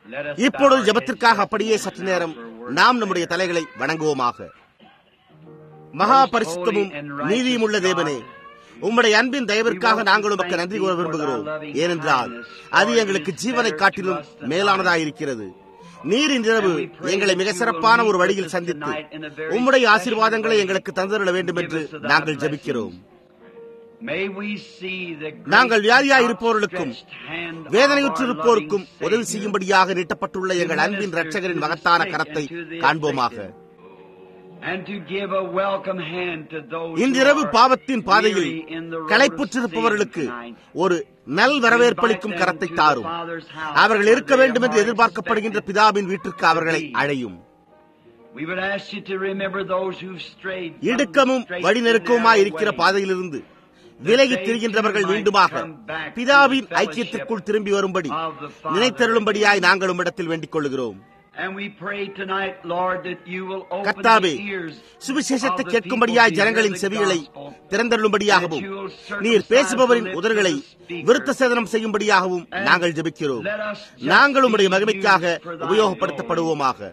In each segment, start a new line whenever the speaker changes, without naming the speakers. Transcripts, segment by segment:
இப்பொழுது ஜெபத்திற்காக அப்படியே சற்று நேரம் நாம் நம்முடைய தலைகளை வணங்குவோமாக மகா பரிசுத்தமும் நீதியும் உள்ள தேவனே உம்முடைய அன்பின் தயவிற்காக நாங்கள் உமக்கு நன்றி கூற விரும்புகிறோம் ஏனென்றால் அது எங்களுக்கு ஜீவனை காட்டிலும் மேலானதாயிருக்கிறது நீர் இன்றிரவு எங்களை மிக சிறப்பான ஒரு வழியில் சந்தித்து உம்முடைய ஆசீர்வாதங்களை எங்களுக்கு தந்திருட வேண்டும் என்று நாங்கள் ஜெபிக்கிறோம் நாங்கள் வியாதியாய் இருப்பவர்களுக்கும் வேதனையுற்றிருப்போருக்கும் உதவி செய்யும்படியாக நீட்டப்பட்டுள்ள எங்கள் அன்பின் ரட்சகரின் மகத்தான கரத்தை காண்போமாக இன்றிரவு பாவத்தின் பாதையில் களைப்புற்றிருப்பவர்களுக்கு ஒரு நல் வரவேற்பளிக்கும் கரத்தை தாரும் அவர்கள் இருக்க வேண்டும் என்று எதிர்பார்க்கப்படுகின்ற பிதாவின் வீட்டிற்கு அவர்களை அழையும் இடுக்கமும் வழிநெருக்கவுமாய் இருக்கிற பாதையிலிருந்து விலகி திரிகின்றவர்கள் மீண்டுமாக பிதாவின் ஐக்கியத்திற்குள் திரும்பி வரும்படி நினைத்தருளும்படியாய் நாங்கள் உம்மிடத்தில் வேண்டிக் கொள்கிறோம் கர்த்தாவே சுவிசேஷத்தை கேட்கும்படியாய் ஜனங்களின் செவிகளை திறந்தருளும்படியாகவும் நீர் பேசுபவரின் உதர்களை விருத்த சேதனம் செய்யும்படியாகவும் நாங்கள் ஜெபிக்கிறோம் நாங்கள் உம்முடைய மகிமைக்காக உபயோகப்படுத்தப்படுவோமாக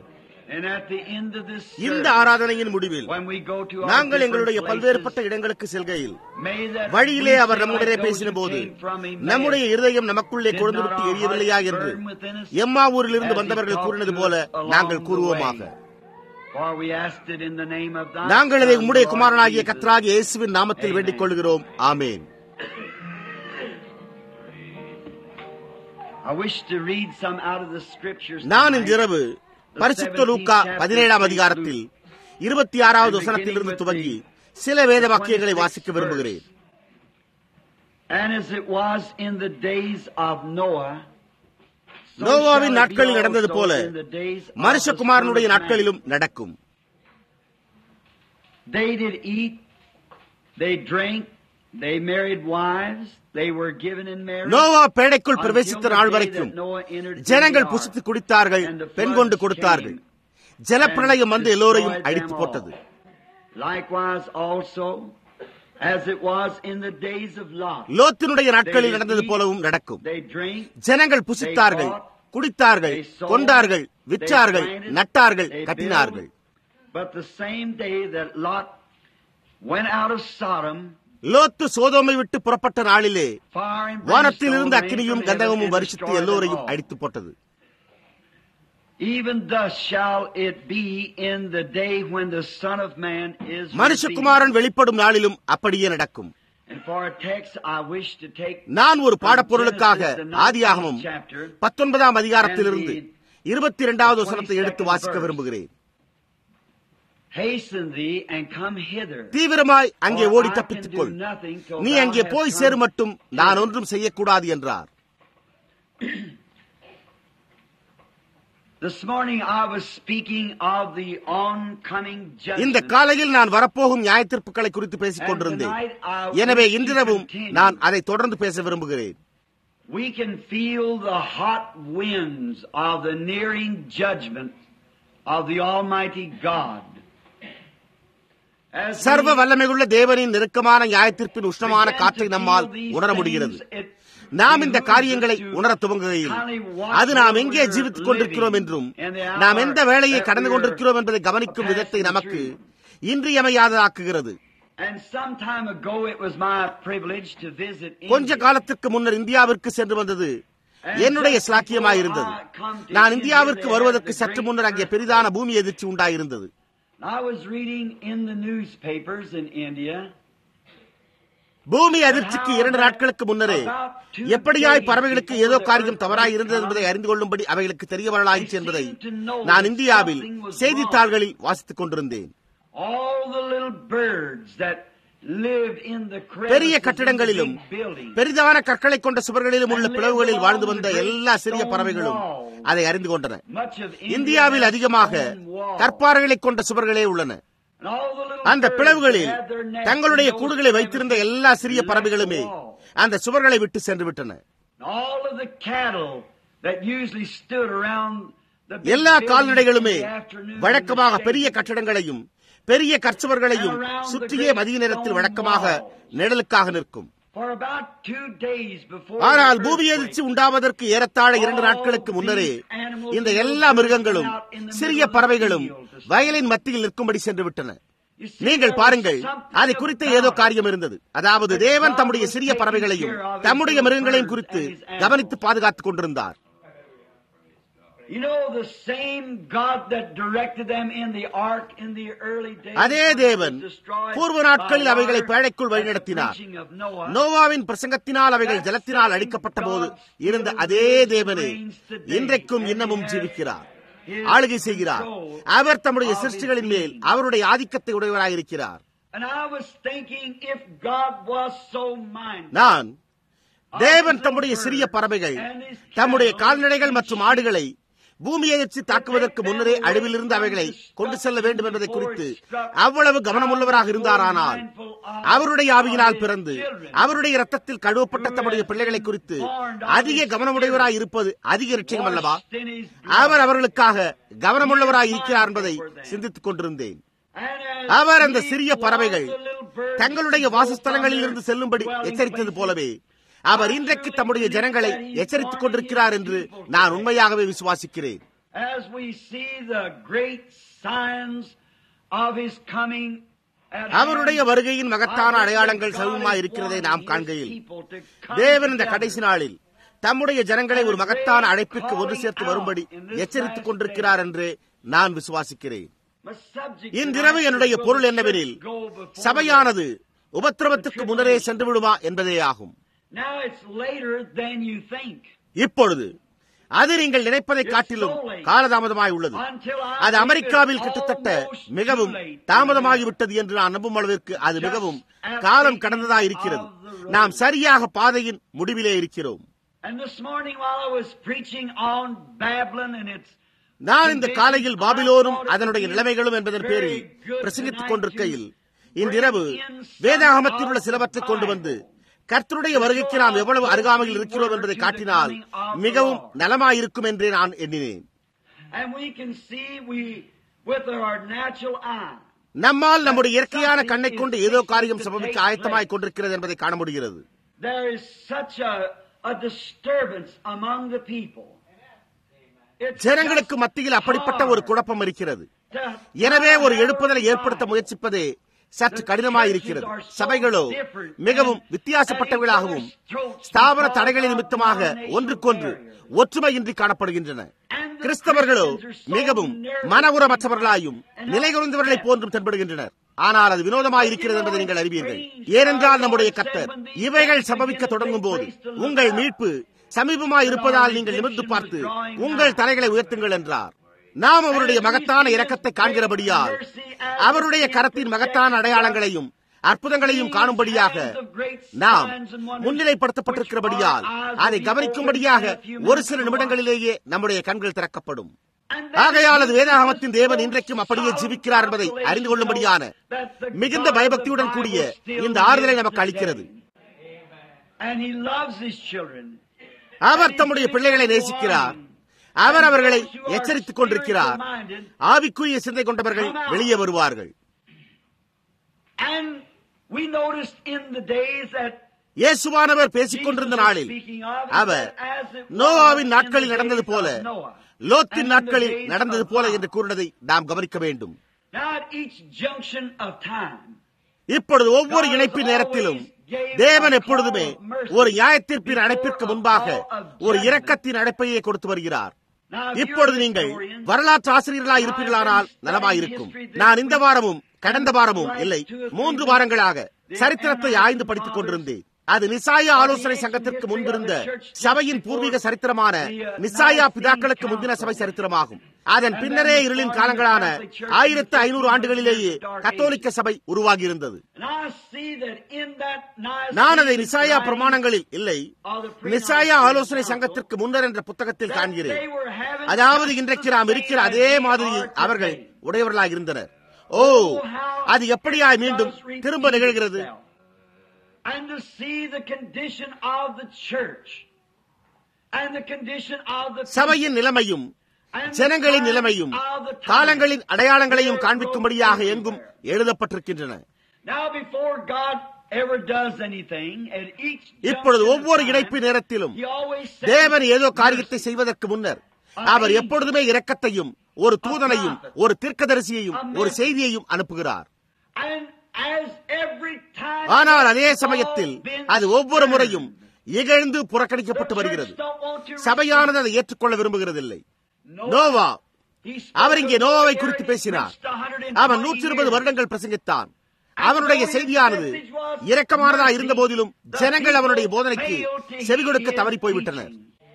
இந்த ஆராதனையின் முடிவில் நாங்கள் எங்களுடைய பல்வேறுபட்ட இடங்களுக்கு செல்கையில் வழியிலே அவர் நம்முடைய பேசின போது நம்முடைய இருதயம் நமக்குள்ளே கொழுந்துவிட்டு எரியவில்லையா என்று எம்மா ஊரிலிருந்து வந்தவர்கள் கூறினது போல நாங்கள் கூறுவோமாக நாங்கள் இதை உம்முடைய குமாரனாகிய கத்ராகிய இயேசுவின் நாமத்தில் வேண்டிக் கொள்கிறோம் ஆமேன் நான் இன்றிரவு பரிசுத்த லூக்கா பதினேழாம் அதிகாரத்தில் இருபத்தி ஆறாவது வசனத்திலிருந்து துவங்கி சில வேத வாக்கியங்களை வாசிக்க விரும்புகிறேன் நோவாவின் நாட்களில் நடந்தது போல மனுஷகுமாரனுடைய நாட்களிலும் நடக்கும்
They did eat, they drank, they married wives, they were given in marriage.
Noah பேடைக்குள் பிரவேசித்த நாள் வரைக்கும் ஜனங்கள் புசித்து குடித்தார்கள் பெண் கொண்டு கொடுத்தார்கள் ஜலப்பிரளயம் வந்து எல்லோரையும் அழித்து போட்டது
Likewise also, as it was in the days of Lot,
லோத்தினுடைய நாட்களில் நடந்தது போலவும் நடக்கும்
they drank,
ஜனங்கள் புசித்தார்கள் குடித்தார்கள் கொண்டார்கள் விற்றார்கள் நட்டார்கள் கட்டினார்கள்
but the same day that Lot went out of Sodom,
லோத்து சோதோமை விட்டு புறப்பட்ட நாளிலே
fire and
வானத்தில்
brimstone
இருந்து
rained
அக்கினியும்
from
கந்தகமும்
heaven and
வருஷித்து
destroyed them
எல்லோரையும்
all.
அடித்து போட்டது
Even thus shall it be in the day when the Son of Man is revealed.
மனுஷகுமாரன் வெளிப்படும் நாளிலும் அப்படியே நடக்கும்
And for a text, I wish to take
நான் ஒரு
from
பாடப்பொருளுக்காக
Genesis, the 19th
ஆதியாகமம்
chapter,
பத்தொன்பதாம் அதிகாரத்திலிருந்து இருபத்தி இரண்டாவது வசனத்தை எடுத்து வாசிக்க விரும்புகிறேன்
Hasten thee and come hither.
தீவிரமாய் அங்கே
For
ஓடி
I can
தப்பித்துக்
do
கொள்
nothing till
நீ
thou
அங்கே
hast
போய்
come
சேரு மட்டும் நான் ஒன்றும் செய்யக்கூடாது என்றார்
This morning I was speaking of the oncoming
இந்த
judgment.
காலையில் நான் வரப்போகும் நியாயத்தீர்ப்புகளை குறித்து பேசிக் கொண்டிருந்தேன் எனவே இன்றிரவும் நான் அதை தொடர்ந்து பேச விரும்புகிறேன்
We can feel the hot winds of the nearing judgment of the Almighty God. As
சர்வ
we-
வல்லமையுள்ள தேவனின் நெருக்கமான நியாயத்தீர்ப்பின் உஷ்ணமான காற்றை நம்மால் உணர முடிகிறது நாம் இந்த காரியங்களை உணர துவங்குகையில் அது நாம் எங்கே ஜீவித்துக் கொண்டிருக்கிறோம் என்றும் நாம் எந்த வேலையை கடந்து கொண்டிருக்கிறோம் என்பதை கவனிக்கும் விதத்தை நமக்கு இன்றியமையாததாக்குகிறது
And some time ago it was my privilege to visit
கொஞ்ச
India.
காலத்திற்கு முன்னர் இந்தியாவிற்கு சென்று வந்தது என்னுடைய சிலாக்கியமாயிருந்தது நான் இந்தியாவிற்கு வருவதற்கு சற்று முன்னர் அங்கே பெரிதான பூமி எதிர்ச்சி உண்டாயிருந்தது
I was reading in the newspapers in India
பூமி அதிர்ச்சிக்கு இரண்டு நாட்களுக்கு முன்னரே எப்படியாய் பறவைகளுக்கு ஏதோ காரியம் தவறாய் இருந்தது என்பதை அறிந்து கொள்ளும்படி அவைகளுக்கு தெரிய வரலாயிற்று என்பதை நான் இந்தியாவில் செய்தித்தாள்களில் வாசித்துக் கொண்டிருந்தேன்
all the little birds that live in the
பெரிய
crevices
கட்டிடங்களிலும்
in the big buildings.
பெரிதான கற்களை கொண்ட சுவர்களிலும் உள்ள பிளவுகளில் வாழ்ந்து வந்த எல்லா சிறிய பறவைகளும் அதை அறிந்து கொண்டன
Much of India
இந்தியாவில்
has
அதிகமாக
stone walls.
கற்பாறைகளை கொண்ட சுவர்களே உள்ளன
And all the little
அந்த
birds
பிளவுகளில்
that had their nests
தங்களுடைய
in those
கூடுகளை வைத்திருந்த
crevices
எல்லா சிறிய
left
பறவைகளுமே
the wall.
அந்த சுவர்களை விட்டு சென்று விட்டன
All of the cattle that usually stood around the big
எல்லா
buildings
கால்நடைகளுமே
in the afternoon
வழக்கமாக
in the
பெரிய
shade.
கட்டடங்களையும் பெரிய கற்சுவர்களையும் சுற்றியே மதிய நேரத்தில் வழக்கமாக நிழலுக்காக நிற்கும்
For about two days before
ஆனால்
the
பூமி
earthquake,
அதிர்ச்சி உண்டாவதற்கு ஏறத்தாழ இரண்டு நாட்களுக்கு முன்னரே இந்த எல்லா மிருகங்களும் சிறிய பறவைகளும் வயலின் மத்தியில் நிற்கும்படி சென்று விட்டன
you see,
நீங்கள்
there
பாருங்கள்
was something
அது குறித்த ஏதோ காரியம் இருந்தது அதாவது தேவன் தம்முடைய சிறிய பறவைகளையும் தம்முடைய மிருகங்களையும் குறித்து கவனித்து பாதுகாத்துக் கொண்டிருந்தார்
You know, the same God that directed them in the ark in the early days
அதே தேவன் பூர்வ நாட்களில் அவைகளை பேழைக்குள் வழிநடத்தினார் நோவாவின் பிரசங்கத்தினால் அவைகள் ஜலத்தினால் அழிக்கப்பட்ட போது இருந்த அதே தேவனே இன்றைக்கும் இன்னமும் ஜீவிக்கிறார் ஆளுகை செய்கிறார் அவர் தம்முடைய சிருஷ்டிகளின் மேல் அவருடைய ஆதிக்கத்தை உடையவராயிருக்கிறார்
And I was thinking if God was so mindful
நான் தேவன் தம்முடைய சிறிய பறவைகள் தம்முடைய கால்நடைகள் மற்றும் ஆடுகளை பூமி எதிர்த்து தாக்குவதற்கு முன்னரே அழிவிலிருந்து அவைகளை கொண்டு செல்ல வேண்டும் என்பதை குறித்து அவ்வளவு கவனமுள்ளவராக இருந்தாரானால் அவருடைய ஆவியினால் பிறந்து அவருடைய ரத்தத்தில் கழுவப்பட்ட தம்முடைய பிள்ளைகளை குறித்து அதிக கவனமுடையவராய் இருப்பது அதிக நிச்சயம் அல்லவா அவர் அவர்களுக்காக கவனமுள்ளவராய் இருக்கிறார் என்பதை சிந்தித்துக் கொண்டிருந்தேன் அவர் அந்த சிறிய பறவைகள் தங்களுடைய வாசஸ்தலங்களில் இருந்து செல்லும்படி எச்சரித்தது போலவே அவர் இன்றைக்கு தம்முடைய ஜனங்களை எச்சரித்துக் கொண்டிருக்கிறார் என்று நான் உண்மையாகவே விசுவாசிக்கிறேன்
As we see the great signs of his coming at
அவருடைய
hand,
வருகையின் மகத்தான அடையாளங்கள் சமூகமாய் இருக்கிறதை நாம் காண்கையில் தேவன் இந்த கடைசி நாளில் தம்முடைய ஜனங்களை ஒரு மகத்தான அழைப்பிற்கு ஒன்று சேர்த்து வரும்படி எச்சரித்துக் கொண்டிருக்கிறார் என்று நான் விசுவாசிக்கிறேன் இன்றிரவு என்னுடைய பொருள் என்னவெனில் சபையானது உபத்திரவத்துக்கு முன்னரே சென்று விடுமா என்பதே ஆகும்
Now it's later than you think.
இப்பொழுது அது நீங்கள் நினைப்பதை காட்டிலும் காலதாமதமாய் உள்ளது அது அமெரிக்காவில் கிட்டத்தட்ட மிகவும் தாமதமாகிவிட்டது என்று நான் நம்பும் அளவிற்கு அது மிகவும் காலம் கடந்ததாய் இருக்கிறது நாம் சரியாக பாதையின் முடிவிலே இருக்கிறோம்
And this morning while I was preaching on Babylon and its
நான் இந்த காலையில் பாபிலோனும் அதனுடைய நிலைமைகளும் என்பதன் பேரில் பிரசங்கித்துக் கொண்டிருக்கையில் இன்றிரவு வேதாகமத்தில் உள்ள சிலவற்றை கொண்டு வந்து கர்த்தருடைய வருகைக்கு நாம் எவ்வளவு அருகாமையில் இருக்கிறோம் என்பதை காட்டினால் மிகவும் நலமாயிருக்கும் என்றே நான் எண்ணினேன்
and we can see we with our natural eye
நம்மால் நம்முடைய இயற்கையான கண்ணை கொண்டு ஏதோ காரியம் சம்பவிக்க ஆயத்தமாய் கொண்டிருக்கிறது என்பதை காண முடிகிறது
there is such a, a disturbance among the people. It's
ஜனங்களுக்கு
just
மத்தியில் அப்படிப்பட்ட ஒரு
hard
குழப்பம் இருக்கிறது
to
எனவே ஒரு
find
எழுப்புதலை
out
ஏற்படுத்த முயற்சிப்பதே சற்று கடினமாயிருக்கிறது சபைகளோ மிகவும் வித்தியாசப்பட்டவர்களாகவும் ஸ்தாபன தடைகளின் நிமித்தமாக ஒன்றுக்கொன்று ஒற்றுமையின்றி காணப்படுகின்றன கிறிஸ்தவர்களோ மிகவும் மனவுறமற்றவர்களாயும் நிலைகுறந்தவர்களைப் போன்றும் தென்படுகின்றனர் ஆனால் அது வினோதமாயிருக்கிறது என்பதை நீங்கள் அறிவீர்கள் ஏனென்றால் நம்முடைய கத்தர் இவைகள் சம்பவிக்க தொடங்கும் போது உங்கள் மீட்பு சமீபமாய் இருப்பதால் நீங்கள் நிமிர்ந்து பார்த்து உங்கள் தலைகளை உயர்த்துங்கள் என்றார் நாம் அவருடைய மகத்தான இரக்கத்தை காண்கிறபடியால் அவருடைய கரத்தின் மகத்தான அடையாளங்களையும் அற்புதங்களையும் காணும்படியாக நாம் முன்னிலைப்படுத்தப்பட்டிருக்கிறபடியால் அதை கவனிக்கும்படியாக ஒரு சில நிமிடங்களிலேயே நம்முடைய கண்கள் திறக்கப்படும் ஆகையால் அது வேதாகமத்தின் தேவன் இன்றைக்கும் அப்படியே ஜீவிக்கிறார் என்பதை அறிந்து கொள்ளும்படியான மிகுந்த பயபக்தியுடன் கூடிய இந்த ஆறுதலை நமக்கு அளிக்கிறது
And he loves his children.
அவர் தம்முடைய பிள்ளைகளை நேசிக்கிறார் அவர் அவர்களை எச்சரித்துக் கொண்டிருக்கிறார் ஆவிக்குரிய சிந்தை கொண்டவர்கள் வெளியே வருவார்கள்
And we noticed in the days that
இயேசுவானவர் பேசிக் கொண்டிருந்த நாளில் அவர் நோவாவின் நாட்களில் நடந்தது போல லோத்தின் நாட்களில் நடந்தது போல என்று கூறினதை நாம் கவனிக்க வேண்டும்
Now at each junction of time,
இப்பொழுது ஒவ்வொரு இணைப்பின் நேரத்திலும் தேவன் எப்பொழுதுமே ஒரு நியாயத்தீர்ப்பின் அழைப்பிற்கு முன்பாக ஒரு இரக்கத்தின் அழைப்பையே கொடுத்து வருகிறார் இப்பொழுது நீங்கள் வரலாற்று ஆசிரியர்களாக இருப்பீர்களானால் நலமாயிருக்கும் நான் இந்த வாரமும் கடந்த வாரமும் இல்லை மூன்று வாரங்களாக சரித்திரத்தை ஆய்ந்து படித்துக் கொண்டிருந்தேன் அது நிசாயா ஆலோசனை சங்கத்திற்கு முன்பிருந்த சபையின் பூர்வீக சரித்திரமான நிசாயா பிதாக்களுக்கு முந்தின சபை சரித்திரமாகும் அதன் பின்னரே இருளின் காலங்களான ஆயிரத்து ஐநூறு ஆண்டுகளிலேயே கத்தோலிக்க சபை உருவாகியிருந்தது
and I see that in that Nicene
நான் அதை நிசாயா
writing
பிரமாணங்களில் இல்லை
of the pre-Nicene
நிசாயா ஆலோசனை
Council,
சங்கத்திற்கு முன்னர் என்ற புத்தகத்தில்
that
காண்கிறேன்
they were having
அதாவது
just
இன்றைக்கு
the
நாம்
same
இருக்கிற
as
அதே
we
மாதிரியை
are
அவர்கள்
today.
உடையவர்களாக இருந்தனர் ஓ அது எப்படியாய் மீண்டும் திரும்ப நிகழ்கிறது
And to see the condition of the church and the condition of the
சபையின் நிலைமையும்
and the
ஜனங்களின்
times
நிலைமையும்
of the times.
காலங்களின் அடையாளங்களையும் காண்பிக்கும்படியாக எங்கும் எழுதப்பட்டிருக்கின்றன
Now before God ever does anything, at each
இப்பொழுது
junction
ஒவ்வொரு
of
இணைப்பு
time,
நேரத்திலும்
he always says,
தேவன் ஏதோ காரியத்தை செய்வதற்கு முன்னர் அவர் எப்பொழுதுமே இரக்கத்தையும் ஒரு தூதனையும் ஒரு தீர்க்கதரிசியையும் ஒரு செய்தியையும் அனுப்புகிறார்
and as every time
ஆனால்
it
அதே
has
சமயத்தில்
all been
அது ஒவ்வொரு
spurned,
முறையும் இகழ்ந்து
the
புறக்கணிக்கப்பட்டு
church
வருகிறது
don't want to
சபையானது அதை ஏற்றுக்கொள்ள விரும்புகிறதில்லை
receive.
நோவா
He spoke
அவர் இங்கே
of
நோவாவை
Noah
குறித்து
here, he
பேசினார்
preached 120
அவன் நூற்றி இருபது
years.
வருடங்கள் பிரசங்கித்தான் அவனுடைய செய்தியானது இரக்கமானதா இருந்த போதிலும் ஜனங்கள் அவனுடைய போதனைக்கு செவி கொடுக்க தவறி போய்விட்டனர்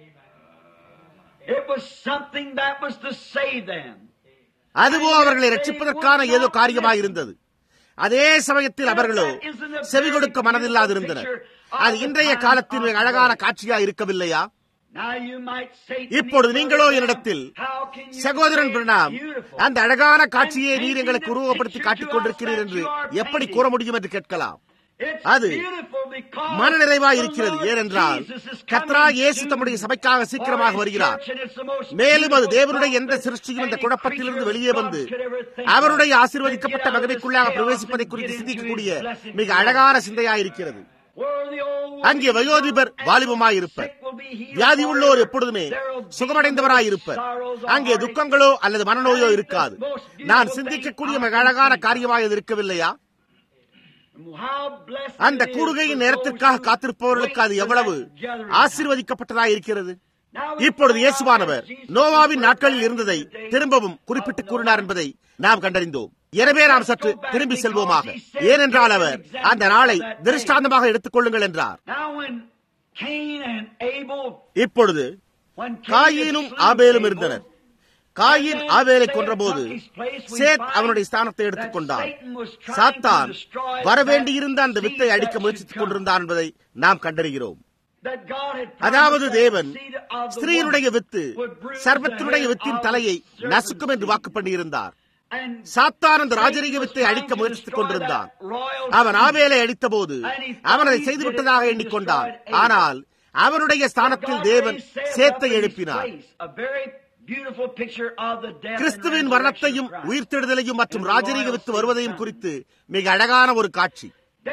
It was something that was to save them.
அதுவோ அவர்களை ரட்சிப்பதற்கான ஏதோ காரியமாக இருந்தது அதே சமயத்தில் அவர்களோ செவி கொடுக்க மனதில்லாதிருந்தனர் அது இன்றைய காலத்தின் மிக அழகான காட்சியா இருக்கவில்லையா
Now you might say to
இப்பொழுது
me,
நீங்களோ
Brother
என்னிடத்தில்
Branham, how can you
சகோதரன்
say
பிரணாம்
it's beautiful?
அந்த அழகான காட்சியை
And
நீர்
painting
எங்களுக்கு
the
உருவப்படுத்தி
picture
காட்டிக்
to
கொண்டிருக்கிறீர்
us
என்று
that you are
எப்படி
painting.
கூற முடியும் என்று கேட்கலாம்
It's
அது
beautiful because
மனநிறைவாய்
the
இருக்கிறது
Lord
ஏனென்றால்
Jesus is coming
கர்த்தராகிய இயேசு
soon
தம்முடைய சபைக்காக
for
சீக்கிரமாக
his
வருகிறார்
church, and it's the most
மேலும் அது
beautiful
தேவனுடைய
thought
எந்த
that
சிருஷ்டியும் இந்த
any
குழப்பத்திலிருந்து
creature
வெளியே
of
வந்து
God could ever think of.
அவருடைய
To
ஆசீர்வதிக்கப்பட்ட
get out of
மகிமைக்குள்ளாக
the chaos
பிரவேசிப்பதை
and
குறித்து
get into
சிந்திக்கக்கூடிய
his blessed
மிக
glory.
அழகான சிந்தையாயிருக்கிறது
Where the old
அங்கே
woman
வயோதிபர்
and
வாலிபமாயிருப்பர்
sick will be healed
வியாதி உள்ளோர்
forever.
எப்பொழுதுமே
There will be
சுகமடைந்தவராயிருப்பர்
no sorrows or
அங்கே
heartache.
துக்கங்களோ அல்லது மனநோயோ இருக்காது நான் சிந்திக்கக்கூடிய மிக அழகான காரியமாக இது இருக்கவில்லையா
How blessed
அந்த
it is
கூடுகையின்
for
நேரத்திற்காக
those who
காத்திருப்பவர்களுக்கு அது
wait for
எவ்வளவு
that gathering
ஆசீர்வதிக்கப்பட்டதாக இருக்கிறது
Now we
இப்பொழுது
find out
இயேசுவானவர்
that Jesus
நோவாவின்
was
நாட்களில்
back
இருந்ததை
in the days
திரும்பவும் குறிப்பிட்டு
of
கூறினார்
Noah.
என்பதை நாம் கண்டறிந்தோம் எனவே நாம் சற்று திரும்பி செல்வோமாக ஏனென்றால் அவர் அந்த நாளை திருஷ்டாந்தமாக எடுத்துக் கொள்ளுங்கள் என்றார்
Now when Cain and Abel,
இப்பொழுது
when Cain
காயீனும்
had slain
ஆபேலும்
Abel,
இருந்தனர் காயின் ஆபேலை கொன்றபோது சேத் அவனுடைய ஸ்தானத்தை எடுத்துக் கொண்டான் சாத்தான் வரவேண்டியிருந்த அந்த வித்தை அடிக்க முயற்சித்துக் கொண்டிருந்தான் என்பதை நாம் கண்டறிகிறோம் அதாவது தேவன் ஸ்திரீயினுடைய வித்து சர்வத்தினுடைய வித்தின் தலையை நசுக்கும் என்று வாக்கு பண்ணியிருந்தார் சாத்தான் அந்த ராஜரீக வித்தை அழிக்க முயற்சித்துக் கொண்டிருந்தான் அவன் ஆவேலை அடித்த போது அவன் அதை செய்துவிட்டதாக எண்ணிக்கொண்டான் ஆனால் அவனுடைய ஸ்தானத்தில் தேவன் சேத்தை எழுப்பினார் கிறிஸ்துவின் மரணத்தையும் உயிர்த்தெழுதலையும் மற்றும் ராஜரீக வித்து வருவதையும் குறித்து மிக அழகான ஒரு காட்சி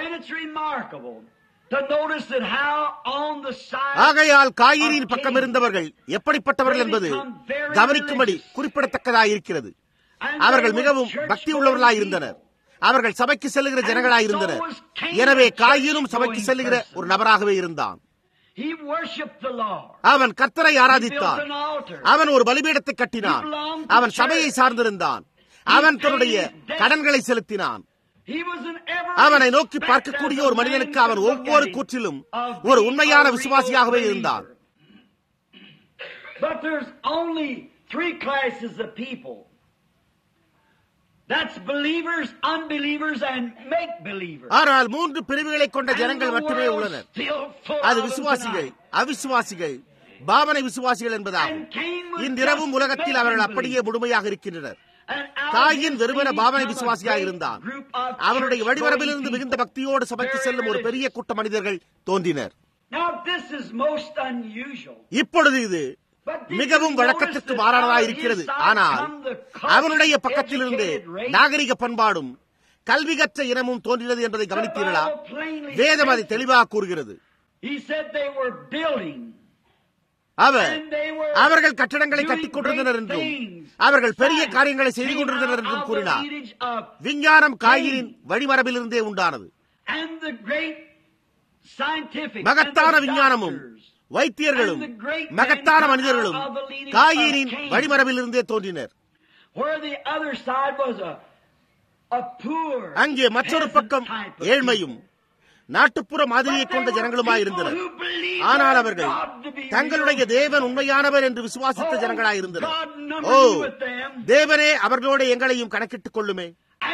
ஆகையால் காயிரின் பக்கம் இருந்தவர்கள் எப்படிப்பட்டவர்கள் என்பது கவனிக்கும்படி குறிப்பிடத்தக்கதாயிருக்கிறது அவர்கள் மிகவும் பக்தி உள்ளவர்களாயிருந்தனர் அவர்கள் சபைக்கு செல்லுகிற ஜனங்களாயிருந்தனர் எனவே காயினும் சபைக்கு செல்லுகிற ஒரு நபராகவே இருந்தான் அவன் கர்த்தரை ஆராதித்தான் அவன் ஒரு பலிபீடத்தை கட்டினான் அவன் சபையை சார்ந்திருந்தான் அவன் தன்னுடைய கடன்களை செலுத்தினான் அவனை நோக்கி பார்க்கக்கூடிய ஒரு மனிதனுக்கு அவன் ஒவ்வொரு கூற்றிலும் ஒரு உண்மையான விசுவாசியாகவே இருந்தான் ஆனால் மூன்று பிரிவுகளை கொண்ட ஜனங்கள் மட்டுமே உள்ளனர் அது விசுவாசிகள் அவிசுவாசிகள் பாவனை விசுவாசிகள் என்பதாகும் இன்றிரவும் உலகத்தில் அவர்கள் அப்படியே முழுமையாக இருக்கின்றனர் காயின் வெறுமன பாவனை விசுவாசியாக இருந்தான் அவனுடைய வழிவரவிலிருந்து மிகுந்த பக்தியோடு சபைக்கு செல்லும் ஒரு பெரிய கூட்ட மனிதர்கள் தோன்றினர் இப்பொழுது இது மிகவும் வழக்கத்திற்கு மாறானதாக இருக்கிறது ஆனால் அவனுடைய பக்கத்திலிருந்து நாகரிக பண்பாடும் கல்வி கற்ற இனமும் தோன்றினது என்பதை கவனித்தீர்களா வேதம் அதை தெளிவாக கூறுகிறது அவர் அவர்கள் கட்டடங்களை கட்டிக் கொண்டிருந்தனர் என்றும் அவர்கள் பெரிய காரியங்களை செய்து கொண்டிருந்தனர் என்றும் கூறினார் விஞ்ஞானம் காயினின் வழிமரபிலிருந்தே உண்டானது மகத்தான விஞ்ஞானமும் வைத்தியர்களும் மகத்தான மனிதர்களும் காயினின் வழிமரபிலிருந்தே தோன்றினர் அங்கே மற்றொரு பக்கம் ஏழ்மையும் நாட்டுப்புற மாதிரியை கொண்ட ஜனங்களுமாயிருந்தனர் ஆனால் அவர்கள் தங்களுடைய தேவன் உண்மையானவர் என்று விசுவாசித்த ஜனங்களாயிருந்தனர் ஓ தேவனே அவர்களோட எங்களையும் கணக்கிட்டுக் கொள்ளுமே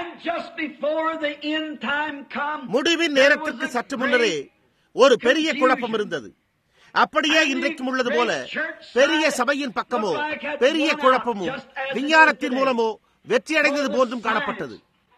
முடிவின் நேரத்திற்கு சற்று முன்னரே ஒரு பெரிய குழப்பம் இருந்தது அப்படியே இன்றைக்கும் உள்ளது போல பெரிய சபையின் பக்கமோ பெரிய குழப்பமோ விஞ்ஞானத்தின் மூலமோ வெற்றி அடைந்தது போன்றும் காணப்பட்டது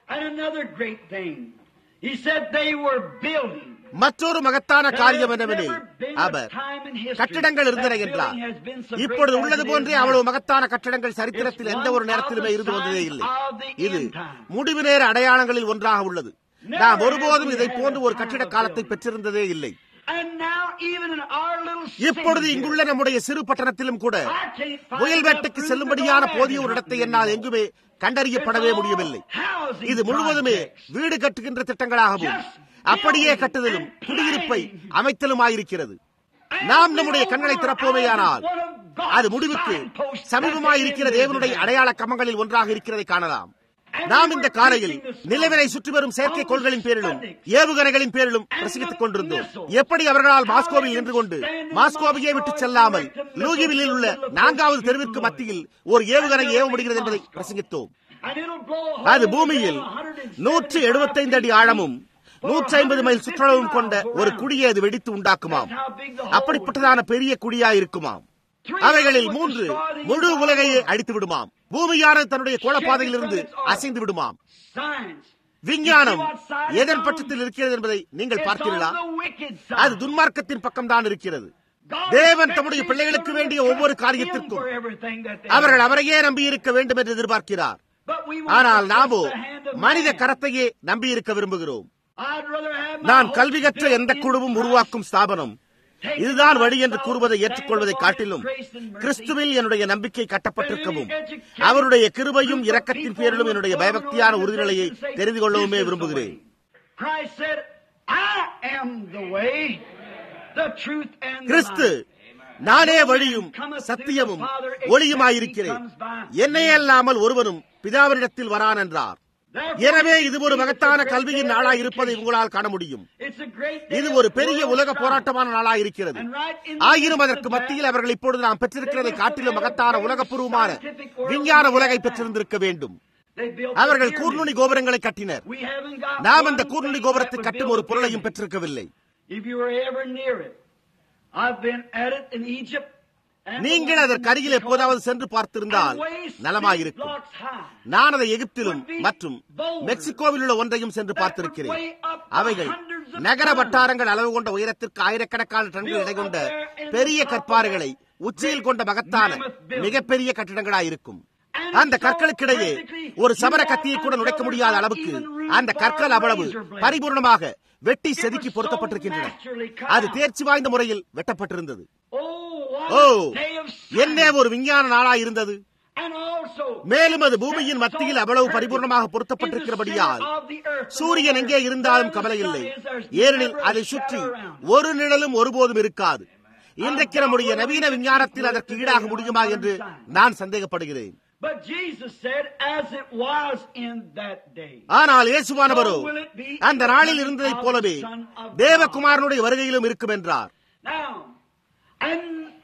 மற்றொரு மகத்தான காரியம் என்னவெனில் அவர் கட்டிடங்கள் இருந்தன என்றார் இப்பொழுது உள்ளது போன்றே அவ்வளவு மகத்தான கட்டிடங்கள் சரித்திரத்தில் எந்த ஒரு நேரத்திலுமே இருந்து வந்ததே இல்லை இது முடிவு நேர அடையாளங்களில் ஒன்றாக உள்ளது நாம் ஒருபோதும் இதை போன்று ஒரு கட்டிட காலத்தை பெற்றிருந்ததே இல்லை
And now even in our little
இப்பொழுது
city
இங்குள்ள நம்முடைய சிறு பட்டணத்திலும் கூட
here, I can't find
முயல்
enough
வேட்டைக்கு
room
செல்லும்படியான
to go
போதிய ஒரு
there.
இடத்தை என்னால் எங்குமே கண்டறியப்படவே முடியவில்லை
Housing
இது முழுவதுமே
projects.
வீடு கட்டுகின்ற திட்டங்களாகவும் அப்படியே கட்டுதலும் குடியிருப்பை அமைத்தலுமாயிருக்கிறது நாம் நம்முடைய கண்களை திறப்போமேயானால் அது முடிவுக்கு சமீபமாயிருக்கிற தேவனுடைய அடையாள கமங்களில் ஒன்றாக இருக்கிறதை காணலாம் நாம் இந்த காலையில் நிலவினை சுற்றி வரும் செயற்கை கோள்களின் பேரிலும் ஏவுகணைகளின் பேரிலும் பிரசங்கித்துக் கொண்டிருந்தோம் எப்படி அவர்களால் மாஸ்கோவில் நின்று கொண்டு மாஸ்கோவையே விட்டு செல்லாமல் லூகிவில்லில் உள்ள நான்காவது தெருவிற்கு மத்தியில் ஒரு ஏவுகணை ஏவ முடிகிறது என்பதை பிரசங்கித்தோம்
And it'll blow a hole
அது
in the
பூமியில்
ground 175
நூற்றி எழுபத்தைந்து அடி ஆழமும் நூற்றி ஐம்பது மைல் சுற்றளவும் கொண்ட ஒரு குடியை அது வெடித்து உண்டாக்குமாம் அப்படிப்பட்டதான பெரிய குடியா இருக்குமாம் அவைகளில் மூன்று முழு உலகையே அடித்து விடுமாம் பூமியானது தன்னுடைய கோளப்பாதையிலிருந்து அசைந்து விடுமாம்
Science.
விஞ்ஞானம் எதன் பட்சத்தில் இருக்கிறது என்பதை நீங்கள்
It's
பார்த்தீர்களா
on the wicked side.
அது துன்மார்க்கத்தின் பக்கம்தான் இருக்கிறது
God
தேவன்
expects
தம்முடைய
his
பிள்ளைகளுக்கு
children
வேண்டிய
to
ஒவ்வொரு
trust
காரியத்திற்கும்
him for everything that they
அவர்கள்
have.
அவரையே நம்பியிருக்க வேண்டும் என்று எதிர்பார்க்கிறார்
But we want
ஆனால்
to
நாமோ
trust the hand of
மனித
man.
கரத்தையே நம்பியிருக்க விரும்புகிறோம்
I'd rather have my
நான்
hopes
கல்வி கற்ற
built
எந்த
in
குழுவும்
Christ.
உருவாக்கும் ஸ்தாபனம் இதுதான் வழி என்று கூறுவதை ஏற்றுக்கொள்வதை காட்டிலும் கிறிஸ்துவில் என்னுடைய நம்பிக்கை கட்டப்பட்டிருக்கவும் அவருடைய கிருபையும் இரக்கத்தின் பேரிலும் என்னுடைய பயபக்தியான உறுதிநிலையை தெரிந்து கொள்ளவுமே விரும்புகிறேன்
Christ said, I am the way, the truth and the
Kristu
life.
நானே வழியும் சத்தியமும் ஒளியுமாயிருக்கிறேன் என்னையே அல்லாமல் ஒருவனும் பிதாவினிடத்தில் வரான் என்றார் எனவே இது ஒரு மகத்தான கல்வியின் நாளாய் இருப்பதை உங்களால் காண முடியும்
It's a great day
இது
of
ஒரு பெரிய
world
உலக
strife.
போராட்டமான நாளாய் இருக்கிறது
And right in the
ஆயினும்
midst
அதற்கு
of that,
மத்தியில் அவர்கள் இப்பொழுது நாம் பெற்றிருக்கிறதை
they
காட்டிலும்
must have
மகத்தான
had a
உலகப்பூர்வமான
scientific world
விஞ்ஞான
we
உலகை
have now.
பெற்றிருந்திருக்க வேண்டும்
They built
அவர்கள்
the
கூர்நுனி
pyramid.
கோபுரங்களை கட்டினர்
We haven't got
நாம்
one
அந்த கூர்நுனி
thing
கோபுரத்தை
that would
கட்டும்
build
ஒரு
a
பொருளையும்
pyramid.
பெற்றிருக்கவில்லை
If you were ever near it, I've been at it in Egypt. and
நீங்கள் அதற்கு அருகில் எப்போதாவது சென்று பார்த்திருந்தால்
and way six
நலமாயிருக்கும்
blocks high.
நான் அதை எகிப்திலும் மற்றும் மெக்சிகோவில் உள்ள ஒன்றையும் சென்று பார்த்திருக்கிறேன் அவைகள் நகர வட்டாரங்கள் அளவு கொண்ட உயரத்திற்கு ஆயிரக்கணக்கான டன்கள் எடை கொண்ட பெரிய கற்பாறைகளை உச்சியில் கொண்ட மகத்தான மிகப்பெரிய கட்டிடங்களாயிருக்கும் அந்த கற்களுக்கிடையே ஒரு சமர கத்தியை கூட நுழைக்க முடியாத அளவுக்கு அந்த கற்கள் அவ்வளவு பரிபூர்ணமாக வெட்டி செதுக்கி பொருத்தப்பட்டிருக்கின்றன அது தேர்ச்சி வாய்ந்த முறையில் வெட்டப்பட்டிருந்தது
Oh,
O
what a day of
என்ன
science.
ஒரு விஞ்ஞான நாளாய் இருந்தது
And also,
மேலும் அது பூமியின் மத்தியில் அவ்வளவு பரிபூர்ணமாக பொருத்தப்பட்டிருக்கிறபடியால் சூரியன் எங்கே இருந்தாலும் கவலை இல்லை ஏனெனில் அதை சுற்றி ஒரு நிழலும் ஒருபோதும் இருக்காது இன்றைக்கு நம்முடைய நவீன விஞ்ஞானத்தில் அதற்கு ஈடாக முடியுமா என்று நான் சந்தேகப்படுகிறேன்
But Jesus said, as it was in that day.
ஆனால் இயேசுவானவரோ அந்த நாளில் இருந்ததைப் போலவே தேவகுமாரனுடைய வருகையிலும் இருக்கும் என்றார்
Now, and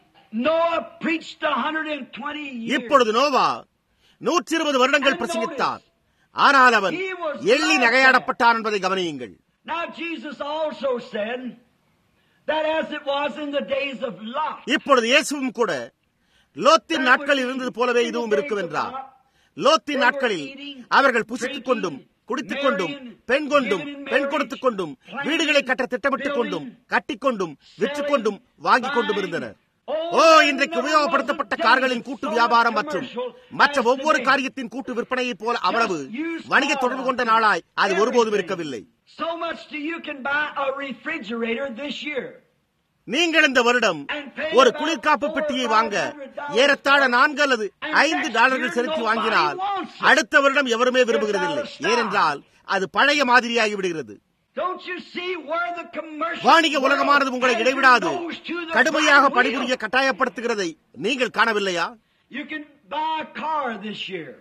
Noah preached 120 years.
இப்பொழுது நோவா நூற்றி இருபது வருடங்கள் பிரசங்கித்தார் ஆனால் அவன் எள்ளி நகையாடப்பட்டான் என்பதை கவனியுங்கள்
Now Jesus also said that as it was in the days of Lot.
இப்பொழுது இயேசுவும் கூட லோத்தின் நாட்களில் இருந்தது போலவே இதுவும் இருக்கும் என்றார் லோத்தின் நாட்களில் அவர்கள் புசித்துக் கொண்டும் குடித்துக் கொண்டும் பெண் கொண்டும் பெண் கொடுத்துக் கொண்டும் வீடுகளை கட்ட திட்டமிட்டுக் கொண்டும் கட்டிக்கொண்டும் விற்றுக் கொண்டும் வாங்கிக் கொண்டும் இருந்தனர் ஓ இன்றைக்கு உபயோகப்படுத்தப்பட்ட கார்களின் கூட்டு வியாபாரம் மற்றும் மற்ற ஒவ்வொரு காரியத்தின் கூட்டு விற்பனையைப் போல அவ்வளவு வணிக தொடர்பு கொண்ட நாளாய் அது ஒருபோதும் இருக்கவில்லை
So much to you can buy a refrigerator this year.
நீங்கள் இந்த வருடம் ஒரு குளிர்காப்பு பெட்டியை வாங்க ஏறத்தாழ நான்கு அல்லது ஐந்து டாலர்கள் செலுத்தி வாங்கினால் அடுத்த வருடம் எவருமே விரும்புகிறதில்லை ஏனென்றால் அது பழைய மாதிரியாகி விடுகிறது
Don't you see where the commercial
வாணிக உலகமானது உங்களை
world
இடைவிடாது
goes to the
கடுமையாக
right
பணிபுரிய
wheel?
கட்டாயப்படுத்துகிறதை நீங்கள் காணவில்லையா
You can buy a car this year.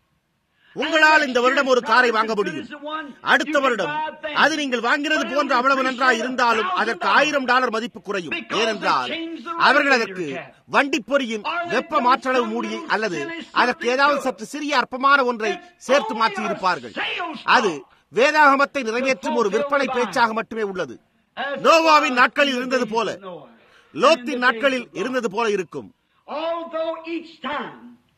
உங்களால் இந்த வருடம் ஒரு காரை வாங்க முடியும் அடுத்த வருடம் அது நீங்கள் வாங்கினது போன்ற அவ்வளவு நன்றாய் இருந்தாலும் அதற்கு ஆயிரம் டாலர் மதிப்பு குறையும் ஏனென்றால் அவர்கள் அதற்கு வண்டி பொறியின் வெப்ப மாற்றளவு மூடியை அல்லது அதற்கு ஏதாவது சற்று சிறிய அற்பமான ஒன்றை சேர்த்து மாற்றி இருப்பார்கள் அது வேதாகமத்தை நிறைவேற்றும் ஒரு விற்பனை பேச்சாக மட்டுமே உள்ளது நோவாவின் நாட்களில் இருந்தது போல லோத்தின் நாட்களில் இருந்தது போல இருக்கும்
Although each time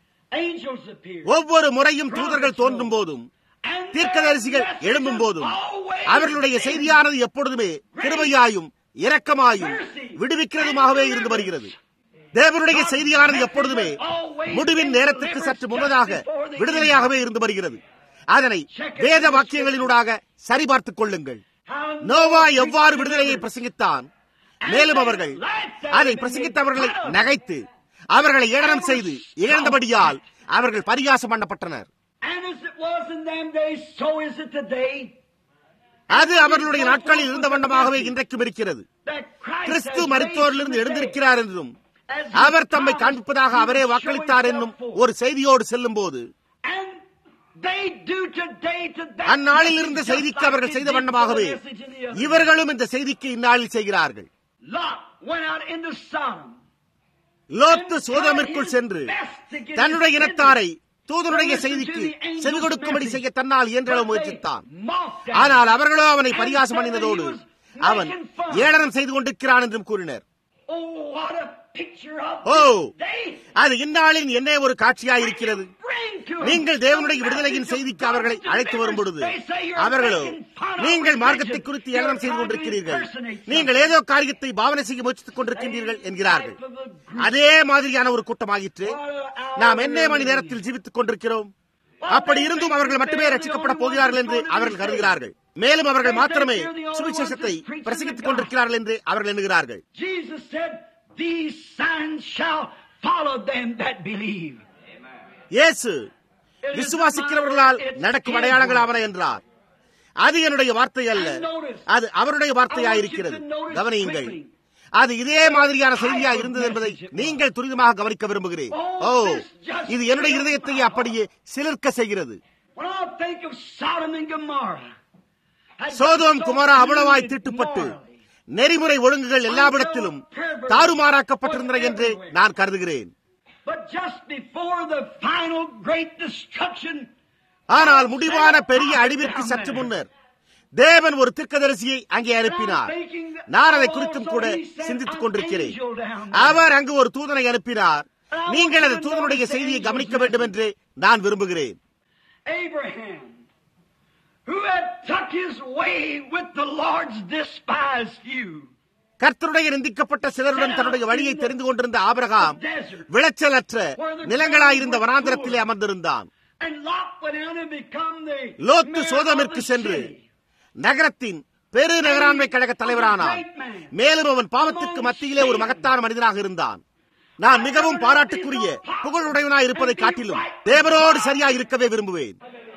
angels appear,
ஒவ்வொரு முறையும் தூதர்கள் தோன்றும் போதும்
and
தீர்க்கதரிசிகள்
their
எழும்பும்
message
போதும்
is always
அவர்களுடைய செய்தியானது எப்பொழுதுமே கிருபையாயும் இரக்கமாயும் விடுவிக்கிறதுமாகவே இருந்து வருகிறது தேவனுடைய செய்தியானது எப்பொழுதுமே முடிவின் நேரத்துக்கு சற்று முன்னதாக விடுதலையாகவே இருந்து வருகிறது அதனை வேத வாக்கியங்களினூடாக சரிபார்த்துக் கொள்ளுங்கள் நோவா எவ்வாறு விடுதலையை பிரசங்கித்தான் மேலும் அவர்கள் அதை பிரசங்கித்தவர்களை நகைத்து அவர்களை ஏளனம் செய்து இழந்தபடியால் அவர்கள் பரிகாசம் பண்ணப்பட்டனர்
And as it was in them days, so is it today.
அது அவர்களுடைய நாட்களில் இருந்த வண்ணமாகவே இன்றைக்கும் இருக்கிறது
That Christ
Kristu
has
மருத்துவரிலிருந்து
raised from the
எழுந்திருக்கிறார் என்றும்
dead. As he
அவர் தம்மை
promised,
காண்பிப்பதாக
he
அவரே
will show
வாக்களித்தார்
himself
என்னும்
forth.
ஒரு செய்தியோடு செல்லும் போது
And they do today to that
அந்நாளில் இருந்த
message
செய்திக்கு
just
அவர்கள்
like
செய்த
they did
வண்ணமாகவே
for the message in the other.
இவர்களும் இந்த செய்திக்கு இந்நாளில் செய்கிறார்கள்
Lot went out into Sodom.
லோத்து சோதமிற்குள் சென்று தன்னுடைய இனத்தாரை தூதனுடைய செய்திக்கு செவி கொடுக்கும்படி செய்ய தன்னால் இயன்றளவு முயற்சித்தான் ஆனால் அவர்களோ அவனை பரிகாசம் பண்ணினதோடு அவன் ஏளனம் செய்து கொண்டிருக்கிறான் என்றும் கூறினர்
Oh, what a picture of
O
this day.
அது இந்நாளின் என்ன ஒரு காட்சியாயிருக்கிறது
Bring to them
நீங்கள் தேவனுடைய
the
விடுதலையின்
message of
செய்திக்கு அவர்களை
God's
அழைத்து வரும் பொழுது
deliverance. They say you're
அவர்களோ
making fun of
நீங்கள்
religion.
மார்க்கத்தை குறித்து
You're
ஏளனம் செய்து
trying to
கொண்டிருக்கிறீர்கள்
impersonate
நீங்கள் ஏதோ காரியத்தை பாவனை செய்ய முயற்சித்துக் கொண்டிருக்கின்றீர்கள் என்கிறார்கள் அதே மாதிரியான ஒரு கூட்டமாயிற்று நாம் என்ன மணி நேரத்தில் ஜீவித்துக் கொண்டிருக்கிறோம் அப்படி இருந்தும் அவர்கள் மட்டுமே ரட்சிக்கப்பட போகிறார்கள் என்று அவர்கள் கருதுகிறார்கள் மேலும் அவர்கள் மாத்திரமே சுவிசேஷத்தை பிரசங்கித்துக் கொண்டிருக்கிறார்கள் என்று அவர்கள் எண்ணுகிறார்கள்
Jesus said, These signs shall follow them that believe.
இயேசு விசுவாசிக்கிறவர்களால் நடக்கும் அடையாளங்கள் ஆவன என்றார் அது என்னுடைய வார்த்தை அல்ல அது அவருடைய வார்த்தையாயிருக்கிறது கவனியுங்கள் அது இதே மாதிரியான செய்தியா இருந்தது என்பதை நீங்கள் துரிதமாக கவனிக்க விரும்புகிறேன் ஓ இது என்னுடைய இருதயத்தையே அப்படியே சிலிர்க்க செய்கிறது
When I think of Sodom and Gomorrah, had
Sodom
so
குமாரா அவ்வளவாய்
polluted
தீட்டுப்பட்டு
morally,
நெறிமுறை ஒழுங்குகள் எல்லாவிடத்திலும் தாறுமாறாக்கப்பட்டிருந்தன என்று நான் கருதுகிறேன்
But just before the final great destruction,
ஆனால் முடிவான பெரிய அழிவிற்கு சற்று முன்னர் தேவன் ஒரு தீர்க்கதரிசியை அங்கே அனுப்பினார் நான் அதை குறித்தும் கூட சிந்தித்துக் கொண்டிருக்கிறேன் அவர் அங்கு ஒரு தூதனை அனுப்பினார் நீங்கள் அந்த தூதனுடைய செய்தியை கவனிக்க வேண்டும் என்று நான் விரும்புகிறேன்
Abraham, who had tuck his way with the Lord's despised few,
கர்த்தருடைய நிந்திக்கப்பட்ட சிலருடன் தன்னுடைய வழியை தெரிந்து கொண்டிருந்த ஆபிரகாம் விளைச்சலற்ற நிலங்களாயிருந்த வனாந்திரத்திலே அமர்ந்திருந்தான்
and Lot went out and become the
Lot
mayor of
சோதமிற்கு
the
சென்று
city.
நகரத்தின் பெரு நகராண்மை கழக தலைவரானான் மேலும் அவன் பாவத்துக்கு மத்தியிலே ஒரு மகத்தான மனிதனாக இருந்தான் நான் மிகவும் பாராட்டுக்குரிய புகழுடையவனாய் இருப்பதை காட்டிலும் தேவரோடு சரியாய் இருக்கவே விரும்புவேன்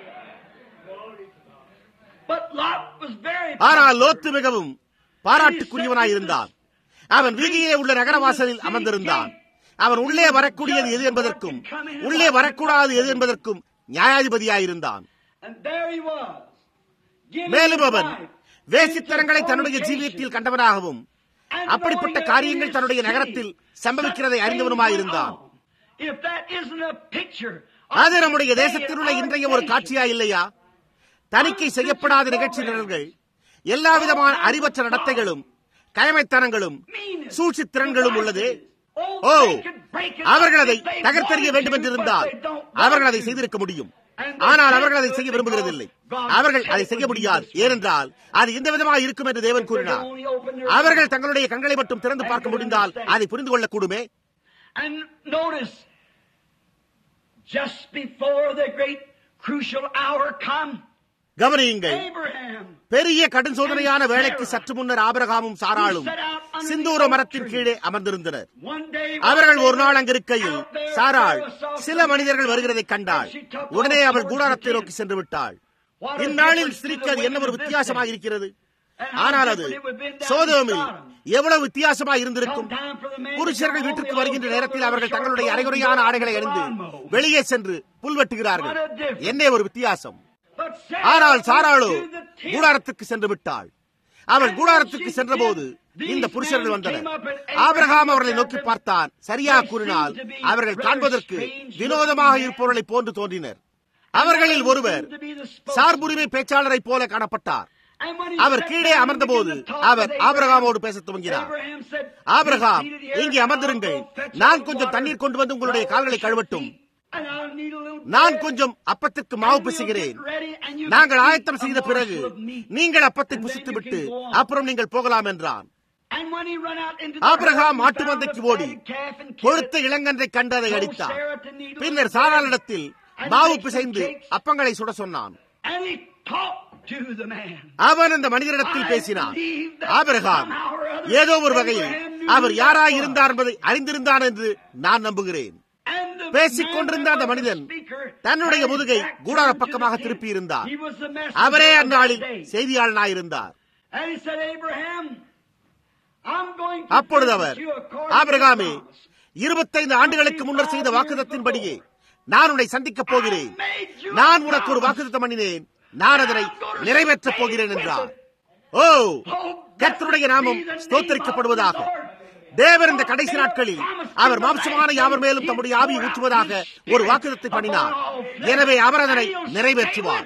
But Lot was very
ஆனால் லோத்து மிகவும் பாராட்டுக்குரியவனாய் இருந்தான் அவன் வீதியிலே உள்ள நகரவாசலில் அமர்ந்திருந்தான் அவன் உள்ளே வரக்கூடியது எது என்பதற்கும் உள்ளே வரக்கூடாது எது என்பதற்கும் நியாயாதிபதியாயிருந்தான்
And there he was. giving
மேலும்
his
அவன்
life
வேசித்தனங்களை
into
தன்னுடைய
fornication.
ஜீவியத்தில் கண்டவனாகவும்
And
அப்படிப்பட்ட
knowing that
காரியங்கள்
in
தன்னுடைய
his
நகரத்தில்
city
சம்பவிக்கிறதை
such
அறிந்தவனுமாயிருந்தான்
things went on. If that isn't a picture of
அது நம்முடைய
today
தேசத்தில் உள்ள
in our
இன்றைய ஒரு
nation.
காட்சியா இல்லையா தணிக்கை செய்யப்படாத நிகழ்ச்சி நிரல்கள் எல்லா விதமான அறிவற்ற நடத்தைகளும் கயமைத்தனங்களும் சூழ்ச்சி திறன்களும் உள்ளது ஓ அவர்கள் அதை தகர்த்தெறிய வேண்டும் என்றிருந்தால் அவர்கள் அதை செய்திருக்க முடியும் ஆனால் அவர்கள் அதை செய்ய விரும்புகிறதில்லை அவர்கள் அதை செய்ய முடியாது ஏனென்றால் அது எந்த விதமாக இருக்கும் என்று தேவன் கூறினார் அவர்கள் தங்களுடைய கண்களை மட்டும் திறந்து பார்க்க முடிந்தால் அதை புரிந்து கொள்ளக்கூடுமே
And notice, just before the great crucial hour come,
கவனியுங்கள்
Abraham
பெரிய கடும் சோதனையான வேலைக்கு சற்று முன்னர் ஆபிரகாமும் சாராளும் சிந்தூர மரத்தின் கீழே அமர்ந்திருந்தனர்
one day
அவர்கள் ஒரு நாள் அங்கிருக்கையில் சாராள் சில மனிதர்கள் வருகிறதை கண்டாள் உடனே அவள் கூடாரத்தை நோக்கி சென்று விட்டாள் இந்நாளில் ஸ்திரீக்கு அது என்ன ஒரு வித்தியாசமாக இருக்கிறது ஆனால் அது சோதோமில் எவ்வளவு வித்தியாசமாக இருந்திருக்கும் புருஷர்கள் வீட்டிற்கு வருகின்ற நேரத்தில் அவர்கள் தங்களுடைய அரைகுறையான ஆடைகளை அணிந்து வெளியே சென்று புல் வெட்டுகிறார்கள் என்ன ஒரு வித்தியாசம்
But
ஆனால்
Sarah
சாராளோ
went to the tent.
கூடாரத்துக்கு சென்று விட்டாள் அவள் கூடாரத்துக்கு சென்றபோது இந்த புருஷர்கள் வந்தனர் ஆபிரகாம் அவர்களை நோக்கி பார்த்தான் சரியாக கூறினால் அவர்கள் காண்பதற்கு வினோதமாக இருப்பவர்களை போன்று தோன்றினர் அவர்களில் ஒருவர் சார்புரிமை பேச்சாளரைப் போல காணப்பட்டார்
And when he
our
sat
கீழே
down
அமர்ந்த
and
போது
began to talk
our
with
ஆபிரகாமோடு பேசத் துவங்கினார்
Abraham said,
Abraham
"Be seated here,
இங்கே
and
அமர்ந்திருங்கள்
I'll go fetch
நான்
some
கொஞ்சம்
water,
தண்ணீர் கொண்டு வந்து உங்களுடைய
wash
கால்களை
your
கழுவட்டும்
feet, and I'll need a little
நான்
bread,
கொஞ்சம் அப்பத்திற்கு
and
மாவு
we'll
பிசுகிறேன்
get ready, and you
நாங்கள்
can
ஆயத்தம்
eat
செய்த
a
பிறகு
morsel of meat."
நீங்கள் அப்பத்தை
And then
புசித்து
you
விட்டு
can go on.
அப்புறம் நீங்கள் போகலாம் என்றான்
And when he run out into the
Abraham
herd, he
மாட்டு
found
மந்தைக்கு
a
ஓடி
fatted calf and killed
கொழுத்த
it.
இளங்கன்றை கண்டு அதை
Told
அடித்தார்
Sarah to knead a
பின்னர்
little bread.
சாராளிடத்தில் மாவு பிசைந்து அப்பங்களை சுட சொன்னான்
And he talked to the man.
அவன் அந்த மனிதனிடத்தில் பேசினான் ஆபிரகாம் ஏதோ ஒரு வகையில் அவர் யாராய் இருந்தார் என்பதை அறிந்திருந்தான் என்று நான் நம்புகிறேன்
And the
பேசிக்
man
கொண்டிருந்த
that
அந்த
was
மனிதன்
the speaker
தன்னுடைய
had his
முதுகை
back
கூடார
turned to
பக்கமாக
the
திருப்பி
king.
இருந்தார்
He was the messenger
அவரே
of that
அந்நாளில்
day.
செய்தியாளனாயிருந்தார்
And he said, Abraham, I'm going to
அப்பொழுது
visit
our
you according to
ஆபிரகாமே
your promise.
இருபத்தைந்து ஆண்டுகளுக்கு முன்னர் செய்த வாக்குதத்தின்படியே நான் உன்னை சந்திக்கப் போகிறேன் நான் உனக்கு ஒரு வாக்குத்தம் பண்ணினேன் நான் அதனை நிறைவேற்றப் போகிறேன் என்றார் ஓ கர்த்தருடைய நாமம் ஸ்தோத்தரிக்கப்படுவதாக தேவர் இந்த கடைசி நாட்களில் அவர் மாம்சமான யாவர் மேலும் தம்முடைய ஆவியை ஊற்றுவதாக ஒரு வாக்குதத்தை பண்ணினார் எனவே அவர் அதனை நிறைவேற்றுவார்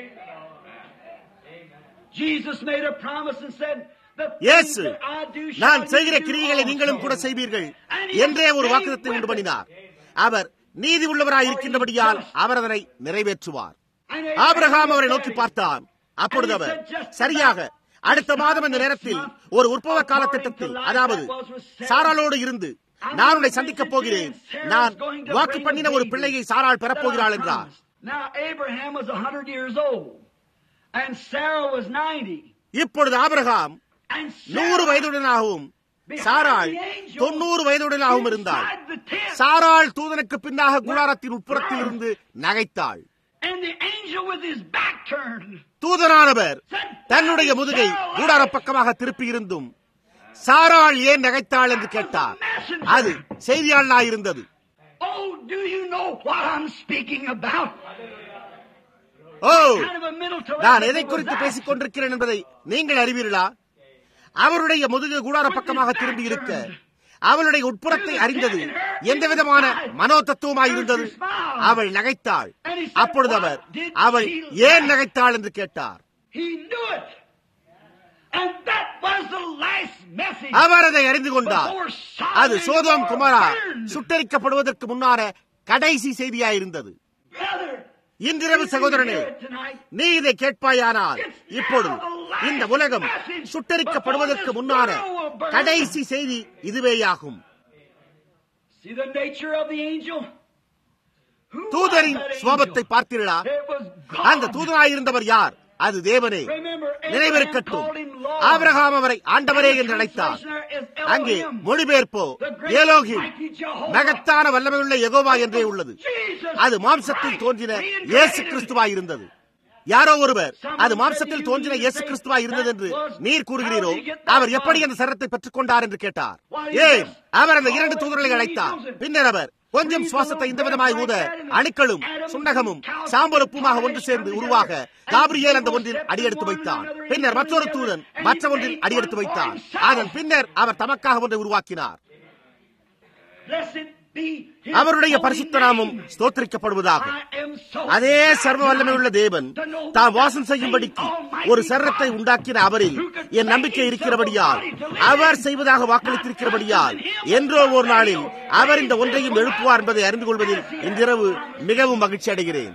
Jesus made a promise and said, "The things
இயேசு
that I do shall
நான்
you
செய்கிற
do
கிரியைகளை நீங்களும்
also."
கூட செய்வீர்கள்
And he
என்றே ஒரு
stayed
வாக்குதத்தை
with
உண்டு
it.
பண்ணினார் அவர் நீதி உள்ளவராய் இருக்கின்றபடியால் அவர் அதனை நிறைவேற்றுவார் ஆபிரகாம் அவரை நோக்கி பார்த்தான் அப்பொழுது அவர் சரியாக அடுத்த மாதம் இந்த நேரத்தில் ஒரு உற்பவ கால திட்டத்தில் அதாவது சாராளோடு இருந்து நான் உன்னை சந்திக்கப் போகிறேன் நான் வாக்கு பண்ணின ஒரு பிள்ளையை சாராள் பெறப்போகிறாள் என்றார்
Now Abraham was a hundred years old, and Sarah was ninety.
இப்பொழுது ஆபிரகாம்
And
நூறு
Sarah,
வயதுடனாகவும்
behind
சாராள்
the angel,
தொண்ணூறு வயதுடனாகவும் இருந்தாள்
inside the tent,
சாராள் தூதனுக்கு பின்னாக கூடாரத்தின் உட்புறத்தில் இருந்து நகைத்தாள்
and the angel with his back turned
தூதனானவர் தன்னுடைய முதுகை கூடார பக்கமாக திருப்பி இருந்தும் சாராள் ஏன் நகைத்தாள் என்று கேட்டார் அது செய்தியாளனாயிருந்தது
Oh, do you know what I'm speaking about?
O
Kind of a mental telepathy
நான் எதை
was
குறித்து
that.
பேசிக் கொண்டிருக்கிறேன் என்பதை நீங்கள் அறிவீர்களா அவருடைய முதுகு கூடார பக்கமாக திரும்பி இருக்க அவளுடைய உட்புறத்தை அறிந்தது எந்த விதமான மனோ தத்துவமாயிருந்தது அவள் நகைத்தாள் அப்பொழுது அவர் அவள் ஏன் நகைத்தாள் என்று கேட்டார்
He knew it. And that was the last message.
அவர் அதை அறிந்து கொண்டார்
Before Sodom
அது
and
Sodom
Gomorrah
Kumara
burned.
சுட்டரிக்கப்படுவதற்கு முன்னான கடைசி செய்தியாயிருந்தது
Brother,
இன்றிரவு
you
சகோதரனே
hear it tonight.
நீ இதை கேட்பாயானால் இப்பொழுது இந்த உலகம் சுட்டரிக்கப்படுவதற்கு முன்னான கடைசி செய்தி இதுவேயாகும்
See the nature of the angel? Who was
தூதரின்
that angel?
சுவாபத்தை பார்த்தீர்களா
It was
அந்த
God.
தூதனாயிருந்தவர் யார் அது தேவனே
Remember, Abraham
நினைவிருக்கட்டும்
called him Lord.
ஆபிரகாம் அவரை ஆண்டவரே
And the
என்று அழைத்தார்
translation there is
அங்கே
Elohim.
மொழிபெயர்ப்போ
The great
Elohim
mighty Jehovah.
மகத்தான வல்லமையுள்ள யெகோவா என்றே உள்ளது
Jesus
அது மாம்சத்தில்
Christ
தோன்றின
reincarnated.
இயேசு கிறிஸ்துவாய் இருந்தது யாரோ ஒருவர் அது மாம்சத்தில் தோன்றின இயேசு கிறிஸ்துவாய் இருந்தது என்று நீர் கூறுகிறீரோ அவர் எப்படி அந்த சரத்தை பெற்றுக் கொண்டார் என்று கேட்டார் ஏன் அவர் அந்த இரண்டு தூதர்களை அழைத்தார் பின்னர் அவர் கொஞ்சம் சுவாசத்தை இந்த விதமாய் ஊத அணுக்களும் சுண்ணகமும் சாம்பலுப்புமாக ஒன்று சேர்ந்து உருவாக காபிரியேல் அந்த ஒன்றில் அடியெடுத்து வைத்தார் பின்னர் மற்றொரு தூதன் மற்ற ஒன்றில் அடியெடுத்து வைத்தார் அதன் பின்னர் அவர் தமக்காக ஒன்றை உருவாக்கினார்
Blessed be his
அவருடைய
holy
பரிசுத்த நாமம்
name.
ஸ்தோத்திரிக்கப்படுவதாக
I am so
அதே
glad
சர்வ வல்லமையுள்ள தேவன்
to know
தாம்
that
வாசம்
the
செய்யும்படிக்கு
Almighty
ஒரு சரத்தை
God
உண்டாக்கின அவரில் என் நம்பிக்கை இருக்கிறபடியால் அவர் செய்வதாக வாக்களித்திருக்கிறபடியால் என்றோ ஒரு நாளில் அவர் இந்த ஒன்றையும் எழுப்புவார் என்பதை அறிந்து கொள்வதில் இன்றிரவு மிகவும் மகிழ்ச்சி அடைகிறேன்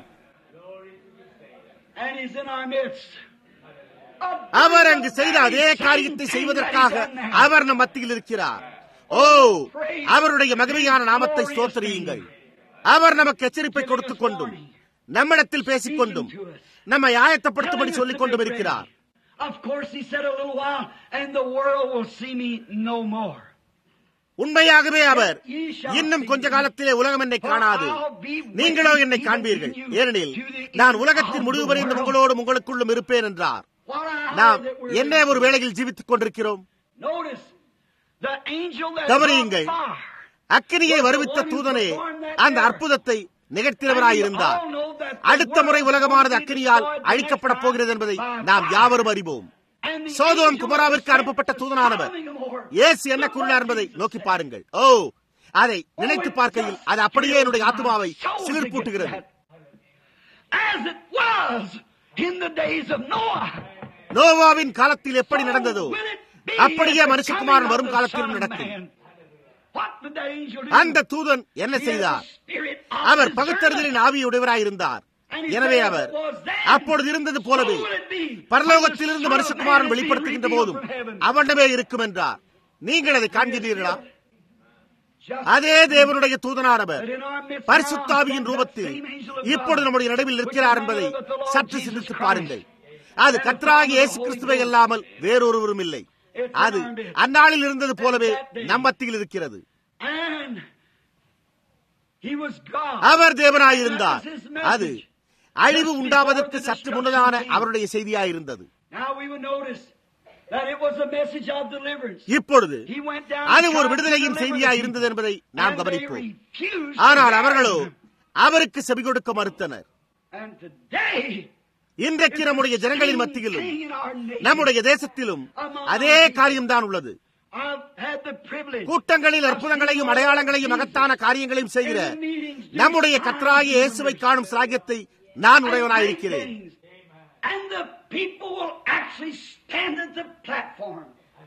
and he's in our midst.
அவர் அங்கு செய்த அதே காரியத்தை செய்வதற்காக அவர் நம் மத்தியில் இருக்கிறார் ஓ அவருடைய மகிமையான நாமத்தை ஸ்தோத்திரியுங்கள் அவர் நமக்கு எச்சரிப்பை கொடுத்துக் கொண்டும் நம்மிடத்தில் பேசிக் கொண்டும் நம்மை ஆயத்தப்படுத்தும்படி சொல்லிக் கொண்டும் இருக்கிறார்
Of course, he said a little while, and the world will see me no more.
உண்மையாகவே அவர் இன்னும் கொஞ்ச காலத்திலே உலகம் என்னை காணாது நீங்களோ என்னை காண்பீர்கள் ஏனெனில் நான் உலகத்தின் முடிவு வரைந்த உங்களோடும் உங்களுக்குள்ளும் இருப்பேன் என்றார்
What I heard
நாம்
that we're
என்ன ஒரு வேளையில் ஜீவித்துக் கொண்டிருக்கிறோம்
Notice the angel that
கவனியுங்கள்.
brought fire.
அக்கினியை வருவித்த தூதனே அந்த அற்புதத்தை நிகழ்த்தினவராயிருந்தார் அடுத்த முறை உலகமானது அக்கினியால் அழிக்கப்பட போகிறது என்பதை நாம் யாவரும் அறிவோம்
And the
Sodom
angel
குமராவிற்கு
that
அனுப்பப்பட்ட
was
தூதனானவர்
coming more.
இயேசு என்ன கூறினார் என்பதை நோக்கி பாருங்கள் ஓ அதை நினைத்து பார்க்கையில் அது அப்படியே என்னுடைய ஆத்மாவை சிலிர்ப்பூட்டுகிறது
As it was in the days of Noah.
நோவாவின் காலத்தில் எப்படி நடந்ததோ
Will it be
அப்படியே
at the
மனுஷகுமாரன்
coming of
வரும்
the
காலத்திலும்
Son of
நடக்கும்
Man? What did that angel do?
அந்த தூதன் என்ன
He had the
செய்தார்
spirit of
அவர்
discernment.
பகுத்தறிதலின் ஆவியுடையவராயிருந்தார் எனவே அவர் அப்பொழுது இருந்தது போலவே
So will it be
பரலோகத்திலிருந்து
when the Son of
மனுஷகுமாரன்
Man is
வெளிப்படுத்துகின்ற
revealed
போதும்
from heaven.
அவனிடமே இருக்கும் என்றார் நீங்கள் அதை காண்கிறீர்களா அதே தேவனுடைய தூதனானவர் பரிசுத்தாவியின் ரூபத்தில் இப்பொழுது நம்முடைய நடுவில் இருக்கிறார் என்பதை சற்று சிந்தித்து பாருங்கள் அது கர்த்தராகிய இயேசு கிறிஸ்துவை அல்லாமல் வேறொருவரும் இல்லை அது அந்நாளில் இருந்தது போலவே நம்மத்தியில் இருக்கிறது அவர் தேவனாயிருந்தார் அது அழிவு உண்டாவதற்கு சற்று முன்னதான அவருடைய செய்தியாயிருந்தது இப்பொழுது அது ஒரு விடுதலையின் செய்தியாய் இருந்தது என்பதை நாம் கவனிப்போம் ஆனால் அவர்களோ அவருக்கு செவி கொடுக்க மறுத்தனர் இன்றைக்கு நம்முடைய ஜனங்களின் மத்தியிலும் நம்முடைய தேசத்திலும் அதே காரியம்தான் உள்ளது கூட்டங்களில் அற்புதங்களையும் அடையாளங்களையும் மகத்தான காரியங்களையும் செய்கிற நம்முடைய கத்தராகிய இயேசுவை காணும் சாகியத்தை நான் உடையவனாயிருக்கிறேன்
And the people will actually stand at the platform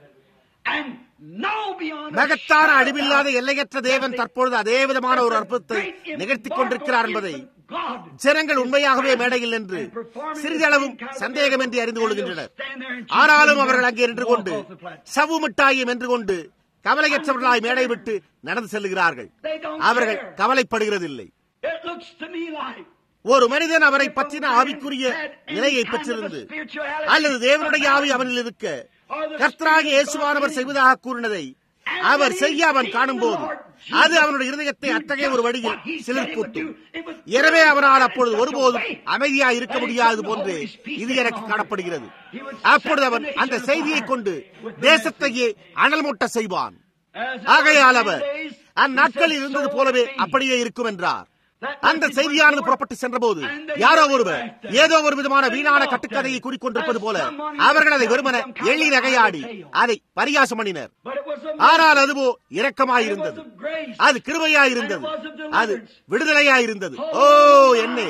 and know beyond a
மகத்தான
shadow of
அழிவில்லாத
doubt
எல்லையற்ற தேவன் தற்பொழுது அதே விதமான ஒரு அற்புதத்தை நிகழ்த்திக் கொண்டிருக்கிறார் என்பதை
God
ஜனங்கள் உண்மையாகவே மேடையில் என்று சிறிதளவும் சந்தேகமின்றி அறிந்து கொள்கின்றனர் ஆனாலும் அவர்கள் அங்கே நின்று கொண்டு சவு மிட்டாயும் என்று கொண்டு கவலையற்றவர்களாய் மேடை விட்டு நடந்து செல்லுகிறார்கள் அவர்கள் கவலைப்படுகிறதில்லை
It looks to me like
ஒரு மனிதன் அவரை பற்றின ஆவிக்குரிய நிலையை பெற்றிருந்து அல்லது தேவனுடைய ஆவி அவனில் இருக்க கர்த்தராக இயேசுவானவர் செய்வதாக கூறினதை அவர் செய்ய அவன் காணும்போது அது அவனுடைய இருதயத்தை அத்தகைய ஒரு வழியில் சிலிர்ப்பூட்டும் எனவே அவனால் அப்பொழுது ஒருபோதும் அமைதியா இருக்க முடியாது போன்று இது எனக்கு காணப்படுகிறது அப்பொழுது அவன் அந்த செய்தியை கொண்டு தேசத்தையே அனல் மூட்ட செய்வான் ஆகையால் அவர் அந்நாட்களில் இருந்தது போலவே அப்படியே இருக்கும் என்றார் அந்த செய்தியானது புறப்பட்டு சென்றபோது யாரோ ஒருவர் ஏதோ ஒரு விதமான வீணான கட்டுக்கதையை கூறிக்கொண்டிருப்பது போல அவர்கள் அதை வெறுமன எள்ளி நகையாடி அதை பரியாசம் பண்ணினர்
but it was a
ஆனால் அதுவோ இரக்கமாயிருந்தது அது கிருபையாயிருந்தது அது விடுதலையாயிருந்தது ஓ என்னே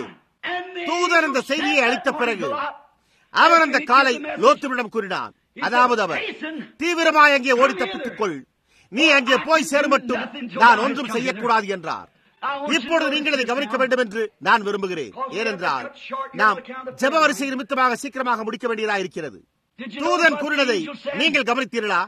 தூதர் இந்த செய்தியை அளித்த பிறகு அவர் அந்த காலை லோத்துவிடம் கூறினான் அதாவது அவர் தீவிரமாய் அங்கே ஓடி தப்பித்துக் கொள் நீ அங்கே போய் சேரும் மட்டும் நான் ஒன்றும் செய்யக்கூடாது என்றார் இப்பொழுது நீங்கள் இதை கவனிக்க வேண்டும் என்று நான் விரும்புகிறேன் ஏனென்றால் நாம் ஜெப வரிசை நிமித்தமாக சீக்கிரமாக முடிக்க வேண்டியதாக இருக்கிறது தூதன் கூறினதை நீங்கள் கவனித்தீர்களா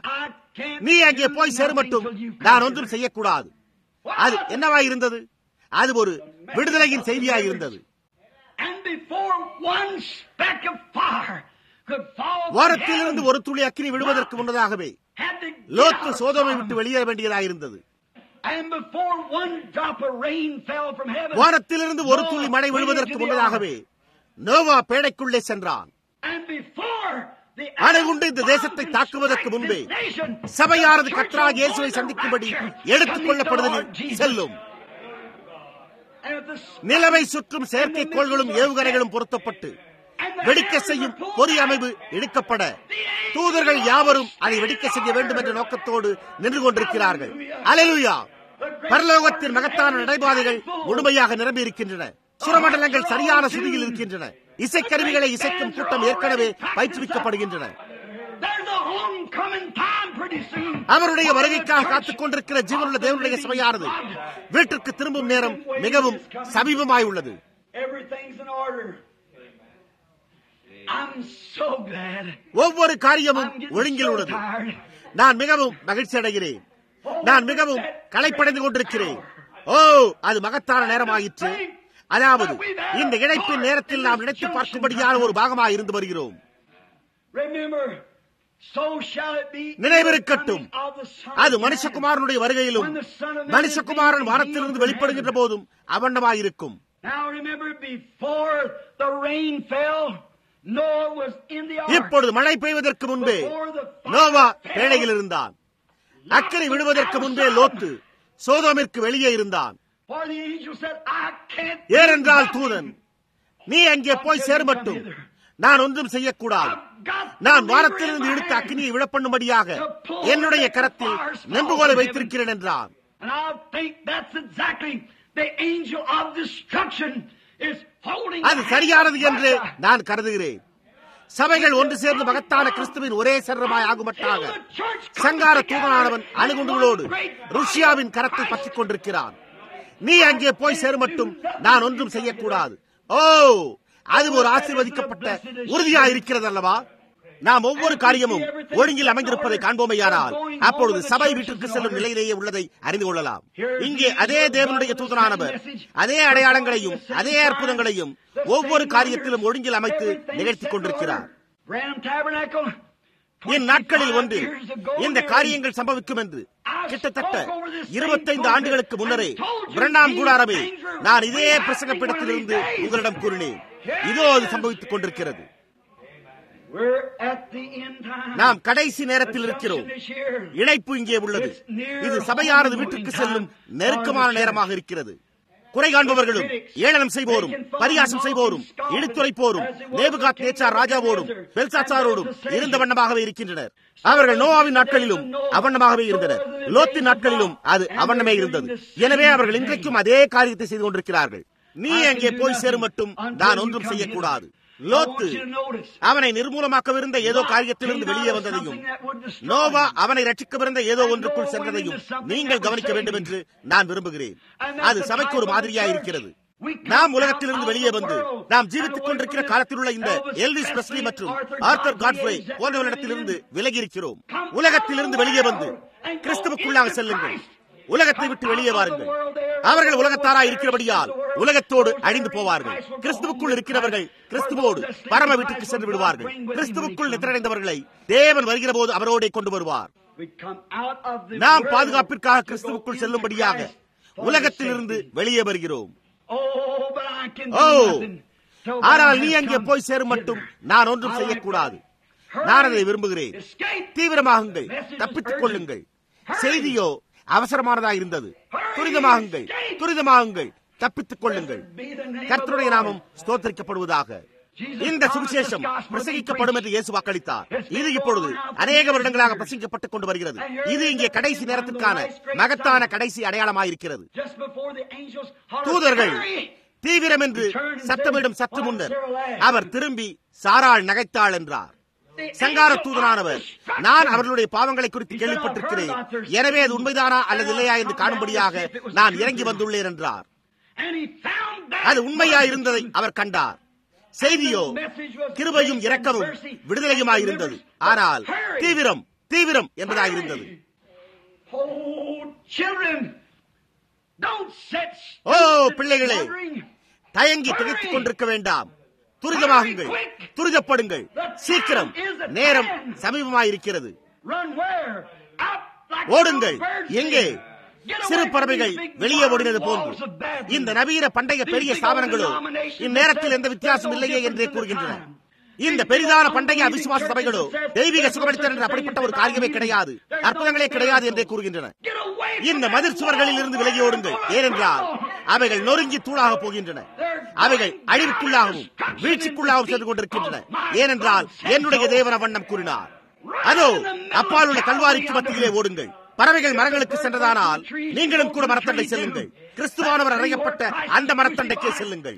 நீ அங்கே போய் சேரும் மட்டும் நான் ஒன்றும் செய்யக்கூடாது அது என்னவாய் இருந்தது அது ஒரு விடுதலையின் செய்தியாய் இருந்தது
And before one speck of fire could fall from
வாரத்திலிருந்து
heaven,
ஒரு துளி அக்கினி விழுவதற்கு முன்னதாகவே
had to get
Lot
out of
சோதோமை
Sodom.
விட்டு வெளியேற வேண்டியதாயிருந்தது
And before one drop of rain fell from heaven,
வானத்திலிருந்து ஒரு துளி மழை விழுவதற்கு முன்னதாகவே நோவா பேடைக்குள்ளே சென்றான்
and before the
அணுகுண்டு இந்த தேசத்தை தாக்குவதற்கு முன்பே சபையானது கத்ராக இயேசுவை சந்திக்கும்படி எடுத்துக் கொள்ளப்படுவதில் செல்லும் நிலவை சுற்றும் செயற்கைக்கோள்களும் ஏவுகணைகளும் பொருத்தப்பட்டு வெடிக்க செய்யும் பொறி அமைப்பு இழுக்கப்பட தூதர்கள் யாவரும் அதை வெடிக்க செய்ய வேண்டும் என்ற நோக்கத்தோடு நின்று கொண்டிருக்கிறார்கள் அலையுயா பரலோகத்தின் மகத்தான நடைபாதைகள் முழுமையாக நிரம்பி இருக்கின்றன சுரமண்டலங்கள் சரியான சுதியில் இருக்கின்றன இசைக்கருவிகளை இசைக்கும் கூட்டம் ஏற்கனவே பயிற்றுவிக்கப்படுகின்றன
There's a homecoming time pretty soon.
அவருடைய வருகைக்காக காத்துக் கொண்டிருக்கிற ஜீவனுள்ள தேவனுடைய சபையானது வீட்டிற்கு திரும்பும் நேரம் மிகவும் சமீபமாய் உள்ளது
Everything's in order. I'm so glad.
ஒவ்வொரு காரியமும்
I'm getting
ஒழுங்கில்
so
உள்ளது
tired.
நான் மிகவும் மகிழ்ச்சி அடைகிறேன் நான் மிகவும் களைப்படைந்து கொண்டிருக்கிறேன் ஓ அது மகத்தான நேரமாயிற்று அதாவது இந்த இணைப்பின் நேரத்தில் நாம் நினைத்து பார்க்கும்படியான ஒரு பாகமாக இருந்து வருகிறோம்
Remember, so shall it be.
நினைவிருக்கட்டும்.
of the Son
அது
of Man.
மனுஷகுமாரனுடைய வருகையிலும்
When the Son of Man
மனுஷகுமாரன்
is being
வானத்திலிருந்து
revealed
வெளிப்படுகின்ற
from
போதும் அவண்டமாயிருக்கும்
Now remember, before the rain fell, Noah was in the ark.
இப்பொழுது மழை பெய்வதற்கு முன்பே
Before the fire
Noah
fell,
பேழையில் இருந்தான் அக்கறை விடுவதற்கு முன்பே லோத்து சோதோமிற்கு வெளியே இருந்தான்
For the angel said, I can't do
ஏனென்றால்
nothing.
தூதன் நீ அங்கே போய் சேர் மட்டும் நான் ஒன்றும் செய்யக்கூடாது
I've got
நான்
the
வானத்திலிருந்து
lever in
இழுத்த
my hand.
அக்னியை விழப்பண்ணும்படியாக என்னுடைய கரத்தில் நெம்புகோலை வைத்திருக்கிறேன் என்றான்
And I think that's exactly the angel of destruction is holding
அது
the hand
சரியானது
of
என்று
Russia.
நான் கருதுகிறேன் சபைகள் ஒன்று சேர்ந்து மகத்தான கிறிஸ்துவின் ஒரே சரமாய் ஆகுமட்டாக சங்கார தூதனானவன் அணுகுண்டுகளோடு ருஷ்யாவின் கரத்தை பற்றிக் கொண்டிருக்கிறான் நீ அங்கே போய் சேரும் மட்டும் நான் ஒன்றும் செய்யக்கூடாது ஓ அது ஒரு ஆசீர்வதிக்கப்பட்ட உறுதியா இருக்கிறது அல்லவா நாம் ஒவ்வொரு காரியமும் ஒழுங்கில் அமைந்திருப்பதை காண்போமையானால் அப்பொழுது சபை வீட்டிற்கு செல்லும் நிலையிலேயே உள்ளதை அறிந்து கொள்ளலாம் இங்கே அதே தேவனுடைய தூதனானவர் அதே அடையாளங்களையும் அதே அற்புதங்களையும் ஒவ்வொரு காரியத்திலும் ஒழுங்கில் அமைத்து நிகழ்த்திக் கொண்டிருக்கிறார் இந்நாட்களில் ஒன்று இந்த காரியங்கள் சம்பவிக்கும் என்று கிட்டத்தட்ட இருபத்தைந்து ஆண்டுகளுக்கு முன்னரே இரண்டாம் கூடாரமே நான் இதே பிரசங்கப்பிடத்திலிருந்து உங்களிடம் கூறினேன் இதோ அது சம்பவித்துக் கொண்டிருக்கிறது நாம் கடைசி நேரத்தில் இருக்கிறோம் இணைப்பு இங்கே உள்ளது இது சபையானது வீட்டுக்கு செல்லும் நெருக்கமான நேரமாக இருக்கிறது குறை காண்பவர்களும் ஏளனம் செய்வோரும் பரிகாசம் செய்வோரும் இழுத்துரைப்போரும் நேபுகாத் நேச்சார் ராஜாவோடும் பெல்சாச்சாரோடும் இருந்த வண்ணமாகவே இருக்கின்றனர் அவர்கள் நோவாவின் நாட்களிலும் அவண்ணமாகவே இருந்தனர் லோத்தின் நாட்களிலும் அது அவண்ணமே இருந்தது எனவே அவர்கள் இன்றைக்கும் அதே காரியத்தை செய்து கொண்டிருக்கிறார்கள் நீ அங்கே போய் சேரும் மட்டும் நான் ஒன்றும் செய்யக்கூடாது லோத்து அவனை நிர்மூலமாக்கவிருந்த ஏதோ காரியத்திலிருந்து வெளியே வந்ததையும் நோவா அவனை ரட்சிக்கவிருந்த ஏதோ ஒன்றுக்குள் சென்றதையும் நீங்கள் கவனிக்க வேண்டும் என்று நான் விரும்புகிறேன் அது சபைக்கு ஒரு மாதிரியா இருக்கிறது நாம் உலகத்திலிருந்து வெளியே வந்து நாம் ஜீவித்துக் கொண்டிருக்கிற காலத்தில் உள்ள இந்த எல்விஸ் பிரஸ்லி மற்றும் ஆர்த்தர் காட்ஃப்ரே போன்றவரிடத்திலிருந்து விலகி இருக்கிறோம் உலகத்திலிருந்து வெளியே வந்து கிறிஸ்துவுக்குள்ளாக செல்லுங்கள் உலகத்தை விட்டு வெளியே வாருங்கள் அவர்கள் உலகத்தாரா இருக்கிறபடியால் உலகத்தோடு அழிந்து போவார்கள் கிறிஸ்துவுக்குள் இருக்கிறவர்கள் கிறிஸ்துவோடு பரம வீட்டுக்கு சென்று விடுவார்கள் கிறிஸ்துவுக்குள் நித்திரடைந்தவர்களை தேவன் வருகிற போது அவரோட கொண்டு வருவார் நாம் பாதுகாப்பிற்காக கிறிஸ்துவுக்குள் செல்லும்படியாக உலகத்திலிருந்து வெளியே வருகிறோம் ஓ ஆனால் நீ அங்கே போய் சேரும் மட்டும் நான் ஒன்றும் செய்யக்கூடாது நான் அதை விரும்புகிறேன் தீவிரமாகுங்கள் தப்பித்துக் கொள்ளுங்கள் செய்தியோ அவசரமானதா இருந்தது துரிதமாகுங்கள் துரிதமாகுங்கள் தப்பித்துக் கொள்ளுங்கள் கர்த்தருடைய நாமம் ஸ்தோத்தரிக்கப்படுவதாக இந்த சுவிசேஷம் பிரசங்கிக்கப்படும் என்று இயேசு வாக்களித்தார் இது இப்பொழுது அநேக வருடங்களாக பிரசங்கிக்கப்பட்டுக் கொண்டு வருகிறது இது இங்கே கடைசி நேரத்திற்கான மகத்தான கடைசி அடையாளமாயிருக்கிறது தூதர்கள் தீவிரம் என்று சத்தமிடும் சற்று முன்னர் அவர் திரும்பி சாராள் நகைத்தாள் என்றார் சங்கார தூதனானவர் நான் அவர்களுடைய பாவங்களை குறித்து கேள்விப்பட்டிருக்கிறேன் எனவே அது உண்மைதானா அல்லது இல்லையா என்று காணும்படியாக நான் இறங்கி வந்துள்ளேன் என்றார் அது உண்மையா இருந்ததை அவர் கண்டார் செய்தியோ கிருபையும் இரக்கமும் விடுதலையுமாயிருந்தது ஆனால் தீவிரம் தீவிரம் என்பதாயிருந்தது ஓ பிள்ளைகளே தயங்கி திகைத்துக் கொண்டிருக்க வேண்டாம் துரிதமாகுங்கள் துரிதப்படுங்கள் சீக்கிரம் நேரம் சமீபமாயிருக்கிறது ஓடுங்கள் எங்கே சிறு பறவைகள் வெளியே ஓடினது போன்று இந்த நவீன பண்டைய பெரிய ஸ்தாபனங்களோ இந்நேரத்தில் எந்த வித்தியாசம் இல்லையே என்றே கூறுகின்றன இந்த பெரிதான பண்டைய அவிசுவாச சபைகளோ தெய்வீக சுகமளித்தல் என்ற அப்படிப்பட்ட ஒரு காரியமே கிடையாது அற்புதங்களே கிடையாது என்றே கூறுகின்றன இந்த மதிர் சுவர்களில் இருந்து விலகி ஓடுங்கள் ஏனென்றால் அவைகள் நொறுங்கி தூளாக போகின்றன அவைகள் அழிவுக்குள்ளாகவும் வீழ்ச்சிக்குள்ளாகவும் சென்று கொண்டிருக்கின்றன ஏனென்றால் என்னுடைய தேவன வண்ணம் கூறினார் அதோ அப்பால் உள்ள கல்வாரிக்கு மத்தியிலே ஓடுங்கள் பறவைகள் மரங்களுக்கு சென்றதானால் நீங்களும் கூட மரத்தண்டை செல்லுங்கள் கிறிஸ்துவானவர் அறையப்பட்ட அந்த மரத்தண்டைக்கே செல்லுங்கள்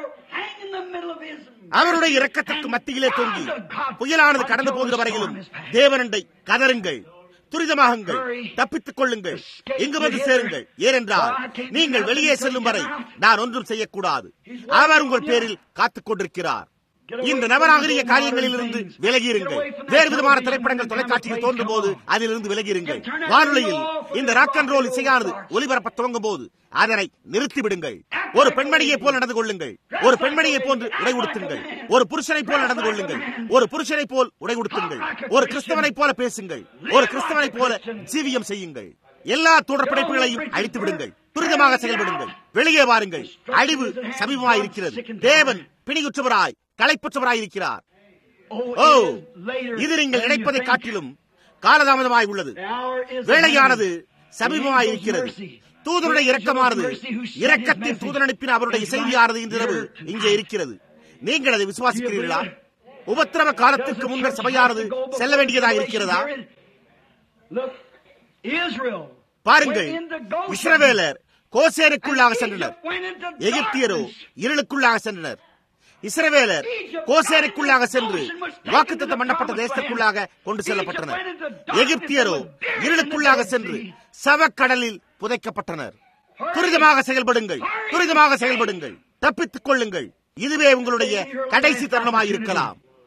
அவருடைய இரக்கத்திற்கு மத்தியிலே தொங்கி புயலானது கடந்து போகிற வரையிலும் தேவனண்டை கதருங்கள் துரிதமாகுங்கள் தப்பித்துக் கொள்ளுங்கள் இங்கு வந்து சேருங்கள் ஏனென்றால் நீங்கள் வெளியே செல்லும் வரை நான் ஒன்றும் செய்யக்கூடாது அவர் உங்கள் பேரில் காத்துக் கொண்டிருக்கிறார் இந்த நவநாகரிக காரியங்களில் இருந்து விலகியிருங்கள் வேறு விதமான திரைப்படங்கள் தொலைக்காட்சியில் தோன்றும் போது அதிலிருந்து விலகியிருங்கள் வானொலியில் இந்த ராக் அண்ட் ரோல் இசையானது ஒலிபரப்ப துவங்கும் போது அதனை நிறுத்திவிடுங்கள் ஒரு பெண்மணியை போல் நடந்து கொள்ளுங்கள் ஒரு பெண்மணியை போன்று உடை உடுத்துங்கள் ஒரு புருஷனை போல் நடந்து கொள்ளுங்கள் ஒரு புருஷனை போல் உடை உடுத்துங்கள் ஒரு கிறிஸ்தவனை போல பேசுங்கள் ஒரு கிறிஸ்தவனை போல ஜீவியம் செய்யுங்கள் எல்லா தொடர் படைப்புகளையும் அழித்து விடுங்கள் துரிதமாக செயல்படுங்கள் வெளியே வாருங்கள் அழிவு சமீபமாயிருக்கிறது தேவன் பிணியுற்றவராய் களைப்புற்றவராயிருக்கிறார் ஓ இது நீங்கள் நினைப்பதை காட்டிலும் காலதாமதமாய் உள்ளது வேலையானது சமீபமாய் இருக்கிறது தூதருடைய இரக்கமானது இரக்கத்தின் தூதர் அனுப்பின அவருடைய செய்தியானது இன்றிரவு இங்கே இருக்கிறது நீங்கள் அதை விசுவாசிக்கிறீர்களா உபத்திரவ காலத்திற்கு முன்னர் சபையானது செல்ல வேண்டியதாக இருக்கிறதா பாருங்கள் இஸ்ரவேலர் கோசேனுக்குள்ளாக சென்றனர் எகிப்தியரோ இருளுக்குள்ளாக சென்றனர் இஸ்ரவேலர் கோசேனுக்குள்ளாக சென்று வாக்குத்தத்தம் பண்ணப்பட்ட தேசத்துக்குள்ளாக கொண்டு செல்லப்பட்டனர் எகிப்தியரோ இருளுக்குள்ளாக சென்று சவக்கடலில் புதைக்கப்பட்டனர் துரிதமாக செயல்படுங்கள் துரிதமாக செயல்படுங்கள் தப்பித்துக் கொள்ளுங்கள் இதுவே உங்களுடைய கடைசி தருணமாயிருக்கலாம்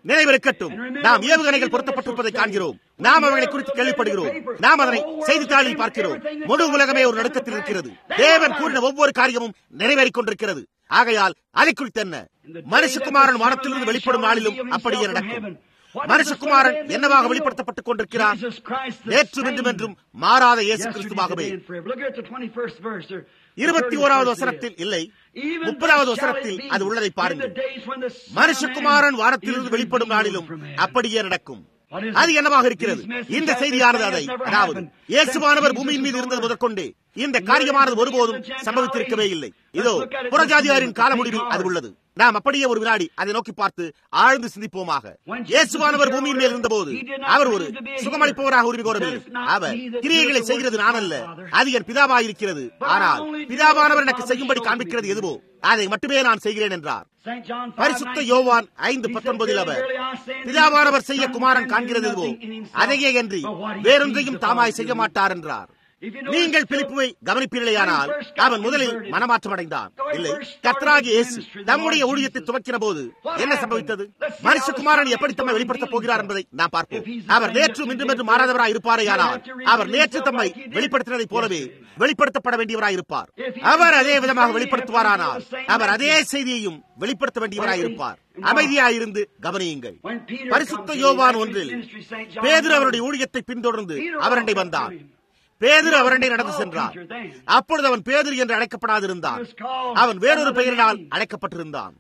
நினைவிருக்கட்டும் நாம் ஏவுகணைகள் பொருத்தப்பட்டிருப்பதை காண்கிறோம் நாம் அவர்களை குறித்து கேள்விப்படுகிறோம் நாம் அதனை செய்தித்தாளில் பார்க்கிறோம் முழு உலகமே ஒரு நடுக்கத்தில் இருக்கிறது தேவன் கூறின ஒவ்வொரு காரியமும் நிறைவேறிக் கொண்டிருக்கிறது ஆகையால் அதை குறித்து என்ன மனுஷகுமாரன் வானத்திலிருந்து வெளிப்படும் நாளிலும் அப்படியே நடக்கும் மனுஷகுமாரன் என்னவாக வெளிப்படுத்தப்பட்டுக் கொண்டிருக்கிறார் நேற்றும் இன்றும் என்றும் மாறாத இயேசு கிறிஸ்துவாகவே இருபத்தி ஓராவது வசனத்தில் இல்லை முப்பதாவது வசனத்தில் அது உள்ளதை பாருங்கள் மனுஷகுமாரன் வாரத்திலிருந்து வெளிப்படும் நாளிலும் அப்படியே நடக்கும் அது என்னவாக இருக்கிறது இந்த செய்தியானது அதை அதாவது இயேசுவானவர் பூமியின் மீது இருந்தது முதற்கொண்டு இந்த காரியமானது ஒருபோதும் சம்பவித்திருக்கவே இல்லை இதோ புறஜாதியாரின் கால முடிவில் அது உள்ளது நாம் அப்படியே ஒரு வினாடி அதை நோக்கி பார்த்து ஆழ்ந்து சிந்திப்போமாக இயேசுவானவர் பூமியின் மேல் இருந்தபோது அவர் ஒரு சுகமளிப்பவராக உரிமை கோரவில்லை அவர் கிரியைகளை செய்கிறது நான் அல்ல அது என் பிதாவாக இருக்கிறது ஆனால் பிதாவானவர் எனக்கு செய்யும்படி காண்பிக்கிறது எதுவோ அதை மட்டுமே நான் செய்கிறேன் என்றார் பரிசுத்த யோவான் ஐந்து பத்தொன்பதில் அவர் பிதாவானவர் செய்ய குமாரன் காண்கிறது எதுவோ அதையே என்று வேறொன்றையும் தாமாய் செய்ய மாட்டார் என்றார் நீங்கள் பிலிப்புவை கவனிப்பீர்களேயானால் அவன் முதலில் மனமாற்றம் அடைந்தான் இல்லை கத்ராகி இயேசு தம்முடைய ஊழியத்தை துவக்கிற போது என்ன சம்பவித்தது மனுஷகுமாரன் எப்படி தம்மை வெளிப்படுத்தப் போகிறார் என்பதை நாம் பார்ப்போம் அவர் நேற்று இன்றும் என்று மாறாதவராய் இருப்பாரேயானால் அவர் நேற்று தம்மை வெளிப்படுத்தினதைப் போலவே வெளிப்படுத்தப்பட வேண்டியவராய் இருப்பார் அவர் அதே விதமாக வெளிப்படுத்துவாரானால் அவர் அதே செய்தியையும் வெளிப்படுத்த வேண்டியவராய் இருப்பார் அமைதியாயிருந்து கவனியுங்கள் பரிசுத்த யோவான் ஒன்றில் பேதர் அவருடைய ஊழியத்தை பின்தொடர்ந்து அவரண்டை வந்தார் பேதர் அவரண்டை நடந்து சென்றார் அப்பொழுது அவன் பேதர் என்று அழைக்கப்படாதிருந்தான் அவன் வேறொரு பெயரினால் அழைக்கப்பட்டிருந்தான்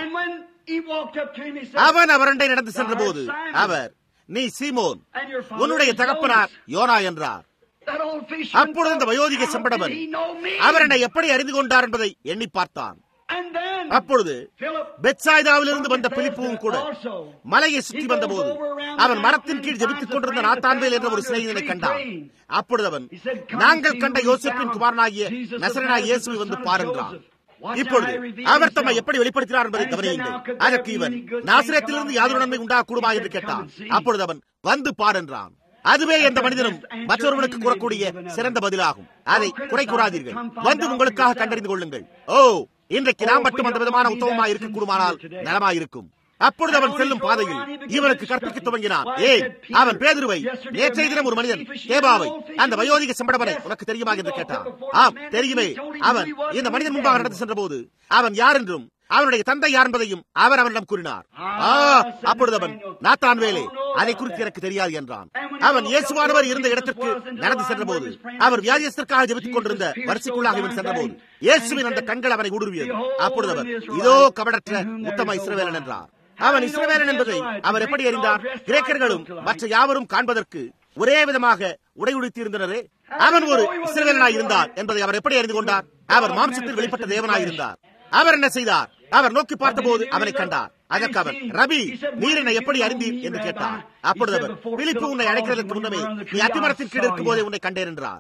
அவன் அவரண்டை நடந்து சென்ற போது அவர் நீ சீமோன் உன்னுடைய தகப்பனார் யோனா என்றார் அப்பொழுது அந்த வயோதிக செம்படவன் அவர் என்னை எப்படி அறிந்து கொண்டார் என்பதை எண்ணி பார்த்தான் அப்பொழுது பெட்சாய்தாவிலிருந்து வந்த பிலிப்புவும் கூட மலையை சுற்றி வந்தபோது அவன் மரத்தின் கீழ் ஜெபித்துக் கொண்டிருந்த நாத்தான்வேல் என்ற ஒரு சிலையினை கண்டான் அப்பொழுது அவன் நாங்கள் கண்ட யோசிப்பின் குமாரனாகிய நசரனாகிய இயேசுவை வந்து பாருங்கிறான் இப்பொழுது அவர் தம்மை எப்படி வெளிப்படுத்தினார் என்பதை கவனியுங்கள் அதற்கு இவன் நாசிரத்திலிருந்து யாதொரு நன்மை உண்டாகக்கூடுமா என்று கேட்டான் அப்பொழுது அவன் வந்து பார் என்றான் அதுவே எந்த மனிதனும் மற்றொருவனுக்கு கூறக்கூடிய சிறந்த பதிலாகும் அதை குறை கூறாதீர்கள் வந்து உங்களுக்காக கண்டறிந்து கொள்ளுங்கள் ஓ இன்றைக்கு நாம் மட்டும் அந்த விதமான உத்தமமாக இருக்கக்கூடுமானால் நலமாயிருக்கும் அப்பொழுது அவன் செல்லும் பாதையில் இவனுக்கு கற்பிக்க துவங்கினான் ஏய் அவன் பேதுருவை நேற்றைய தினம் ஒரு மனிதன் தேபாவை அந்த வயோதிக செம்படவனை உனக்கு தெரியுமா என்று கேட்டான் ஆம் தெரியுமே அவன் இந்த மனிதன் முன்பாக நடந்து சென்ற போது அவன் யார் என்றும் அவனுடைய தந்தை யார் என்பதையும் அவர் அவனிடம் கூறினார் அப்பொழுது அவன் நாத்தான் வேலே அதை குறித்து எனக்கு தெரியாது என்றான் அவன் இயேசுவானவர் இருந்த இடத்திற்கு நடந்து சென்ற போது அவர் வியாதியத்திற்காக ஜெபித்துக் கொண்டிருந்த வரிசைக்குள்ளாக இவன் சென்ற போது இயேசுவின் அந்த கண்கள் அவனை ஊடுருவியது அப்பொழுது அவர் இதோ கபடற்ற உத்தம இஸ்ரவேலன் என்றார் அவன் இஸ்ரவேலன் என்பதை அவர் எப்படி அறிந்தார் கிரேக்கர்களும் மற்ற யாவரும் காண்பதற்கு ஒரே விதமாக உடை உடுத்தியிருந்தனரே அவன் ஒரு இஸ்ரவேலனாய் இருந்தார் என்பதை அவர் எப்படி அறிந்து கொண்டார் அவர் மாம்சத்தில் வெளிப்பட்ட தேவனாய் இருந்தார் அவர் என்ன செய்தார் அவர் நோக்கி பார்த்தபோது அவனை கண்டார் அதற்கு அவர் ரவி நீர் என்னை எப்படி அறிந்தீர் என்று கேட்டார் அப்பொழுது அவர் பிலிப்பு உன்னை அழைக்கிறதற்கு முன்னமே நீ அத்திமரத்தின் கீழ் இருக்கும் போதே உன்னை கண்டேன் என்றார்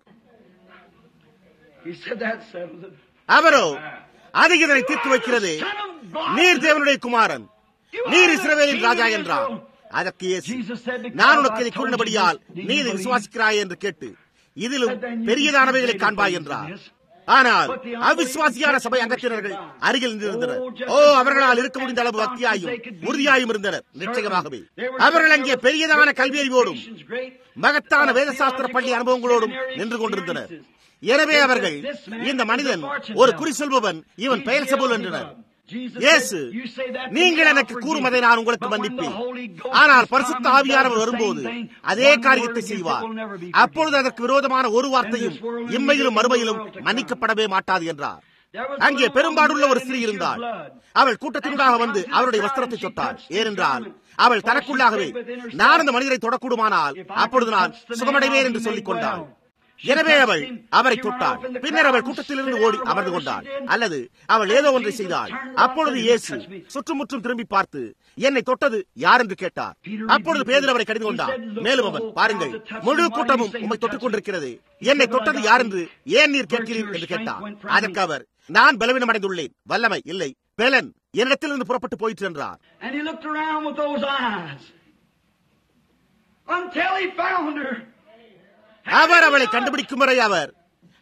அவரோ அது இதனை தீர்த்து வைக்கிறது நீர் தேவனுடைய குமாரன் நீர் இஸ்ரவேலின் ராஜா என்றார் அதற்கு இயேசு நான் உனக்கு இதை கூறினபடியால் நீ இதை விசுவாசிக்கிறாய் என்று கேட்டு இதிலும் பெரியதானவைகளை காண்பாய் என்றார் ஆனால் அவிசுவாசியான சபை அங்கத்தினர்கள் அருகில் நின்றிருந்தனர் ஓ அவர்களால் இருக்க முடிந்த அளவு பக்தியாயும் உறுதியாயும் இருந்தனர் நிச்சயமாகவே அவர்கள் அங்கே பெரியதான கல்வியறிவோடும் மகத்தான வேதசாஸ்திர பள்ளி அனுபவங்களோடும் நின்று கொண்டிருந்தனர் எனவே அவர்கள் இந்த மனிதன் ஒரு குறி சொல்பவன் இவன் பெயர் சபுல் என்றனர் இயேசு நீங்கள் எனக்கு கூறுவதை நான் உங்களுக்கு மன்னிப்பேன் ஆனால் பரிசுத்த ஆவியானவர் வரும்போது அதே காரியத்தை செய்வார் அப்பொழுது அதற்கு விரோதமான ஒரு வார்த்தையும் இம்மையிலும் மறுமையிலும் மன்னிக்கப்படவே மாட்டாது என்றார் அங்கே பெரும்பாடுள்ள ஒரு ஸ்திரீ இருந்தாள் அவள் கூட்டத்தினூடாக வந்து அவருடைய வஸ்திரத்தை தொட்டாள் ஏனென்றால் அவள் தனக்குள்ளாகவே நான் அந்த மனிதரை தொடக்கூடுமானால் அப்பொழுது நான் சுகமடைவேன் என்று சொல்லிக் கொண்டாள் எனவே அவள் அவரை தொட்டாள் பின்னர் அவள் கூட்டத்திலிருந்து ஓடி அமர்ந்து கொண்டாள் அல்லது அவள் ஏதோ ஒன்றை செய்தாள் அப்பொழுது இயேசு சுற்றுமுற்றும் திரும்பி பார்த்து என்னை தொட்டது யார் என்று கேட்டார் அப்பொழுது பேதர் அவரை கடிந்து கொண்டார் மேலும் அவன் பாருங்கள் முழு கூட்டமும் உம்மை தொட்டுக் கொண்டிருக்கிறது என்னை தொட்டது யார் என்று ஏன் நீர் கேட்கிறீர் என்று கேட்டார் அதற்கு அவர் நான் பலவீனம் அடைந்துள்ளேன் வல்லமை இல்லை பெலன் என்னிடத்திலிருந்து புறப்பட்டு போயிற்று என்றார்
And he looked around with those eyes until he found her.
அவர் அவளை கண்டுபிடிக்கும் வரை அவர்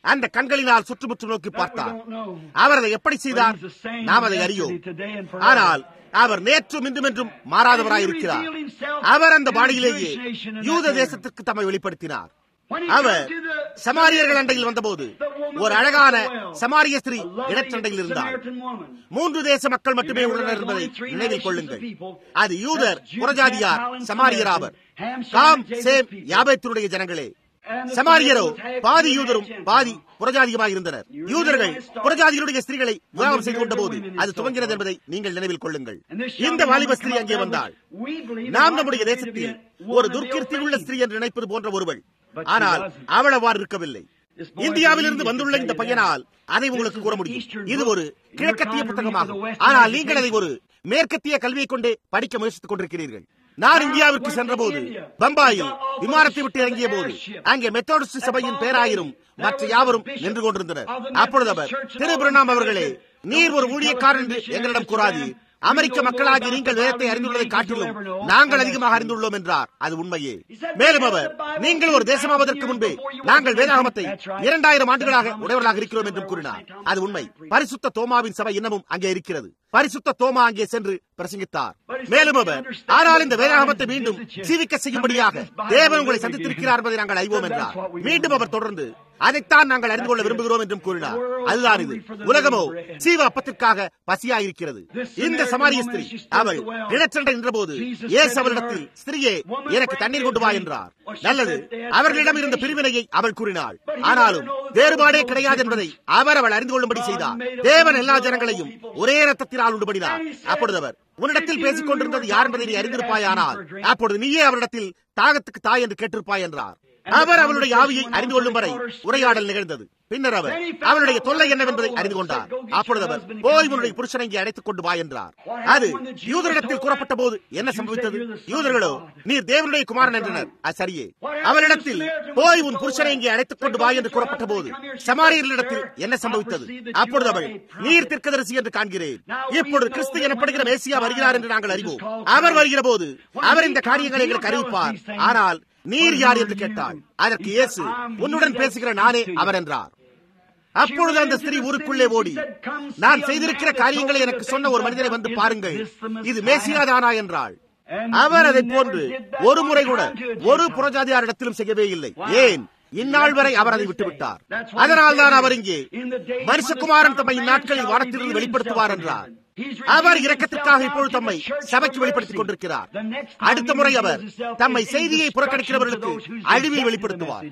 அந்த கண்களினால் சுற்றுமுற்று நோக்கி பார்த்தார் அவர் அதை எப்படி செய்தார் நாம் அதை அறியோம் ஆனால் அவர் நேற்றும் இன்றும் என்றும் மாறாதவராயிருக்கிறார் அவர் அந்த பாணியிலேயே யூத தேசத்திற்கு தம்மை வெளிப்படுத்தினார் அவர் சமாரியர்கள் அண்டையில் வந்தபோது ஒரு அழகான சமாரிய ஸ்திரீ இடச்சண்டையில் இருந்தார் மூன்று தேச மக்கள் மட்டுமே உள்ளனர் என்பதை நினைவில் கொள்ளுங்கள் அது யூதர் புறஜாதியார் சமாரியராவர் காம் சேம் யாபேத்தினுடைய ஜனங்களே சமாரியரோ பாதி யூதரும் பாதி புறஜாதியுமாக இருந்தனர் யூதர்கள் புறஜாதிகளுடைய ஸ்திரீகளை விவாகம் செய்து கொண்ட போது அது துவங்கினது என்பதை நீங்கள் நினைவில் கொள்ளுங்கள் இந்த வாலிப ஸ்திரீ அங்கே வந்தாள் நாம் நம்முடைய தேசத்தில் ஒரு துர்க்கிருத்தி உள்ள ஸ்திரீ என்று நினைப்பது போன்ற ஒருவள் ஆனால் அவள் அவ்வாறு இருக்கவில்லை இந்தியாவிலிருந்து வந்துள்ள இந்த பையனால் அதை உங்களுக்கு கூற முடியும் இது ஒரு கிழக்கத்திய புத்தகமாகும் ஆனால் நீங்கள் அதை ஒரு மேற்கத்திய கல்வியை கொண்டே படிக்க முயற்சித்துக் கொண்டிருக்கிறீர்கள் நான் இந்தியாவிற்கு சென்றபோது பம்பாயில் விமானத்தை விட்டு இறங்கிய போது அங்கே மெத்தோடிஸ்ட் சபையின் பேராயிரும் மற்ற யாவரும் நின்று கொண்டிருந்தனர் அப்பொழுது அவர் திரு பிரணாம் அவர்களே நீர் ஒரு ஊழியக்காரன் என்று எங்களிடம் கூறாதீர் அமெரிக்க மக்களாகி நீங்கள் வேதத்தை அறிந்துள்ளதை காட்டிலும் நாங்கள் அதிகமாக அறிந்துள்ளோம் என்றார் அது உண்மையே மேலும் அவர் நீங்கள் ஒரு தேசமாவதற்கு முன்பே நாங்கள் வேதாகமத்தை இரண்டாயிரம் ஆண்டுகளாக உடையவர்களாக இருக்கிறோம் என்றும் கூறினார் அது உண்மை பரிசுத்த தோமாவின் சபை இன்னமும் அங்கே இருக்கிறது பரிசுத்த தோமா அங்கே சென்று பிரசங்கித்தார் மேலும் அவர் ஆனால் இந்த வேதாகமத்தை மீண்டும் ஜீவிக்க செய்யும்படியாக தேவன் உங்களை சந்தித்திருக்கிறார் என்பதை நாங்கள் அறிவோம் என்றார் மீண்டும் அவர் தொடர்ந்து அதைத்தான் நாங்கள் அறிந்து கொள்ள விரும்புகிறோம் என்றும் கூறினார் அதுதான் இது உலகமோ ஜீவ அப்பத்திற்காக பசியாயிருக்கிறது இந்த சமாரிய ஸ்திரீ அவள் இனச்சண்டை நின்றபோது ஏசு அவரிடத்தில் ஸ்திரியே எனக்கு தண்ணீர் கொண்டு வா என்றார் நல்லது அவர்களிடம் இருந்த பிரிவினையை அவள் கூறினாள் ஆனாலும் வேறுபாடே கிடையாது என்பதை அவர் அவள் அறிந்து கொள்ளும்படி செய்தார் தேவன் எல்லா ஜனங்களையும் ஒரே ரத்தத்தினால் உண்டுபடினார் அப்பொழுது அவர் உன்னிடத்தில் பேசிக் கொண்டிருந்தது யார் என்பதை நீ அறிந்திருப்பாயானால் அப்பொழுது நீயே அவரிடத்தில் தாகத்துக்கு தாய் என்று கேட்டிருப்பாய் என்றார் அவர் அவளுடைய ஆவியை அறிந்து கொள்ளும் வரை உரையாடல் நிகழ்ந்தது பின்னர் அவர் அவளுடைய தொல்லை என்னவென்பதை அறிந்து கொண்டார் அப்பொழுது அவர் போய் உன்னுடைய புருஷனை இங்கே அழைத்துக் கொண்டு வா என்றார் அது யூதரிடத்தில் கூறப்பட்ட போது என்ன சம்பவித்தது யூதர்களோ நீர் தேவனுடைய குமாரன் என்றனர் அது சரியே அவரிடத்தில் போய் உன் புருஷனை இங்கே அழைத்துக் கொண்டு வா என்று கூறப்பட்ட போது சமாரியர்களிடத்தில் என்ன சம்பவித்தது அப்பொழுது அவள் நீர் திர்க்கதரிசி என்று காண்கிறேன் இப்பொழுது கிறிஸ்து எனப்படுகிற மேசியா வருகிறார் என்று நாங்கள் அறிவோம் அவர் வருகிற போது அவர் இந்த காரியங்களை எங்களுக்கு அறிவிப்பார் ஆனால் நீர் யார் என்று கேட்டாள் அதற்கு இயேசு உன்னுடன் பேசுகிற நானே அவர் என்றார் அப்பொழுது அந்த ஸ்திரீ ஊருக்குள்ளே ஓடி நான் செய்திருக்கிற காரியங்களை எனக்கு சொன்ன ஒரு மனிதரை வந்து பாருங்கள் இது மேசியாதானா என்றாள் அவர் அதை போன்று ஒரு முறை கூட ஒரு புறஜாதியாரிடத்திலும் செய்யவே இல்லை ஏன் இந்நாள் வரை அவர் அதை விட்டுவிட்டார் அதனால் தான் அவர் இங்கே மனுஷகுமாரன் தம்மை இந்நாட்களில் வானத்திலிருந்து வெளிப்படுத்துவார் என்றார் அவர் இரக்கத்திற்காக இப்பொழுது தம்மை சபைக்கு வெளிப்படுத்திக் கொண்டிருக்கிறார் அடுத்த முறை அவர் தம்மை செய்தியை புறக்கணிக்கிறவர்களுக்கு அழிவில் வெளிப்படுத்துவார்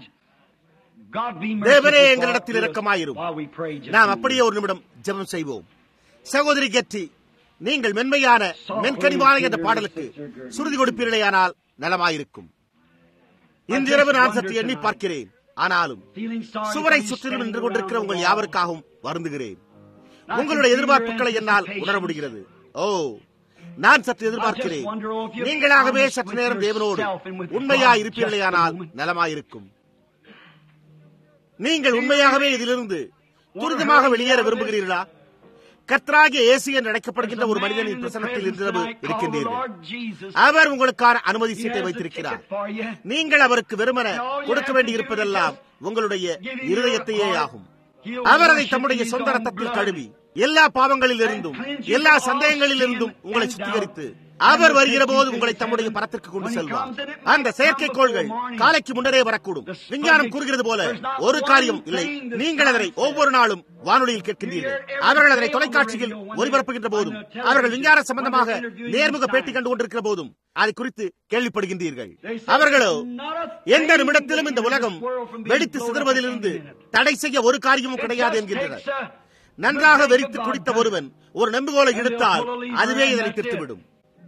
தேவரே எங்களிடத்தில் இரக்கமாயிரும் நாம் அப்படியே ஒரு நிமிடம் ஜெபம் செய்வோம் சகோதரி கெட்டி நீங்கள் மென்மையான மென்கனிவான என்ற பாடலுக்கு சுருதி கொடுப்பீர்களேயானால் நலமாயிருக்கும் இன்றிரவு நான் சற்று எண்ணி பார்க்கிறேன் ஆனாலும் சுவரை சுற்றிலும் நின்று கொண்டிருக்கிற உங்கள் யாவருக்காகவும் வருந்துகிறேன் உங்களுடைய எதிர்பார்ப்புகளை என்னால் உணர முடிகிறது ஓ நான் சற்று எதிர்பார்க்கிறேன் நீங்களாகவே சற்று நேரம் தேவனோடு உண்மையா இருப்பீர்களேயானால் நலமாயிருக்கும் நீங்கள் உண்மையாகவே இதிலிருந்து துரிதமாக வெளியேற விரும்புகிறீர்களா கத்ராகிய ஏசி என்று அழைக்கப்படுகின்ற ஒரு மனிதனின் பிரசனத்தில் இன்றிரவு இருக்கின்றீர்கள் அவர் உங்களுக்கான அனுமதி சீட்டை வைத்திருக்கிறார் நீங்கள் அவருக்கு வெறுமன கொடுக்க வேண்டி இருப்பதெல்லாம் உங்களுடைய இருதயத்தையே ஆகும் அவர் அதை தம்முடைய சொந்த ரத்தத்தில் கழுவி எல்லா பாவங்களில் இருந்தும் எல்லா சந்தேகங்களில் இருந்தும் உங்களை சுத்திகரித்து அவர் வருகிற போது உங்களை தம்முடைய பரத்திற்கு கொண்டு செல்வார் அந்த செயற்கைக்கோள்கள் காலைக்கு முன்னரே வரக்கூடும் விஞ்ஞானம் கூறுகிறது போல ஒரு காரியம் இல்லை நீங்கள் அதனை ஒவ்வொரு நாளும் வானொலியில் கேட்கின்றீர்கள் அவர்கள் அதனை தொலைக்காட்சியில் ஒளிபரப்புகின்ற போதும் அவர்கள் விஞ்ஞான சம்பந்தமாக நேர்முக பேட்டி கண்டு கொண்டிருக்கிற போதும் அதை குறித்து கேள்விப்படுகின்றீர்கள் அவர்களோ எந்த நிமிடத்திலும் இந்த உலகம் வெடித்து சிதறுவதிலிருந்து தடை செய்ய ஒரு காரியமும் கிடையாது என்கின்றனர் நன்றாக வெறித்து குடித்த ஒருவன் ஒரு நம்புகோலை எடுத்தால் அதுவே இதனை திருத்துவிடும்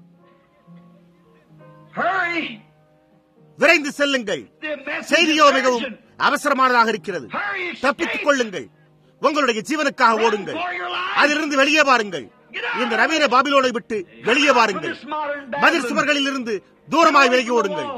விரைந்து செல்லுங்கள் செய்தியோ மிகவும் அவசரமானதாக இருக்கிறது தப்பித்துக் கொள்ளுங்கள் உங்களுடைய ஜீவனுக்காக ஓடுங்கள் அதிலிருந்து வெளியே வாருங்கள் இந்த நவீன பாபிலோனை விட்டு வெளியே வாருங்கள் மதில் சுவர்களில் இருந்து தூரமாய் விலகி ஓடுங்கள்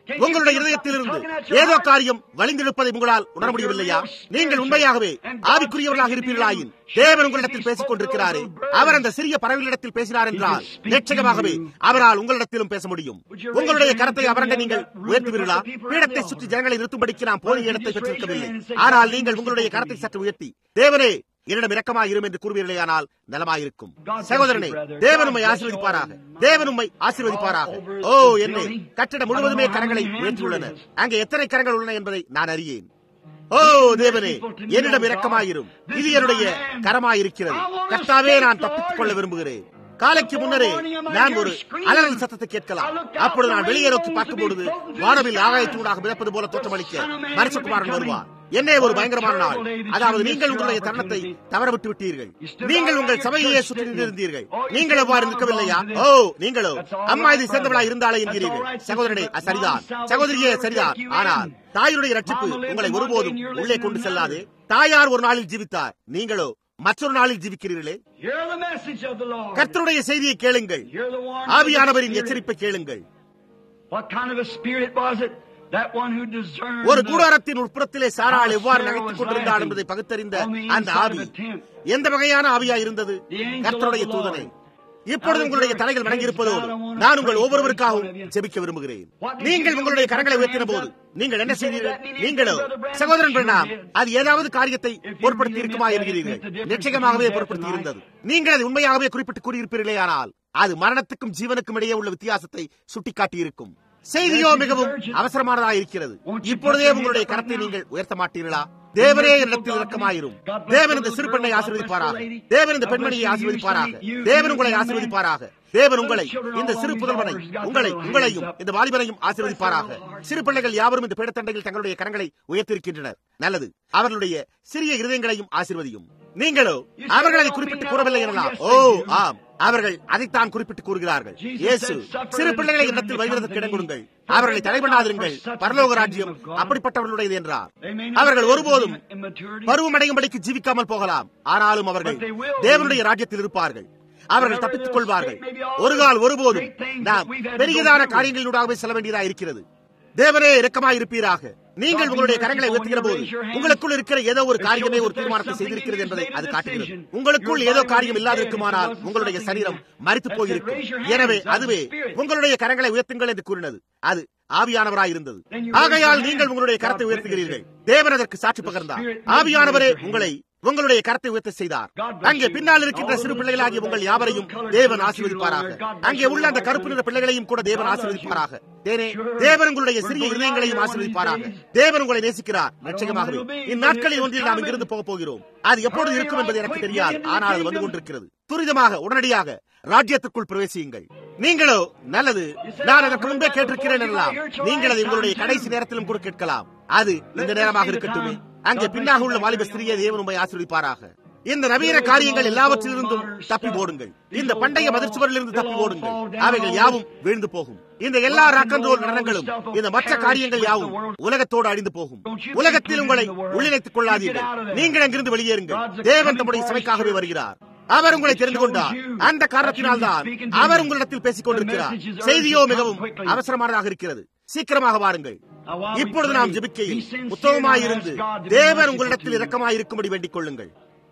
உங்களுடைய இதயத்திலிருந்து ஏதோ காரியம் வலிந்திருப்பதை உங்களால் உணர முடியவில்லையா நீங்கள் உண்மையாகவே ஆவிக்குரியவர்களாக இருப்பீர்களாயின் தேவன் உங்களிடத்தில் பேசிக் கொண்டிருக்கிறாரே அவர் அந்த சிறிய பறவைகளிடத்தில் பேசினார் என்றால் நிச்சயமாகவே அவரால் உங்களிடத்திலும் பேச முடியும் உங்களுடைய கரத்தை அவரண்ட நீங்கள் உயர்த்துவீர்களா பீடத்தை சுற்றி ஜனங்களை நிறுத்தும்படிக்கு நாம் போதிய இடத்தை பெற்றிருக்கவில்லை ஆனால் நீங்கள் உங்களுடைய கரத்தை சற்று உயர்த்தி தேவனே என்னிடம் இரக்கமாக இரும் என்று கூறுவீர்களேயானால் நலமாயிருக்கும் சகோதரனே தேவன் உம்மை ஆசீர்வதிப்பாராக தேவன் உம்மை ஆசீர்வதிப்பாராக ஓ என்ன கட்டிடம் முழுவதுமே கரங்களை உயர்த்தியுள்ளன அங்கே எத்தனை கரங்கள் உள்ளன என்பதை நான் அறியேன் ஓ தேவனே என்னிடம் இரக்கமாயிரும் இது என்னுடைய கரமாயிருக்கிறது கர்த்தாவே நான் தப்பித்துக் கொள்ள விரும்புகிறேன் காலைக்கு முன்னரே நான் ஒரு அலறல் சத்தத்தை கேட்கலாம் அப்பொழுது நான் வெளியே நோக்கி பார்க்கும் பொழுது வானவில் ஆகாயத்தூடாக மிதப்பது போல தோற்றமளிக்க மரிசகுமாரன் வருவார் என்னே ஒரு பயங்கரமான நாள் அதாவது நீங்கள் உங்களுடைய தருணத்தை தவற விட்டு விட்டீர்கள் நீங்கள் உங்கள் சபையிலேயே சுற்றி நின்றிருந்தீர்கள் நீங்கள் எவ்வாறு நிற்கவில்லையா ஓ நீங்களோ அம்மா இதை சேர்ந்தவளா இருந்தாலே என்கிறீர்கள் சகோதரனே அது சரிதான் சகோதரியே சரிதான் ஆனால் தாயுடைய ரட்சிப்பு உங்களை ஒருபோதும் உள்ளே கொண்டு செல்லாது தாயார் ஒரு நாளில் ஜீவித்தார் நீங்களோ மற்றொரு நாளில் ஜீவிக்கிறீர்களே
Hear the message of the Lord.
கர்த்தருடைய செய்தியை கேளுங்கள்
Hear the warning.
ஆவியானவரின் எச்சரிப்பை கேளுங்கள்
What kind of a spirit was it? That one who discerned
ஒரு
the-
கூடாரத்தின் உட்புறத்திலே சாராள் எவ்வாறு நகைத்துக் கொண்டிருந்தாள் என்பதை பகுத்தறிந்த அந்த ஆவி எந்த வகையான ஆவியா இருந்தது கர்த்தருடைய தூதனை இப்பொழுது உங்களுடைய தலைகள் வணங்கியிருப்பதோடு நான் உங்கள் ஒவ்வொருவருக்காகவும் ஜெபிக்க விரும்புகிறேன் நீங்கள் உங்களுடைய கரங்களை உயர்த்தின போது நீங்கள் என்ன செய்தீர்கள் நீங்களோ சகோதரன் பிரணாம் அது ஏதாவது காரியத்தை பொருட்படுத்தி இருக்குமா என்கிறீர்கள் நிச்சயமாகவே பொருட்படுத்தி இருந்தது நீங்கள் அதை உண்மையாகவே குறிப்பிட்டு கூறியிருப்பீர்களே ஆனால் அது மரணத்துக்கும் ஜீவனுக்கும் இடையே உள்ள வித்தியாசத்தை சுட்டிக்காட்டி இருக்கும் செய்தியோ மிகவும் அவசரமானதாக இருக்கிறது இப்பொழுதே உங்களுடைய கரத்தை நீங்கள் உயர்த்த மாட்டீர்களா தேவனே என்னிடத்தில் இரக்கமாயிரும் தேவன் இந்த சிறு பெண்ணை ஆசீர்வதிப்பாராக தேவன் இந்த பெண்மணியை ஆசீர்வதிப்பாராக தேவன் உங்களை ஆசீர்வதிப்பாராக தேவன் உங்களை இந்த சிறு புதல்வனை உங்களை உங்களையும் இந்த வாலிபனையும் ஆசீர்வதிப்பாராக சிறு பிள்ளைகள் யாவரும் இந்த பீடத்தண்டையில் தங்களுடைய கரங்களை உயர்த்திருக்கின்றனர் நல்லது அவர்களுடைய சிறிய இருதயங்களையும் ஆசீர்வதியும் நீங்களோ அவர்கள் அதை குறிப்பிட்டு கூறவில்லை எனலாம் ஓ ஆம் அவர்கள் அதைத்தான் குறிப்பிட்டு கூறுகிறார்கள் இயேசு சிறு பிள்ளைகளை இடத்தில் வைக்கிறதற்கு இடம் கொடுங்கள் அவர்களை தடை பண்ணாதிருங்கள் பரலோக ராஜ்யம் அப்படிப்பட்டவர்களுடையது என்றார் அவர்கள் ஒருபோதும் பருவமடையும்படிக்கு ஜீவிக்காமல் போகலாம் ஆனாலும் அவர்கள் தேவனுடைய ராஜ்யத்தில் இருப்பார்கள் அவர்கள் தப்பித்துக் கொள்வார்கள் ஒரு கால் ஒருபோதும் நாம் பெரியதான காரியங்களினூடாகவே செல்ல வேண்டியதாக இருக்கிறது தேவனே இரக்கமாய் இருப்பீராக நீங்கள் உங்களுடைய கரங்களை உயர்த்துகிற போது உங்களுக்குள் இருக்கிற ஏதோ ஒரு காரியமே ஒரு தீர்மானத்தை செய்திருக்கிறது என்பதை அது காட்டுகிறது உங்களுக்குள் ஏதோ காரியம் இல்லாதிருக்குமானால் உங்களுடைய சரீரம் மறித்து போயிருக்கும் எனவே அதுவே உங்களுடைய கரங்களை உயர்த்துங்கள் என்று கூறினது அது ஆவியானவராய் இருந்தது ஆகையால் நீங்கள் உங்களுடைய கரத்தை உயர்த்துகிறீர்கள் தேவன் அதற்கு சாட்சி பகர்ந்தார் ஆவியானவரே உங்களை உங்களுடைய கரத்தை உயர்த்த செய்தார் அங்கே பின்னால் இருக்கின்ற சிறு பிள்ளைகளாகிய உங்கள் யாவரையும் தேவன் ஆசீர்வதிப்பாராக அங்கே உள்ள அந்த கருப்பு நிற பிள்ளைகளையும் கூட தேவன் ஆசீர்வதிப்பாராக தேனே தேவன் உங்களுடைய சிறிய இதயங்களையும் ஆசீர்வதிப்பாராக தேவன் உங்களை நேசிக்கிறார் நிச்சயமாகவே இந்நாட்களில் ஒன்றில் நாம் இங்கிருந்து போக போகிறோம் அது எப்பொழுது இருக்கும் என்பது எனக்கு தெரியாது ஆனால் அது வந்து கொண்டிருக்கிறது துரிதமாக உடனடியாக ராஜ்யத்திற்குள் பிரவேசியுங்கள் நீங்களோ நல்லது நான் அதற்கு முன்பே கேட்டிருக்கிறேன் எனலாம் நீங்கள் அதை உங்களுடைய கடைசி நேரத்திலும் கூட கேட்கலாம் அது இந்த நேரமாக இருக்கட்டுமே அங்கே பின்னாக உள்ள வாலிப ஸ்திரியை தேவன் உண்மை ஆசீர்வதிப்பாராக இந்த நவீன காரியங்கள் எல்லாவற்றிலிருந்தும் தப்பி ஓடுங்கள் இந்த பண்டைய மதிர்ச்சுவரிலிருந்து தப்பி ஓடுங்கள் அவைகள் யாவும் வீழ்ந்து போகும் இந்த எல்லா ராக்கன்ரோல் நடனங்களும் இந்த மற்ற காரியங்கள் யாவும் உலகத்தோடு அழிந்து போகும் உலகத்தில் உங்களை உள்ளிணைத்துக் கொள்ளாதீர்கள் நீங்கள் அங்கிருந்து வெளியேறுங்கள் தேவன் தம்முடைய சபைக்காகவே வருகிறார் அவர் உங்களை தெரிந்து கொண்டார் அந்த காரணத்தினால் தான் அவர் உங்களிடத்தில் பேசிக் கொண்டிருக்கிறார் செய்தியோ மிகவும் அவசரமானதாக இருக்கிறது சீக்கிரமாக வாருங்கள் இப்பொழுது நாம் ஜெபிக்கையில் உத்தவமாயிருந்து தேவன் உங்களிடத்தில் இரக்கமாயிருக்கும்படி வேண்டிக் கொள்ளுங்கள்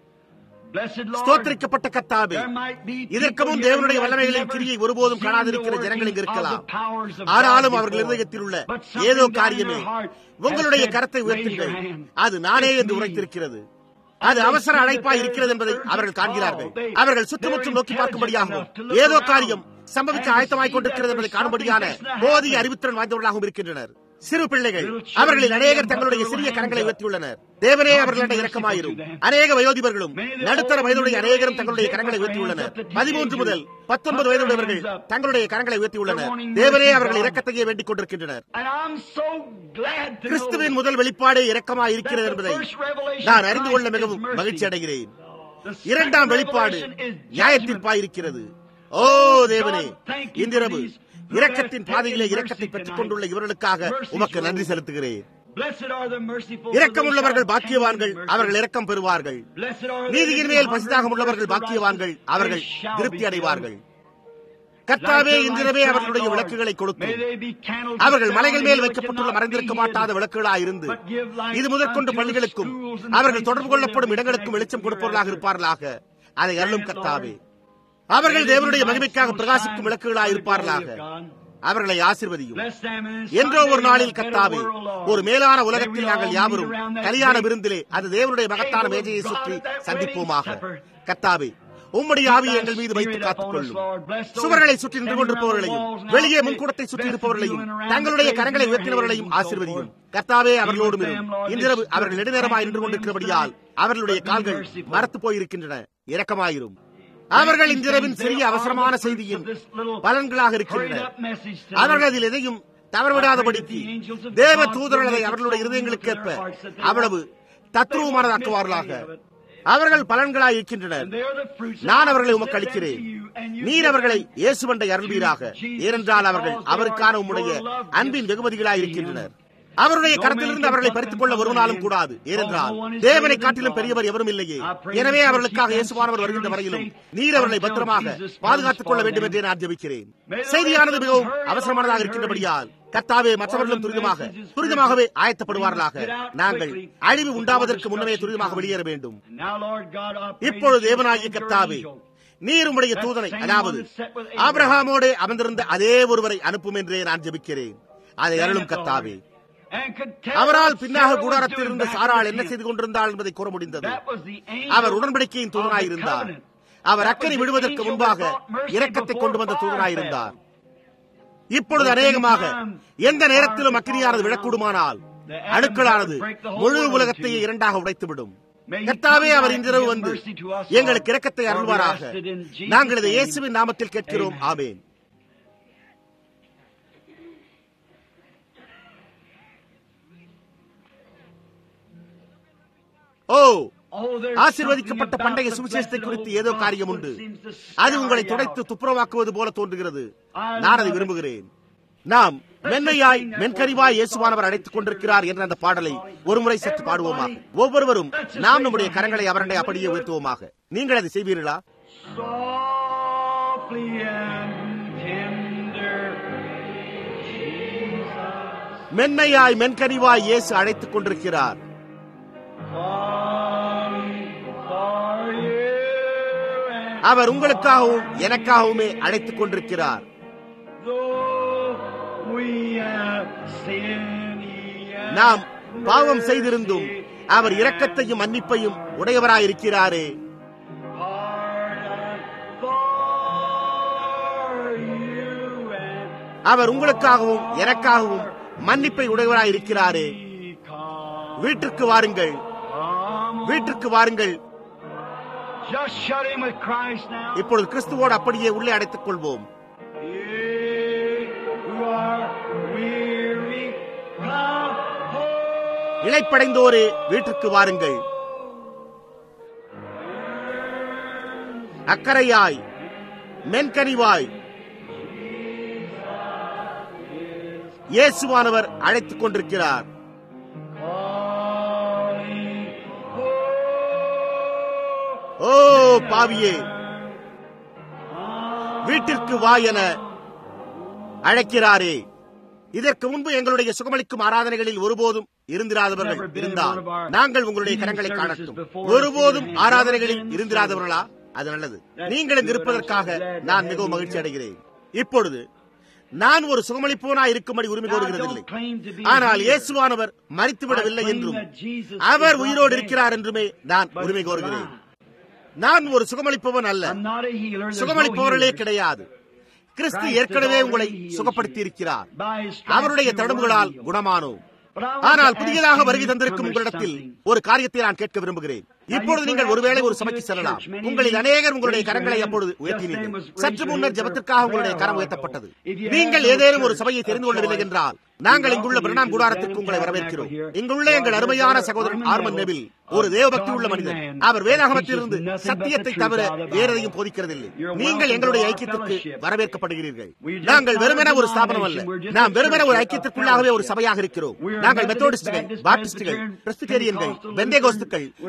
ஸ்தோத்திரிக்கப்பட்ட கத்தாபே இதற்கு முன் தேவனுடைய வல்லமைகளின் கிரியை ஒருபோதும் காணாதிருக்கிற ஜனங்கள் இங்கு இருக்கலாம் ஆனாலும் அவர்கள் இருதயத்தில் உள்ள ஏதோ காரியமே உங்களுடைய கரத்தை உயர்த்துங்கள் அது நானே என்று உரைத்திருக்கிறது அது அவசர அழைப்பாய் இருக்கிறது என்பதை அவர்கள் காண்கிறார்கள் அவர்கள் சுற்றுமுற்றும் நோக்கி பார்க்கும்படியாகவும் ஏதோ காரியம் சம்பவிக்க ஆயத்தமாய் கொண்டிருக்கிறது என்பதை காணும்படியான போதிய அறிவுத்திறன் வாய்ந்தவர்களாகவும் இருக்கின்றனர் சிறு பிள்ளைகள் அவர்களில் அநேகர் தங்களுடைய சிறிய கரங்களை உயர்த்தியுள்ளனர் தேவனே அவர்களிடம் இரக்கமாயிரும் அநேக வயோதிபர்களும் நடுத்தர வயதுடைய அநேகரும் தங்களுடைய கரங்களை உயர்த்தியுள்ளனர் பதிமூன்று முதல் பத்தொன்பது வயதுடையவர்கள் தங்களுடைய கரங்களை உயர்த்தியுள்ளனர் தேவனே அவர்கள் இரக்கத்தையே வேண்டிக் கொண்டிருக்கின்றனர் கிறிஸ்துவின் முதல் வெளிப்பாடே இரக்கமாய் இருக்கிறது என்பதை நான் அறிந்து கொள்ள மிகவும் மகிழ்ச்சி அடைகிறேன் இரண்டாம் வெளிப்பாடு நியாயத்தீர்ப்பாய் இருக்கிறது ஓ தேவனே இன்றிரவு இரக்கத்தின் பாதையிலே இரக்கத்தை பெற்றுக் கொண்டுள்ள இவர்களுக்காக உமக்கு நன்றி செலுத்துகிறேன் இரக்கமுள்ளவர்கள் பாக்கியவான்கள் அவர்கள் இரக்கம் பெறுவார்கள் நீதியின் மேல் பசிதாகம் உள்ளவர்கள் பாக்கியவான்கள் அவர்கள் திருப்தி அடைவார்கள் கர்த்தாவே இன்றிரவே அவர்களுடைய விளக்குகளை கொடுத்து அவர்கள் மலைகள் மேல் வைக்கப்பட்டுள்ள மறைந்திருக்க மாட்டாத விளக்குகளாயிருந்து இது முதற்கொண்டு பள்ளிகளுக்கும் அவர்கள் தொடர்பு கொள்ளப்படும் இடங்களுக்கும் வெளிச்சம் கொடுப்பவர்களாக இருப்பார்களாக அதை அருளும் கர்த்தாவே அவர்கள் தேவனுடைய மகிமைக்காக பிரகாசிக்கும் விளக்குகளாக இருப்பார்களாக அவர்களை ஆசிர்வதியும் என்றோ ஒரு நாளில் கத்தாவே ஒரு மேலான உலகத்தில் நாங்கள் யாவரும் கல்யாண விருந்திலே அது தேவனுடைய மகத்தான மேஜையை சுற்றி சந்திப்போமாக கத்தாவே உம்முடைய ஆவியை எங்கள் மீது வைத்து காத்துக் கொள்ளும் சுவர்களை சுற்றி நின்று கொண்டிருப்பவர்களையும் வெளியே முன்கூடத்தை சுற்றி இருப்பவர்களையும் தங்களுடைய கரங்களை உயர்த்தினவர்களையும் ஆசிர்வதியும் கர்த்தாவே அவர்களோடும் இன்றிரவு அவர்கள் நெடுநேரமாய் நின்று கொண்டிருக்கிறபடியால் அவர்களுடைய கால்கள் மரத்து போயிருக்கின்றன இரக்கமாயிரும் அவர்கள் இன்றிரவின் சிறிய அவசரமான செய்தியின் பலன்களாக இருக்கின்றனர் அவர்கள் அதில் எதையும் தவறவிடாதபடிக்கு தேவ தூதரலை அவர்களுடைய இருதயங்களுக்கு ஏற்ப அவ்வளவு தத்துவமானதாக்குவார்களாக அவர்கள் பலன்களாய் இருக்கின்றனர் நான் அவர்களை உமக்கு அளிக்கிறேன் நீர் அவர்களை இயேசுவண்டை அருள்வீராக ஏனென்றால் அவர்கள் அவருக்கான உம்முடைய அன்பின் வெகுமதிகளாய் இருக்கின்றனர் அவருடைய கரத்திலிருந்து அவர்களை பறித்துக் கொள்ள வருவனாலும் கூடாது ஏனென்றால் தேவனை காட்டிலும் பெரியவர் எவரும் இல்லையே எனவே அவர்களுக்காக இயேசுவானவர் வருகின்ற வரையிலும் நீர் அவர்களை பத்திரமாக பாதுகாத்துக் கொள்ள வேண்டும் என்றே நான் ஜெபிக்கிறேன் செய்தியானது மிகவும் அவசரமானதாக இருக்கின்றபடியால் கத்தாவே மற்றவர்களும் துரிதமாக துரிதமாகவே ஆயத்தப்படுவார்களாக நாங்கள் அழிவு உண்டாவதற்கு முன்னமே துரிதமாக வெளியேற வேண்டும் இப்பொழுது தேவனாகிய கத்தாவே நீர் உம்முடைய தூதனை அதாவது ஆபிரஹாமோடு அமர்ந்திருந்த அதே ஒருவரை அனுப்பும் என்றே நான் ஜெபிக்கிறேன் அதை அருளும் கத்தாவே அவரால் பின்னாக கூடாரத்தில் இருந்த சாரால் என்ன செய்து கொண்டிருந்தாள் என்பதை கூற முடிந்தது அவர் உடன்படிக்கையின் தூதனாயிருந்தார் அவர் அக்கறை விடுவதற்கு முன்பாக இரக்கத்தை கொண்டு வந்த தூதனாயிருந்தார் இப்பொழுது அநேகமாக எந்த நேரத்திலும் அக்கினியானது விழக்கூடுமானால் அணுக்களானது முழு உலகத்தையே இரண்டாக உடைத்துவிடும் கர்த்தாவே அவர் இன்றிரவு வந்து எங்களுக்கு இரக்கத்தை அருள்வாராக நாங்கள் இதை இயேசுவின் நாமத்தில் கேட்கிறோம் ஆவேன் ஓ ஆசீர்வதிக்கப்பட்ட பண்டைய சுவிசேஷத்தை குறித்து ஏதோ காரியம் உண்டு அது உங்களை துடைத்து துப்புரவாக்குவது போல தோன்றுகிறது நான் அதை விரும்புகிறேன் நாம் மென்மையாய் மென்கரிவாய் இயேசுவானவர் அழைத்துக் கொண்டிருக்கிறார் என்ற அந்த பாடலை ஒருமுறை சற்று பாடுவோமாக ஒவ்வொருவரும் நாம் நம்முடைய கரங்களை அவரண்டை அப்படியே உயர்த்துவோமாக நீங்கள் அதை செய்வீர்களா மென்மையாய் மென்கனிவாய் இயேசு அழைத்துக் கொண்டிருக்கிறார் அவர் உங்களுக்காகவும் எனக்காகவுமே அழைத்துக் கொண்டிருக்கிறார் நாம் பாவம் செய்திருந்தும் அவர் இரக்கத்தையும் மன்னிப்பையும் உடையவராயிருக்கிறாரே அவர் உங்களுக்காகவும் எனக்காகவும் மன்னிப்பை உடையவராயிருக்கிறாரே வீட்டிற்கு வாருங்கள் வீட்டிற்கு வாருங்கள் இப்பொழுது கிறிஸ்துவோடு அப்படியே உள்ளே அடைத்துக் கொள்வோம் இழைப்படைந்தோரே வீட்டிற்கு வாருங்கள் அக்கறையாய் மென்கனிவாய் இயேசுவானவர் அழைத்துக் கொண்டிருக்கிறார் ஓ பாவியே வீட்டிற்கு வா என அழைக்கிறாரே இதற்கு முன்பு எங்களுடைய சுகமளிக்கும் ஆராதனைகளில் ஒருபோதும் இருந்திராதவர்கள் இருந்தால் நாங்கள் உங்களுடைய கரங்களை காணட்டும் ஒருபோதும் ஆராதனைகளில் இருந்திராதவர்களா அது நல்லது நீங்கள் இருப்பதற்காக நான் மிகவும் மகிழ்ச்சி அடைகிறேன் இப்பொழுது நான் ஒரு சுகமளிப்போனா இருக்கும்படி உரிமை கோருகிறதில்லை ஆனால் இயேசுவானவர் மறித்துவிடவில்லை என்றும் அவர் உயிரோடு இருக்கிறார் என்றுமே நான் உரிமை கோருகிறேன் நான் ஒரு சுகமளிப்பவன் அல்ல சுகமளிப்பவர்களே கிடையாது கிறிஸ்து ஏற்கனவே உங்களை சுகப்படுத்தி இருக்கிறார் அவருடைய தடும்புகளால் குணமானோம் ஆனால் புதியதாக வருகை தந்திருக்கும் உங்களிடத்தில் ஒரு காரியத்தை நான் கேட்க விரும்புகிறேன் இப்பொழுது நீங்கள் ஒருவேளை ஒரு சபைக்கு செல்லலாம் உங்களில் அநேகர் உங்களுடைய கரங்களை அப்பொழுது உயர்த்தினீர்கள் சற்று முன்னர் ஜபத்திற்காக உங்களுடைய கரம் உயர்த்தப்பட்டது நீங்கள் ஏதேனும் ஒரு சபையை தெரிந்து கொள்ளவில்லை என்றால் நாங்கள் இங்குள்ள பிரணாம் கூடாரத்திற்கு உங்களை வரவேற்கிறோம் இங்குள்ள எங்கள் அருமையான சகோதரன் ஆர்மன் நெவில் ஒரு தேவபக்தி உள்ள மனிதர் அவர் வேதாகமத்திலிருந்து சத்தியத்தை தவிர வேறெதையும் போதிக்கிறதில்லை நீங்கள் எங்களுடைய ஐக்கியத்திற்கு வரவேற்கப்படுகிறீர்கள் நாங்கள் வெறுமென ஒரு ஸ்தாபனம் அல்ல நாம் வெறுமென ஒரு ஐக்கியத்திற்குள்ளாகவே ஒரு சபையாக இருக்கிறோம் நாங்கள் மெத்தோடிஸ்டுகள் பாப்டிஸ்டுகள் பிரஸ்பிடேரியன்கள் பெந்தேகோஸ்துக்கள் லூத்தரன்கள்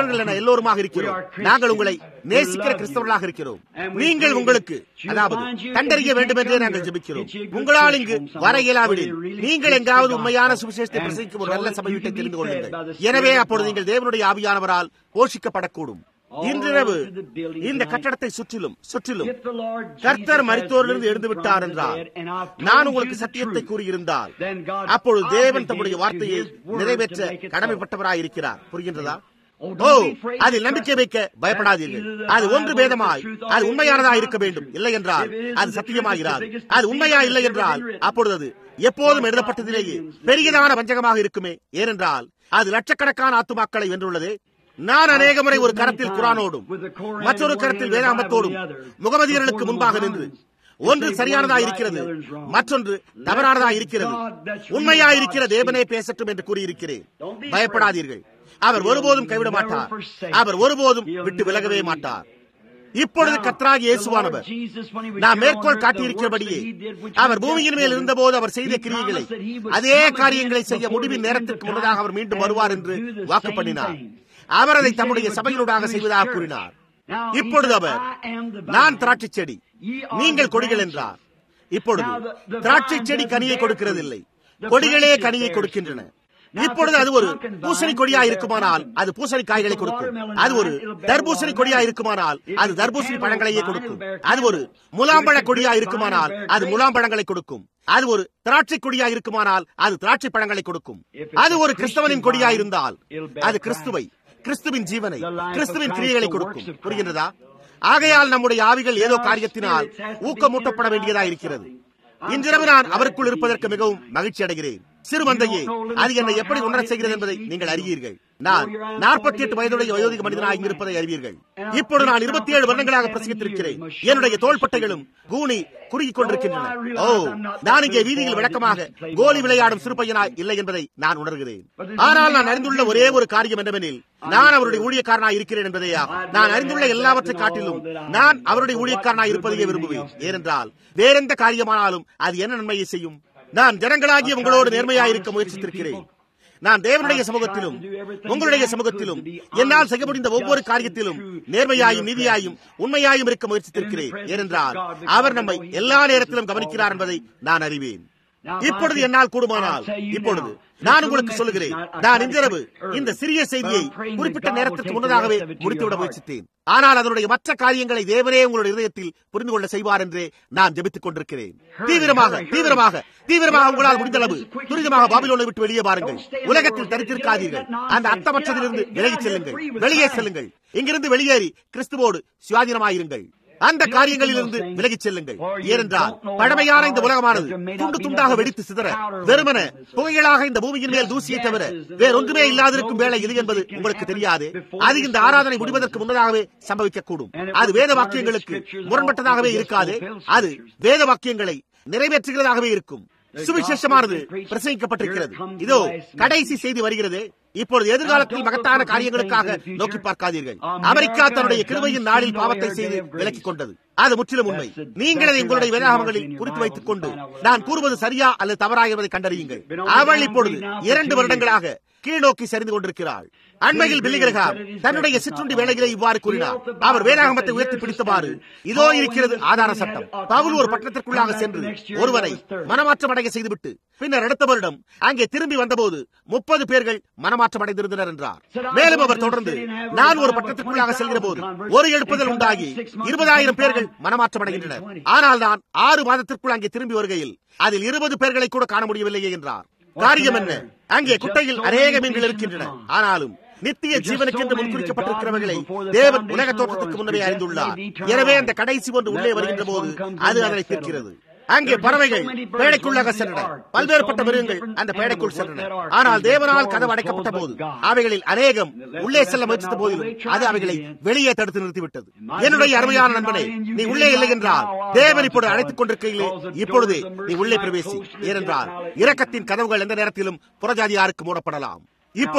கிறிஸ்தவர்கள் என எல்லோருமாக இருக்கிறோம் நாங்கள் உங்களை நேசிக்கிற கிறிஸ்தவர்களாக இருக்கிறோம் நீங்கள் உங்களுக்கு அதாவது கண்டறிய வேண்டும் என்றே நாங்கள் ஜெபிக்கிறோம் உங்களால் இங்கு வர இயலாவிடில் நீங்கள் எங்காவது உண்மையான சுவிசேஷத்தை பிரசங்கிக்கும் ஒரு நல்ல சபை வீட்டை தெரிந்து கொள்ளுங்கள் எனவே அப்பொழுது நீங்கள் தேவனுடைய ஆவியானவரால் போஷிக்கப்படக்கூடும் இன்றிரவு இந்த கட்டடத்தை சுற்றிலும் சுற்றிலும் கர்த்தர் மரித்தோரிலிருந்து எழுந்து விட்டார் என்றால் நான் உங்களுக்கு சத்தியத்தை கூறியிருந்தால் அப்பொழுது தேவன் தம்முடைய வார்த்தையை நிறைவேற்ற கடமைப்பட்டவராய் இருக்கிறார் புரிகின்றதா ஓ அதில் நம்பிக்கை வைக்க பயப்படாதீர்கள் அது ஒன்று பேதமாய் அது உண்மையானதா இருக்க வேண்டும் இல்லை என்றால் அது சத்தியமாகிறார் அது உண்மையா இல்லை என்றால் அப்பொழுது அது எப்போதும் எழுதப்பட்டதிலேயே பெரியதான வஞ்சகமாக இருக்குமே ஏனென்றால் அது லட்சக்கணக்கான ஆத்துமாக்களை வென்றுள்ளது நான் அநேக முறை ஒரு கரத்தில் குரானோடும் மற்றொரு கரத்தில் வேதாமத்தோடும் முகமதியர்களுக்கு முன்பாக நின்று ஒன்று சரியானதா இருக்கிறது மற்றொன்று தவறானதா இருக்கிறது உண்மையா இருக்கிற தேவனே பேசட்டும் என்று கூறியிருக்கிறேன் பயப்படாதீர்கள் அவர் ஒருபோதும் கைவிட மாட்டார் அவர் ஒருபோதும் விட்டு விலகவே மாட்டார் இப்பொழுது கத்ராகி இயேசுவானவர் நாம் மேற்கோள் காட்டியிருக்கிறபடியே அவர் பூமியின் மேல் இருந்தபோது அவர் செய்த கிரியைகளை அதே காரியங்களை செய்ய முடிவின் நேரத்திற்கு முன்னதாக அவர் மீண்டும் வருவார் என்று வாக்கு பண்ணினார் அவர் அதை தம்முடைய சபையினூடாக செய்வதாக கூறினார் இப்பொழுது அவர் நான் திராட்சை செடி நீங்கள் கொடிகள் என்றார் இப்பொழுது திராட்சை செடி கனியை கொடுக்கிறதில்லை கொடிகளே கனியை கொடுக்கின்றன இப்பொழுது அது ஒரு பூசணி கொடியா இருக்குமானால் அது பூசணி காய்களை கொடுக்கும் அது ஒரு தர்பூசணி கொடியா இருக்குமானால் அது தர்பூசணி பழங்களையே கொடுக்கும் அது ஒரு முலாம்பழ கொடியா இருக்குமானால் அது முலாம்பழங்களை கொடுக்கும் அது ஒரு திராட்சை கொடியா இருக்குமானால் அது திராட்சை பழங்களை கொடுக்கும் அது ஒரு கிறிஸ்தவனின் கொடியா இருந்தால் அது கிறிஸ்துவை கிறிஸ்துவின் ஜீவனை கிறிஸ்துவின் கிரியைகளை கொடுக்கும் புரிகின்றதா ஆகையால் நம்முடைய ஆவிகள் ஏதோ காரியத்தினால் ஊக்கமூட்டப்பட வேண்டியதா இருக்கிறது இன்றிரவு நான் அவருக்குள் இருப்பதற்கு மிகவும் மகிழ்ச்சி அடைகிறேன் சிறு மந்தையே அது என்னை எப்படி உணர செய்கிறது என்பதை நீங்கள் அறிவீர்கள் நான் நாற்பத்தி எட்டு வயதுடைய வயோதிக மனிதனாக இங்கிருப்பதை அறிவீர்கள் இப்பொழுது நான் இருபத்தி ஏழு வருடங்களாக பிரசங்கித்திருக்கிறேன் என்னுடைய தோள்பட்டைகளும் கூனி குறுகிக் கொண்டிருக்கின்றன ஓ நான் இங்கே வீதியில் விளக்கமாக கோலி விளையாடும் சிறு பையனாய் இல்லை என்பதை நான் உணர்கிறேன் ஆனால் நான் அறிந்துள்ள ஒரே ஒரு காரியம் என்னவெனில் நான் அவருடைய ஊழியக்காரனாய் இருக்கிறேன் என்பதையா நான் அறிந்துள்ள எல்லாவற்றை காட்டிலும் நான் அவருடைய ஊழியக்காரனாய் இருப்பதையே விரும்புவேன் ஏனென்றால் வேறெந்த காரியமானாலும் அது என்ன நன்மையை செய்யும் நான் ஜனங்களாகிய உங்களோடு நேர்மையாயிருக்க முயற்சித்திருக்கிறேன் நான் தேவனுடைய சமூகத்திலும் உங்களுடைய சமூகத்திலும் என்னால் செய்ய முடிந்த ஒவ்வொரு காரியத்திலும் நேர்மையாயும் நீதியாயும் உண்மையாயும் இருக்க முயற்சித்திருக்கிறேன் ஏனென்றால் அவர் நம்மை எல்லா நேரத்திலும் கவனிக்கிறார் என்பதை நான் அறிவேன் இப்பொழுது என்னால் கூடுமானால் இப்பொழுது நான் உங்களுக்கு சொல்லுகிறேன் நான் இன்றிரவு இந்த சிறிய செய்தியை குறிப்பிட்ட நேரத்திற்கு முன்னதாகவே முடித்துவிட முயற்சித்தேன் ஆனால் அதனுடைய மற்ற காரியங்களை தேவனே உங்களுடைய இதயத்தில் புரிந்து கொள்ள செய்வார் என்றே நான் ஜெபித்துக் கொண்டிருக்கிறேன் தீவிரமாக தீவிரமாக தீவிரமாக உங்களால் முடிந்தளவு துரிதமாக பாபிலோனை விட்டு வெளியே பாருங்கள் உலகத்தில் தரித்திருக்காதீர்கள் அந்த அர்த்தமற்றதிலிருந்து விலகிச் செல்லுங்கள் வெளியே செல்லுங்கள் இங்கிருந்து வெளியேறி கிறிஸ்துவோடு சுயாதீனமாயிருங்கள் அந்த காரியங்களிலிருந்து விலகிச் செல்லுங்கள் ஏனென்றால் பழமையான இந்த உலகமானது துண்டு துண்டாக வெடித்து சிதற வெறுமன புகைகளாக இந்த பூமியின் மேல் தூசியை தவிர வேறொன்றுமே இல்லாதிருக்கும் வேலை இது என்பது உங்களுக்கு தெரியாது அது இந்த ஆராதனை முடிவதற்கு முன்னதாகவே சம்பவிக்கக்கூடும் அது வேத வாக்கியங்களுக்கு முரண்பட்டதாகவே இருக்காது அது வேத வாக்கியங்களை நிறைவேற்றுகிறதாகவே இருக்கும் சுவிசேஷமானது பிரசங்கிக்கப்பட்டிருக்கிறது இதோ கடைசி செய்தி வருகிறது இப்பொழுது எதிர்காலத்தில் மகத்தான காரியங்களுக்காக நோக்கி பார்க்காதீர்கள் அமெரிக்கா தன்னுடைய கிருமையின் நாளில் பாவத்தை செய்து விலக்கிக் கொண்டது அது முற்றிலும் உண்மை நீங்கள் அதை உங்களுடைய வேதாகமங்களில் குறித்து வைத்துக் கொண்டு நான் கூறுவது சரியா அல்லது தவறா என்பதை கண்டறியுங்கள் அவள் இப்பொழுது இரண்டு வருடங்களாக கீழ்நோக்கி சரிந்து கொண்டிருக்கிறாள் அண்மையில் பில்லிகிரகார் தன்னுடைய சிற்றுண்டி வேலைகளை இவ்வாறு கூறினார் அவர் வேதாகமத்தை உயர்த்தி பிடித்தவாறு இதோ இருக்கிறது ஆதார சட்டம் பவுல் ஒரு பட்டணத்திற்குள்ளாக சென்று ஒருவரை மனமாற்றம் அடைய செய்துவிட்டு பின்னர் அடுத்த வருடம் அங்கே திரும்பி வந்தபோது முப்பது பேர்கள் மனமாற்றம் அடைந்திருந்தனர் என்றார் மேலும் அவர் தொடர்ந்து நான் ஒரு பட்டணத்திற்குள்ளாக செல்கிற போது ஒரு எழுப்புதல் உண்டாகி இருபதாயிரம் பேர்கள் மனமாற்றம் அடைகின்றனர் ஆனால் நான் ஆறு மாதத்திற்குள் அங்கே திரும்பி வருகையில் அதில் இருபது பேர்களை கூட காண முடியவில்லையே என்றார் காரியம் என்ன அங்கே குட்டையில் அநேக மீன்கள் இருக்கின்றன ஆனாலும் நித்திய ஜீவனுக்கென்று முன்குறிக்கப்பட்டிருக்கிறவர்களை தேவன் உலக தோற்றத்துக்கு முன்னரே அறிந்துள்ளார் எனவே அந்த கடைசி ஒன்று உள்ளே வருகின்ற போது அது அதனை தீர்க்கிறது அங்கே பறவைகள் பேடைக்குள்ளாக சென்றன பல்வேறுபட்ட மிருகங்கள் அந்த பேடைக்குள் சென்றன ஆனால் தேவனால் கதவு அடைக்கப்பட்ட போது அவைகளில் அநேகம் உள்ளே செல்ல முயற்சித்த போதிலும் அது அவைகளை வெளியே தடுத்து நிறுத்திவிட்டது என்னுடைய அருமையான நண்பனே நீ உள்ளே இல்லை என்றால் தேவன் இப்பொழுது அழைத்துக் கொண்டிருக்கையிலே இப்பொழுது நீ உள்ளே பிரவேசி ஏனென்றால் இரக்கத்தின் கதவுகள் எந்த நேரத்திலும் புறஜாதியாருக்கு மூடப்படலாம் இப்பொழுது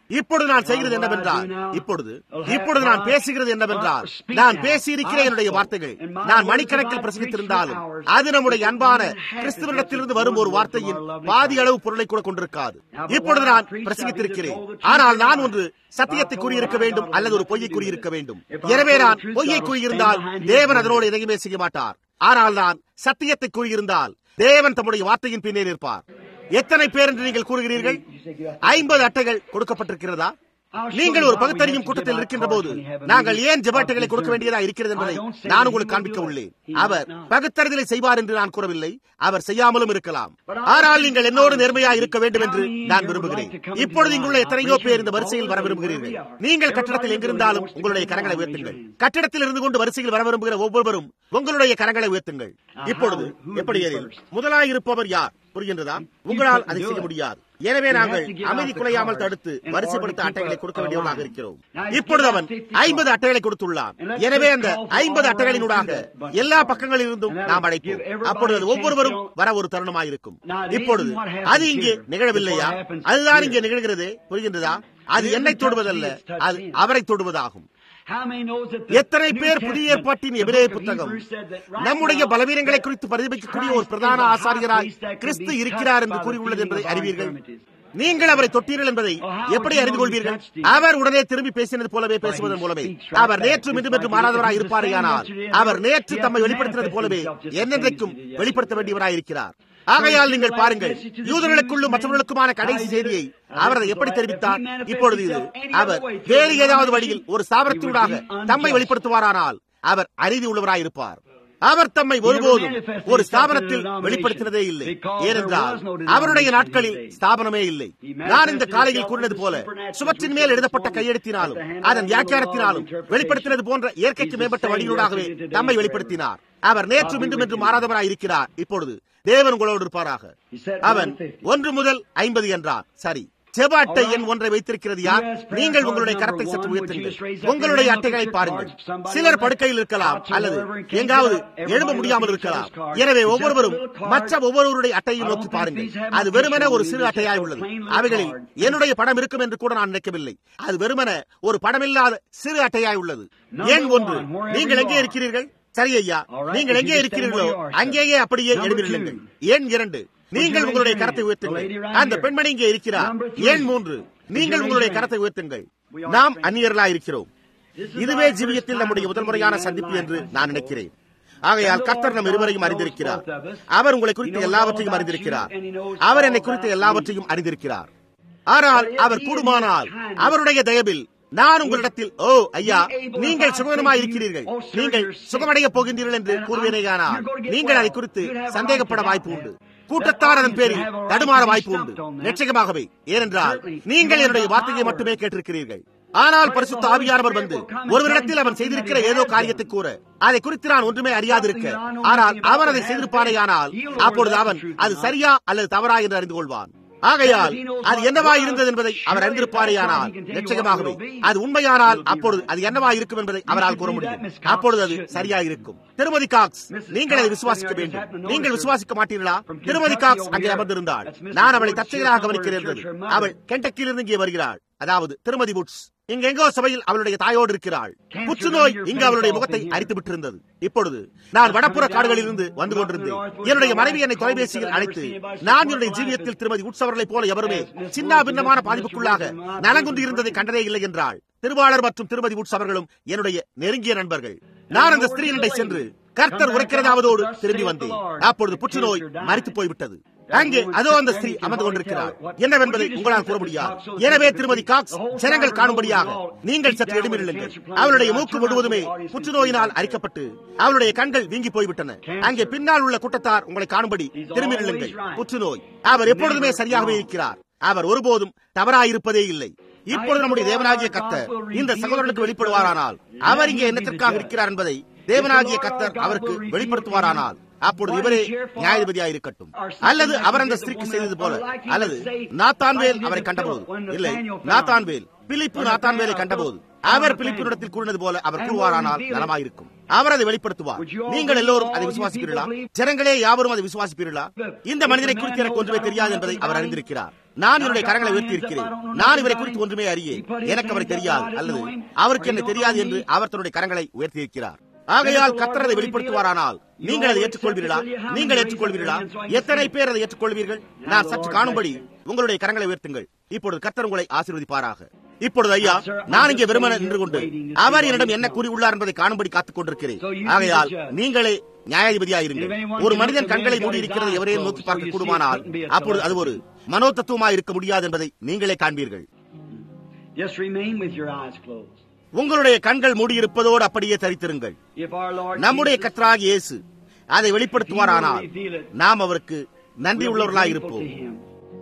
இப்பொழுது நான் செய்கிறது என்னவென்றால் இப்பொழுது இப்பொழுது நான் பேசுகிறது என்னவென்றால் நான் பேசியிருக்கிற என்னுடைய வார்த்தைகள் நான் மணிக்கணக்கில் பிரசங்கித்திருந்தாலும் அது நம்முடைய அன்பான கிறிஸ்துவனிடத்திலிருந்து வரும் ஒரு வார்த்தையின் பாதி அளவு பொருளை கூட கொண்டிருக்காது இப்பொழுது நான் பிரசங்கித்திருக்கிறேன் ஆனால் நான் ஒன்று சத்தியத்தை கூறியிருக்க வேண்டும் அல்லது ஒரு பொய்யை கூறியிருக்க வேண்டும் எனவே நான் பொய்யை கூறியிருந்தால் தேவன் அதனோடு எதையுமே செய்ய மாட்டார் ஆனால் நான் சத்தியத்தை கூறியிருந்தால் தேவன் தம்முடைய வார்த்தையின் பின்னே நிற்பார் எத்தனை பேர் என்று நீங்கள் கூறுகிறீர்கள் ஐம்பது அட்டைகள் கொடுக்கப்பட்டிருக்கிறதா நீங்கள் ஒரு பகுத்தறியும் கூட்டத்தில் இருக்கின்ற போது நாங்கள் ஏன் ஜெபாட்டைகளை கொடுக்க வேண்டியதா இருக்கிறது என்பதை நான் உங்களுக்கு காண்பிக்க உள்ளேன் அவர் பகுத்தறிதலை செய்வார் என்று நான் கூறவில்லை அவர் செய்யாமலும் இருக்கலாம் ஆனால் நீங்கள் என்னோடு நேர்மையா இருக்க வேண்டும் என்று நான் விரும்புகிறேன் இப்பொழுது இங்குள்ள எத்தனையோ பேர் இந்த வரிசையில் வர விரும்புகிறீர்கள் நீங்கள் கட்டிடத்தில் எங்கிருந்தாலும் உங்களுடைய கரங்களை உயர்த்துங்கள் கட்டிடத்தில் இருந்து கொண்டு வரிசையில் வர விரும்புகிற ஒவ்வொருவரும் உங்களுடைய கரங்களை உயர்த்துங்கள் இப்பொழுது எப்படி எனில் முதலாயிருப்பவர் யார் புரிகின்றதா உங்களால் அதை செய்ய முடியாது எனவே நாங்கள் அமைதி குலையாமல் தடுத்து வரிசைப்படுத்த அட்டைகளை கொடுக்க வேண்டியவர்களாக இருக்கிறோம் இப்பொழுது அவன் ஐம்பது அட்டைகளை கொடுத்துள்ளான் எனவே அந்த ஐம்பது அட்டைகளினூடாக எல்லா பக்கங்களிலிருந்தும் நாம் அழைப்போம் அப்பொழுது ஒவ்வொருவரும் வர ஒரு தருணமாயிருக்கும் இப்பொழுது அது இங்கே நிகழவில்லையா அதுதான் இங்கே நிகழ்கிறது புரிகின்றதா அது என்னை தொடுவதல்ல அது அவரை தொடுவதாகும் எத்தனை பேர் புதிய ஏற்பாட்டின் எபிரே புத்தகம் நம்முடைய பலவீனங்களை குறித்து பரிதபிக்கக்கூடிய ஒரு பிரதான ஆசாரியராய் கிறிஸ்து இருக்கிறார் என்று கூறியுள்ளது என்பதை அறிவீர்கள் நீங்கள் அவரை தொட்டீர்கள் என்பதை எப்படி அறிந்து கொள்வீர்கள் அவர் உடனே திரும்பி பேசினது போலவே பேசுவதன் மூலமே அவர் நேற்று இன்றும் என்று மாறாதவராய் இருப்பாரையானால் அவர் நேற்று தம்மை வெளிப்படுத்தினது போலவே என்னென்றைக்கும் வெளிப்படுத்த வேண்டியவராய் இருக்கிறார் ஆகையால் நீங்கள் பாருங்கள் யூதர்களுக்குள்ளும் மற்றவர்களுக்குமான கடைசி செய்தியை அவர் அதை எப்படி தெரிவித்தார் இப்பொழுது இது அவர் வேறு ஏதாவது வழியில் ஒரு ஸ்தாபனத்தினூடாக தம்மை வெளிப்படுத்துவாரானால் அவர் அறிதி உள்ளவராயிருப்பார் அவர் தம்மை ஒருபோதும் ஒரு ஸ்தாபனத்தில் வெளிப்படுத்தினதே இல்லை ஏனென்றால் அவருடைய நாட்களில் ஸ்தாபனமே இல்லை நான் இந்த காலையில் கூறினது போல சுவற்றின் மேல் எழுதப்பட்ட கையெழுத்தினாலும் அதன் வியாக்கியானத்தினாலும் வெளிப்படுத்தினது போன்ற இயற்கைக்கு மேம்பட்ட வழியினூடாகவே தம்மை வெளிப்படுத்தினார் அவர் நேற்று மீண்டும் என்று மாறாதவராய் இருக்கிறார் இப்பொழுது தேவன் உங்களோடு இருப்பாராக அவன் ஒன்று முதல் ஐம்பது என்றார் சரி ஜெப அட்டை எண் ஒன்றை வைத்திருக்கிறது யார் நீங்கள் உங்களுடைய கரத்தை சற்று உயர்த்துங்கள் உங்களுடைய அட்டைகளை பாருங்கள் சிலர் படுக்கையில் இருக்கலாம் அல்லது எங்காவது எழும்ப முடியாமல் இருக்கலாம் எனவே ஒவ்வொருவரும் மற்ற ஒவ்வொருவருடைய அட்டையை நோக்கி பாருங்கள் அது வெறுமன ஒரு சிறு அட்டையாய் உள்ளது அவைகளில் என்னுடைய படம் இருக்கும் என்று கூட நான் நினைக்கவில்லை அது வெறுமன ஒரு படமில்லாத சிறு அட்டையாய் உள்ளது ஏன் ஒன்று நீங்கள் எங்கே இருக்கிறீர்கள் சரி ஐயா நீங்கள் எங்கே இருக்கிறீர்களோ அங்கேயே அப்படியே எழுதிருங்கள் ஏன் இரண்டு நீங்கள் உங்களுடைய கரத்தை உயர்த்துங்கள் அந்த பெண்மணி இங்கே இருக்கிறார் ஏன் மூன்று நீங்கள் உங்களுடைய கரத்தை உயர்த்துங்கள் நாம் அந்நியர்களா இருக்கிறோம் இதுவே ஜீவியத்தில் நம்முடைய முதல் முறையான சந்திப்பு என்று நான் நினைக்கிறேன் ஆகையால் கர்த்தர் நம் இருவரையும் அறிந்திருக்கிறார் அவர் உங்களை குறித்து எல்லாவற்றையும் அறிந்திருக்கிறார் அவர் என்னை குறித்து எல்லாவற்றையும் அறிந்திருக்கிறார் ஆனால் அவர் கூடுமானால் அவருடைய தயவில் நான் உங்களிடத்தில் ஓ ஐயா நீங்கள் சுகமாய் இருக்கிறீர்கள் நீங்கள் சுகமடைய போகின்றீர்கள் என்று கூறுவேனேயானால் நீங்கள் அதை குறித்து சந்தேகப்பட வாய்ப்பு உண்டு கூட்டத்தார் அதன் பேரில் தடுமாற வாய்ப்பு உண்டு நிச்சயமாகவே ஏனென்றால் நீங்கள் என்னுடைய வார்த்தையை மட்டுமே கேட்டிருக்கிறீர்கள் ஆனால் பரிசுத்த ஆவியானவர் வந்து ஒருவரிடத்தில் அவன் செய்திருக்கிற ஏதோ காரியத்தை கூற அதை குறித்து நான் ஒன்றுமே அறியாதிருக்க ஆனால் அவன் அதை செய்திருப்பானே ஆனால் அப்பொழுது அவன் அது சரியா அல்லது தவறா என்று அறிந்து கொள்வான் ஆகையால் அது என்னவா இருந்தது என்பதை அவர் அறிந்திருப்பாரேயானால் நிச்சயமாகவே அது உண்மையானால் அப்பொழுது அது என்னவா இருக்கும் என்பதை அவரால் கூற முடியும் அப்பொழுது அது சரியா இருக்கும் திருமதி காக்ஸ் நீங்கள் அதை விசுவாசிக்க வேண்டும் நீங்கள் விசுவாசிக்க மாட்டீர்களா திருமதி காக்ஸ் அங்கே அமர்ந்திருந்தாள் நான் அவளை தற்செயலாக கவனிக்கிறேன் அவள் கெண்டக்கிலிருந்து இங்கே வருகிறாள் அதாவது திருமதி புட்ஸ் இங்க எங்கோ சபையில் அவளுடைய தாயோடு இருக்கிறாள் புற்றுநோய் இங்கு அவளுடைய முகத்தை அரித்து விட்டிருந்தது இப்பொழுது நான் வடப்புற காடுகளில் இருந்து வந்து கொண்டிருந்தேன் என்னுடைய மனைவி என்னை தொலைபேசியில் அழைத்து நான் என்னுடைய ஜீவியத்தில் திருமதி உற்சவர்களைப் போல எவருமே சின்ன பின்னமான பாதிப்புக்குள்ளாக நலங்குண்டு இருந்ததை கண்டதே இல்லை என்றாள் திருவாளர் மற்றும் திருமதி உட்ஸ் அவர்களும் என்னுடைய நெருங்கிய நண்பர்கள் நான் அந்த ஸ்திரீனிடை சென்று கர்த்தர் உரைக்கிறதாவதோடு திரும்பி வந்தேன் அப்பொழுது புற்றுநோய் மறித்து போய்விட்டது அங்கே அதோ அந்த ஸ்திரீ அமர்ந்து கொண்டிருக்கிறார் என்னவென்பதை உங்களால் கூற முடியாது எனவே திருமதி காக்ஸ் ஜனங்கள் காணும்படியாக நீங்கள் சற்று எழுமிருளுங்கள் அவளுடைய மூக்கு முழுவதுமே புற்றுநோயினால் அரிக்கப்பட்டு அவளுடைய கண்கள் வீங்கி போய்விட்டன அங்கே பின்னால் உள்ள கூட்டத்தார் உங்களை காணும்படி திரும்பிருளுங்கள் புற்றுநோய் அவர் எப்பொழுதுமே சரியாகவே இருக்கிறார் அவர் ஒருபோதும் தவறாயிருப்பதே இல்லை இப்பொழுது நம்முடைய தேவனாகிய கத்தர் இந்த சகோதரனுக்கு வெளிப்படுவாரானால் அவர் இங்கே என்னத்திற்காக இருக்கிறார் என்பதை தேவனாகிய கத்தர் அவருக்கு வெளிப்படுத்துவாரானால் அப்பொழுது இவரே நியாயாதிபதியாக இருக்கட்டும் அல்லது அவர் அந்த ஸ்திரீக்கு செய்தது போல அல்லது நாத்தான்வேல் அவரை கண்டபோது இல்லை நாத்தான்வேல் பிலிப்பு நாத்தான்வேலை கண்டபோது அவர் பிலிப்பினிடத்தில் கூறினது போல அவர் கூறுவாரானால் நலமாயிருக்கும் அவர் அதை வெளிப்படுத்துவார் நீங்கள் எல்லோரும் அதை விசுவாசிப்பீர்களா ஜனங்களே யாவரும் அதை விசுவாசிப்பீர்களா இந்த மனிதனை குறித்து எனக்கு ஒன்றுமே தெரியாது என்பதை அவர் அறிந்திருக்கிறார் நான் என்னுடைய கரங்களை உயர்த்தியிருக்கிறேன் நான் இவரை குறித்து ஒன்றுமே அறியேன் எனக்கு அவரை தெரியாது அல்லது அவருக்கு என்ன தெரியாது என்று அவர் தன்னுடைய கரங்களை உயர்த்தியிருக்கிறார் ஆகையால் கத்தரதை வெளிப்படுத்துவாரானால் நீங்கள் அதை ஏற்றுக்கொள்வீர்களா நீங்கள் ஏற்றுக்கொள்வீர்களா எத்தனை பேர் அதை ஏற்றுக்கொள்வீர்கள் நான் சற்று காணும்படி உங்களுடைய கரங்களை உயர்த்துங்கள் இப்பொழுது கத்தர் உங்களை ஆசீர்வதிப்பாராக இப்பொழுது ஐயா நான் இங்கே வெறுமன நின்று கொண்டு அவர் என்னிடம் என்ன கூறியுள்ளார் என்பதை காணும்படி காத்துக் கொண்டிருக்கிறேன் ஆகையால் நீங்களே நியாயாதிபதியாயிருங்கள் ஒரு மனிதன் கண்களை மூடி இருக்கிறது எவரையும் நோக்கி பார்க்க கூடுமானால் அப்பொழுது அது ஒரு மனோதத்துவமாக இருக்க முடியாது என்பதை நீங்களே காண்பீர்கள்
Just remain with your eyes closed.
உங்களுடைய கண்கள் மூடியிருப்பதோடு அப்படியே தரித்திருங்கள்
If our Lord
நம்முடைய
Jesus
கத்தராக இயேசு அதை வெளிப்படுத்துவாரானால் நாம் அவருக்கு நன்றி
will be
உள்ளவர்களாக
grateful
இருப்போம்
to him.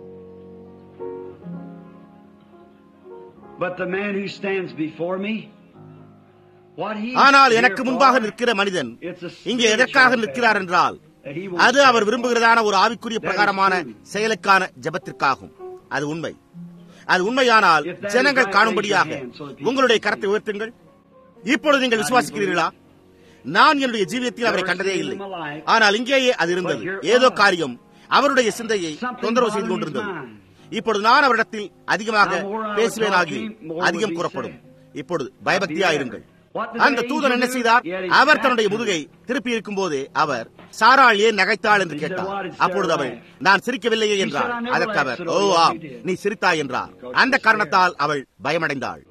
But the man who stands before me, what he
ஆனால்
is
எனக்கு
here
முன்பாக
for,
நிற்கிற மனிதன்
it's a
இங்கே
spiritual
எதற்காக
affair
நிற்கிறார் என்றால்
that he wants
அது
to
அவர்
do.
விரும்புகிறதான ஒரு ஆவிக்குரிய பிரகாரமான செயலுக்கான ஜெபத்திற்காகும் அது உண்மை அது உண்மையானால்
If that is
ஜனங்கள்
right,
காணும்படியாக
raise your hand so that people
உங்களுடைய
can
கரத்தை உயர்த்துங்கள் இப்பொழுது நீங்கள் விசுவாசிக்கிறீர்களா நான் என்னுடைய ஜீவியத்தில் அவரை கண்டதே இல்லை ஆனால் இங்கேயே அது இருந்தது ஏதோ காரியம் அவருடைய சிந்தையை தொந்தரவு செய்து கொண்டிருந்தது இப்பொழுது நான் அவரிடத்தில் அதிகமாக பேசுவேனாகி அதிகம் கூறப்படும் இப்பொழுது பயபக்தியா இருங்கள் அந்த தூதன் என்ன செய்தார் அவர் தன்னுடைய முதுகை திருப்பி இருக்கும் போதே அவர் சாராள் ஏன் நகைத்தாள் என்று கேட்டார் அப்பொழுது அவள் நான் சிரிக்கவில்லையே என்றார் அதற்கு அவர் ஓ ஆம் நீ சிரித்தாய் என்றார் அந்த காரணத்தால் அவள் பயமடைந்தாள்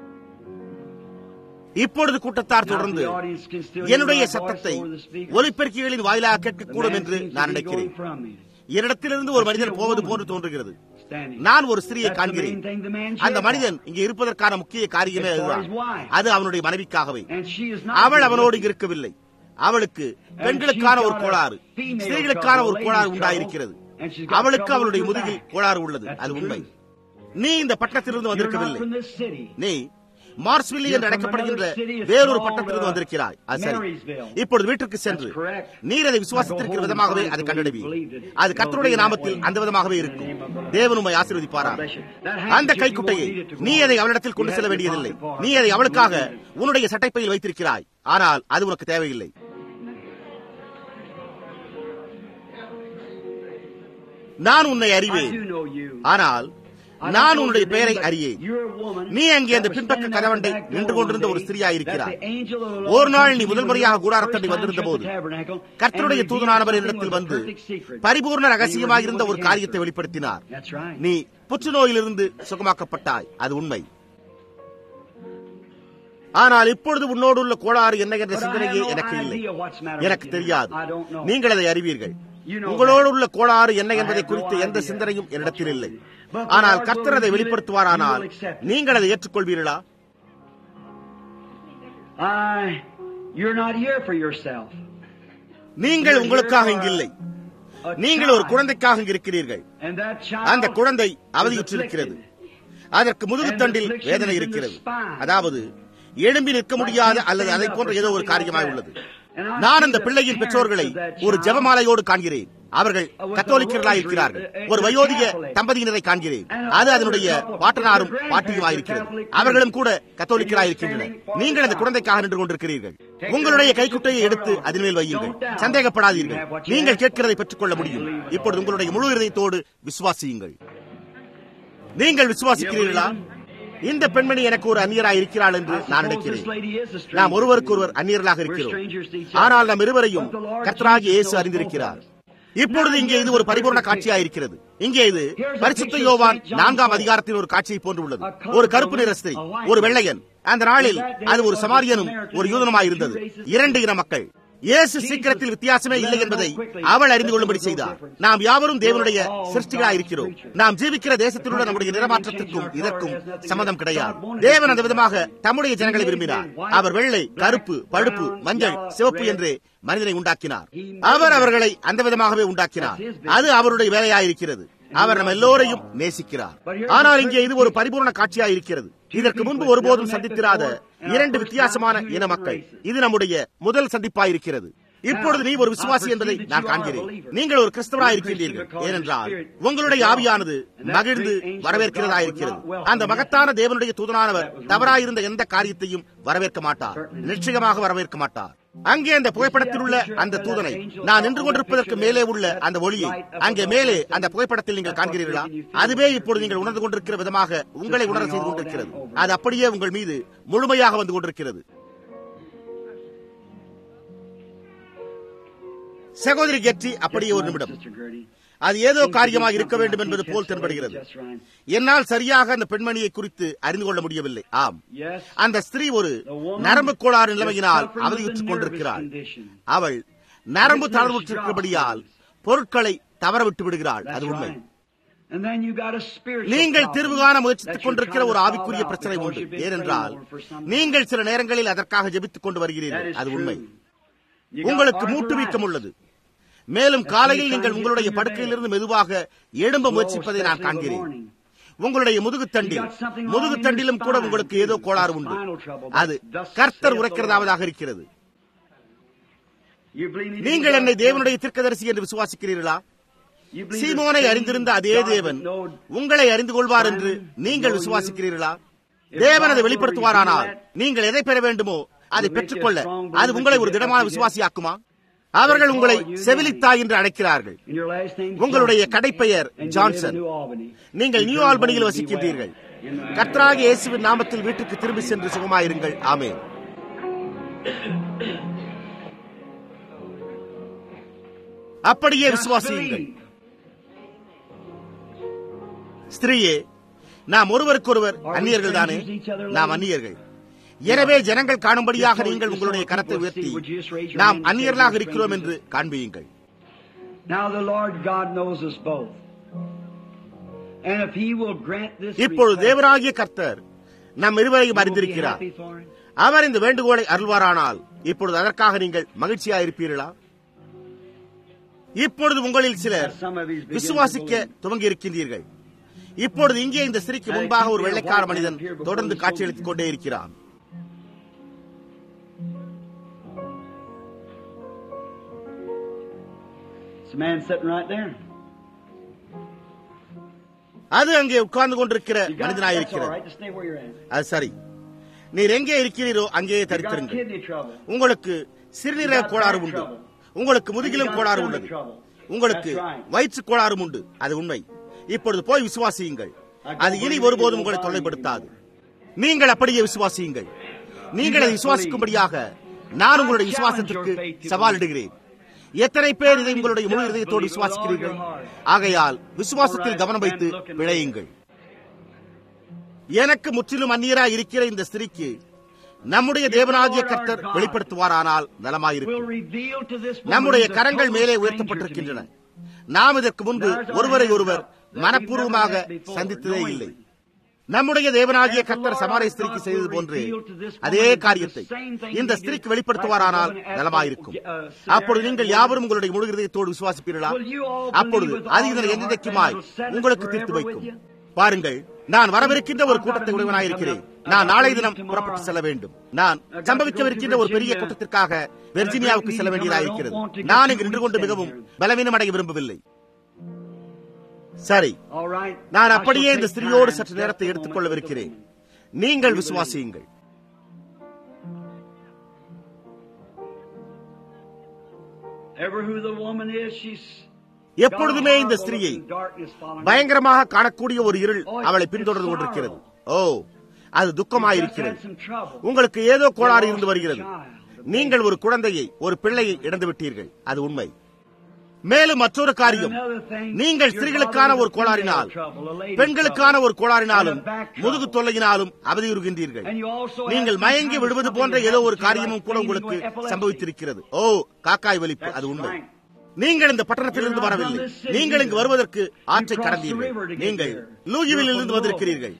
இப்பொழுது கூட்டத்தார் தொடர்ந்து என்னுடைய சத்தத்தை ஒலிபெருக்கிகளின் வாயிலாக கேட்கக்கூடும் என்று நான் நினைக்கிறேன் என்னிடத்திலிருந்து ஒரு மனிதன் போவது போன்று தோன்றுகிறது நான் ஒரு ஸ்திரியை காண்கிறேன் அந்த மனிதன் இங்கே இருப்பதற்கான முக்கிய காரியமே அதுதான் அது அவனுடைய மனைவிக்காகவே அவள் அவனோடு இங்கு இருக்கவில்லை அவளுக்கு பெண்களுக்கான ஒரு கோளாறு ஸ்திரீகளுக்கான ஒரு கோளாறு உண்டாயிருக்கிறது அவளுக்கு அவளுடைய முதுகில் கோளாறு உள்ளது அது உண்மை நீ இந்த பட்டணத்திலிருந்து வந்திருக்கவில்லை நீ மார்ஸ்வில்லி என்று அழைக்கப்படுகின்ற வேறொரு பட்டத்திலிருந்து வந்திருக்கிறாய் அது சரி இப்பொழுது வீட்டிற்கு சென்று நீர் அதை விசுவாசத்திற்கிற விதமாகவே அதை கண்டடைவி அது கர்த்தருடைய நாமத்தில் அந்த விதமாகவே இருக்கும் தேவன் உம்மை ஆசீர்வதிப்பாரா அந்த கைக்குட்டையை நீ அதை அவளிடத்தில் கொண்டு செல்ல வேண்டியதில்லை நீ அதை அவளுக்காக உன்னுடைய சட்டைப்பையில் வைத்திருக்கிறாய் ஆனால் அது உனக்கு தேவையில்லை நான் உன்னை அறிவேன் ஆனால் நான் உன்னுடைய பெயரை அறியேன் நீ அங்கே அந்த பின்பக்க கதவண்டை நின்று கொண்டிருந்த ஒரு ஸ்திரியாயிருக்கிறாய் ஒரு நாள் நீ முதல் முறையாக கூடாரத்தண்டை வந்திருந்த போது கர்த்தருடைய தூதனானவர் இடத்தில் வந்து பரிபூர்ண ரகசியமாக இருந்த ஒரு காரியத்தை வெளிப்படுத்தினார் நீ புற்றுநோயிலிருந்து சுகமாக்கப்பட்டாய் அது உண்மை ஆனால் இப்பொழுது உன்னோடு உள்ள கோளாறு என்ன என்ற சிந்தனையே எனக்கு இல்லை எனக்கு தெரியாது நீங்கள் அதை அறிவீர்கள் உங்களோடு உள்ள கோளாறு என்ன என்பதை குறித்து எந்த சிந்தனையும் என்னிடத்தில் இல்லை ஆனால் கர்த்தர் அதை வெளிப்படுத்துவாரானால் நீங்கள் அதை ஏற்றுக்கொள்வீர்களா நீங்கள் உங்களுக்காக இங்கில்லை நீங்கள் ஒரு குழந்தைக்காக இங்கு இருக்கிறீர்கள் அந்த குழந்தை அவதியுற்றிருக்கிறது அதற்கு முதுகுத்தண்டில் வேதனை இருக்கிறது அதாவது எழும்பி நிற்க முடியாத அல்லது அதை போன்ற ஏதோ ஒரு காரியமாய் உள்ளது நான் அந்த பிள்ளையின் பெற்றோர்களை ஒரு ஜபமாலையோடு காண்கிறேன் அவர்கள் கத்தோலிக்கர்களாக இருக்கிறார்கள் ஒரு வயோதிக தம்பதியினரை காண்கிறேன் அது அதனுடைய பாட்டனாரும் பாட்டியுமாயிருக்கிறது அவர்களும் கூட கத்தோலிக்கராக இருக்கின்றனர் நீங்கள் அந்த குழந்தைக்காக நின்று கொண்டிருக்கிறீர்கள் உங்களுடைய கைக்குட்டையை எடுத்து அதன் மேல் வையுங்கள் சந்தேகப்படாதீர்கள் நீங்கள் கேட்கிறதை பெற்றுக்கொள்ள முடியும் இப்பொழுது உங்களுடைய முழு இதயத்தோடு விசுவாசியுங்கள் நீங்கள் விசுவாசிக்கிறீர்களா இந்த பெண்மணி எனக்கு ஒரு அந்நியராக இருக்கிறாள் என்று நான் நினைக்கிறேன் நாம் ஒருவருக்கு ஒருவர் அந்நியர்களாக இருக்கிறோம் ஆனால் நாம் இருவரையும் கர்த்தராகி இயேசு அறிந்திருக்கிறார் இப்பொழுது இங்கே இது ஒரு பரிபூர்ண காட்சியா இருக்கிறது இங்கே இது பரிசுத்த யோவான் நான்காம் அதிகாரத்தின் ஒரு காட்சியை போன்று உள்ளது ஒரு கருப்பு நிற ஸ்திரீ ஒரு வெள்ளையன் அந்த நாளில் அது ஒரு சமாரியனும் ஒரு யூதனுமாய் இருந்தது இரண்டு இன மக்கள் இயேசு சீக்கிரத்தில் வித்தியாசமே இல்லை என்பதை அவள் அறிந்து கொள்ளும்படி செய்தார் நாம் யாவரும் தேவனுடைய சிருஷ்டிகளாக இருக்கிறோம் நாம் ஜீவிக்கிற தேசத்தில் உள்ள நம்முடைய நிறமாற்றத்திற்கும் இதற்கும் சம்மதம் கிடையாது தேவன் அந்த விதமாக தம்முடைய ஜனங்களை விரும்பினார் அவர் வெள்ளை கருப்பு பழுப்பு மஞ்சள் சிவப்பு என்று மனிதனை உண்டாக்கினார் அவர் அவர்களை அந்த விதமாகவே உண்டாக்கினார் அது அவருடைய வேலையாயிருக்கிறது அவர் நம்ம எல்லோரையும் நேசிக்கிறார் ஆனால் இங்கே இது ஒரு பரிபூர்ண காட்சியா இருக்கிறது இதற்கு முன்பு ஒருபோதும் சந்தித்திராத இரண்டு வித்தியாசமான இன மக்கள் இது நம்முடைய முதல் சந்திப்பாயிருக்கிறது இப்பொழுது நீ ஒரு விசுவாசி என்பதை நான் காண்கிறேன் நீங்கள் ஒரு கிறிஸ்தவராக இருக்கின்றீர்கள் ஏனென்றால் உங்களுடைய ஆவியானது மகிழ்ந்து வரவேற்கிறதா இருக்கிறது அந்த மகத்தான தேவனுடைய தூதனானவர் தவறாயிருந்த எந்த காரியத்தையும் வரவேற்க மாட்டார் நிச்சயமாக வரவேற்க மாட்டார் அங்கே அந்த புகைப்படத்தில் உள்ள அந்த தூதனை நான் நின்று கொண்டிருப்பதற்கு மேலே உள்ள அந்த ஒளியை அங்கே மேலே அந்த புகைப்படத்தில் நீங்கள் காண்கிறீர்களா அதுவே இப்பொழுது நீங்கள் உணர்ந்து கொண்டிருக்கிற விதமாக உங்களை உணர செய்து கொண்டிருக்கிறது அது அப்படியே உங்கள் மீது முழுமையாக வந்து கொண்டிருக்கிறது சகோதரி கெற்றி அப்படியே ஒரு நிமிடம் அது ஏதோ காரியமாக இருக்க வேண்டும் என்பது போல் தென்படுகிறது என்னால் சரியாக அந்த பெண்மணியை குறித்து அறிந்து கொள்ள முடியவில்லை ஆம் அந்த ஸ்திரீ ஒரு நரம்பு கோளாறு நிலைமையினால் அவதியுற்றுக் கொண்டிருக்கிறாள் அவள் நரம்பு தளர்வுற்றிருக்கிறபடியால் பொருட்களை தவறவிட்டு விடுகிறாள் அது உண்மை நீங்கள் தீர்வு காண முயற்சித்துக் கொண்டிருக்கிற ஒரு ஆவிக்குரிய பிரச்சனை உண்டு ஏனென்றால் நீங்கள் சில நேரங்களில் அதற்காக ஜெபித்துக் கொண்டு வருகிறீர்கள் அது உண்மை உங்களுக்கு மூட்டு வீக்கம் உள்ளது மேலும் காலையில் நீங்கள் உங்களுடைய படுக்கையிலிருந்து மெதுவாக எழும்ப முயற்சிப்பதை நான் காண்கிறேன் உங்களுடைய முதுகுத்தண்டில் முதுகுத்தண்டிலும் கூட உங்களுக்கு ஏதோ கோளாறு உண்டு அது கர்த்தர் உரைக்கிறதாவதாக இருக்கிறது நீங்கள் என்னை தேவனுடைய தீர்க்கதரிசி என்று விசுவாசிக்கிறீர்களா சீமோனை அறிந்திருந்த அதே தேவன் உங்களை அறிந்து கொள்வார் என்று நீங்கள் விசுவாசிக்கிறீர்களா தேவன் அதை வெளிப்படுத்துவாரானால் நீங்கள் எதை பெற வேண்டுமோ அதை பெற்றுக்கொள்ள அது உங்களை ஒரு திடமான விசுவாசியாக்குமா அவர்கள் உங்களை செவிலித்தாய் என்று அழைக்கிறார்கள் உங்களுடைய கடைப்பெயர் ஜான்சன் நீங்கள் நியூ ஆல்பனியில் வசிக்கின்றீர்கள் கர்த்தராக இயேசுவின் நாமத்தில் வீட்டுக்கு திரும்பி சென்று சுகமாயிருங்கள் ஆமே அப்படியே விசுவாசியுங்கள் ஸ்திரீயே நாம் ஒருவருக்கொருவர் அந்நியர்கள் தானே நாம் அந்நியர்கள் எனவே ஜனங்கள் காணும்படியாக நீங்கள் உங்களுடைய கரத்தை உயர்த்தி நாம் அந்நியர்களாக இருக்கிறோம் என்று காண்பியுங்கள் இப்பொழுது தேவராகிய கர்த்தர் நம் இருவரையும் அறிந்திருக்கிறார் அவர் இந்த வேண்டுகோளை அருள்வாரானால் இப்பொழுது அதற்காக நீங்கள் மகிழ்ச்சியா இருப்பீர்களா இப்பொழுது உங்களில் சிலர் விசுவாசிக்க துவங்கி இருக்கின்றீர்கள் இப்பொழுது இங்கே இந்த ஸ்திரீக்கு முன்பாக ஒரு வெள்ளைக்கார மனிதன் தொடர்ந்து காட்சியளித்துக் கொண்டே இருக்கிறான் அது அங்கே உட்கார்ந்து கொண்டிருக்கிற மனிதனாயிருக்கிறது அது சரி நீர் எங்கே இருக்கிறீரோ அங்கேயே தரித்திருங்கள் உங்களுக்கு சிறுநீரக கோளாறு உண்டு உங்களுக்கு முதுகிலும் கோளாறு உள்ளது உங்களுக்கு வயிற்று கோளாறும் உண்டு அது உண்மை இப்பொழுது போய் விசுவாசியுங்கள் அது இனி ஒருபோதும் உங்களை தொல்லைப்படுத்தாது நீங்கள் அப்படியே விசுவாசியுங்கள் நீங்கள் அதை விசுவாசிக்கும்படியாக நான் உங்களுடைய விசுவாசத்திற்கு சவாலிடுகிறேன் எத்தனை பேர் இதை உங்களுடைய முழு இதயத்தோடு விசுவாசிக்கிறீர்கள் ஆகையால் விசுவாசத்தில் கவனம் வைத்து விளையுங்கள் எனக்கு முற்றிலும் அந்நியராய் இருக்கிற இந்த ஸ்திரீக்கு நம்முடைய தேவனாகிய கர்த்தர் வெளிப்படுத்துவாரானால் நலமாயிருக்கும் நம்முடைய கரங்கள் மேலே உயர்த்தப்பட்டிருக்கின்றன நாம் இதற்கு முன்பு ஒருவரை ஒருவர் மனப்பூர்வமாக சந்தித்ததே இல்லை நம்முடைய தேவனாகிய கர்த்தர் சமாரை ஸ்திரிக்கு செய்தது போன்று அதே காரியத்தை இந்த ஸ்திரிக்கு வெளிப்படுத்துவாரானால் நலமாயிருக்கும் அப்பொழுது நீங்கள் யாவரும் உங்களுடைய முழு இதயத்தோடு விசுவாசிப்பீர்களா அப்பொழுது அது இதனை எந்தெக்குமாய் உங்களுக்கு தீர்த்து வைக்கும் பாருங்கள் நான் வரவிருக்கின்ற ஒரு கூட்டத்தை உடையவனாயிருக்கிறேன் நான் நாளை தினம் புறப்பட்டு செல்ல வேண்டும் நான் சம்பவிக்கவிருக்கின்ற ஒரு பெரிய கூட்டத்திற்காக வெர்ஜினியாவுக்கு செல்ல வேண்டியதாயிருக்கிறது நான் இங்கு நின்று கொண்டு மிகவும் பலவீனம் அடைய விரும்பவில்லை சரி நான் அப்படியே இந்த ஸ்திரியோடு சற்று நேரத்தை எடுத்துக் கொள்ளவிருக்கிறேன் நீங்கள் விசுவாசியுங்கள் எப்பொழுதுமே இந்த ஸ்திரீயை பயங்கரமாக காணக்கூடிய ஒரு இருள் அவளை பின்தொடர்ந்து கொண்டிருக்கிறது ஓ அது துக்கமாயிருக்கிறது உங்களுக்கு ஏதோ கோளாறு இருந்து வருகிறது நீங்கள் ஒரு குழந்தையை ஒரு பிள்ளையை இழந்து விட்டீர்கள் அது உண்மை மேலும் மற்றொரு காரியம் நீங்கள் ஸ்திரீகளுக்கான ஒரு கோளாறினால் பெண்களுக்கான ஒரு கோளாறினாலும் முதுகு தொல்லையினாலும் அவதியுறுகின்றீர்கள் நீங்கள் மயங்கி விடுவது போன்ற ஏதோ ஒரு காரியமும் கூட உங்களுக்கு சம்பவித்திருக்கிறது ஓ காக்காய் வலிப்பு அது உண்மை நீங்கள் இந்த பட்டணத்திலிருந்து வரவில்லை நீங்கள் இங்கு வருவதற்கு ஆற்றை கடந்தீர்கள் நீங்கள் லூகிவில் இருந்து வந்திருக்கிறீர்கள்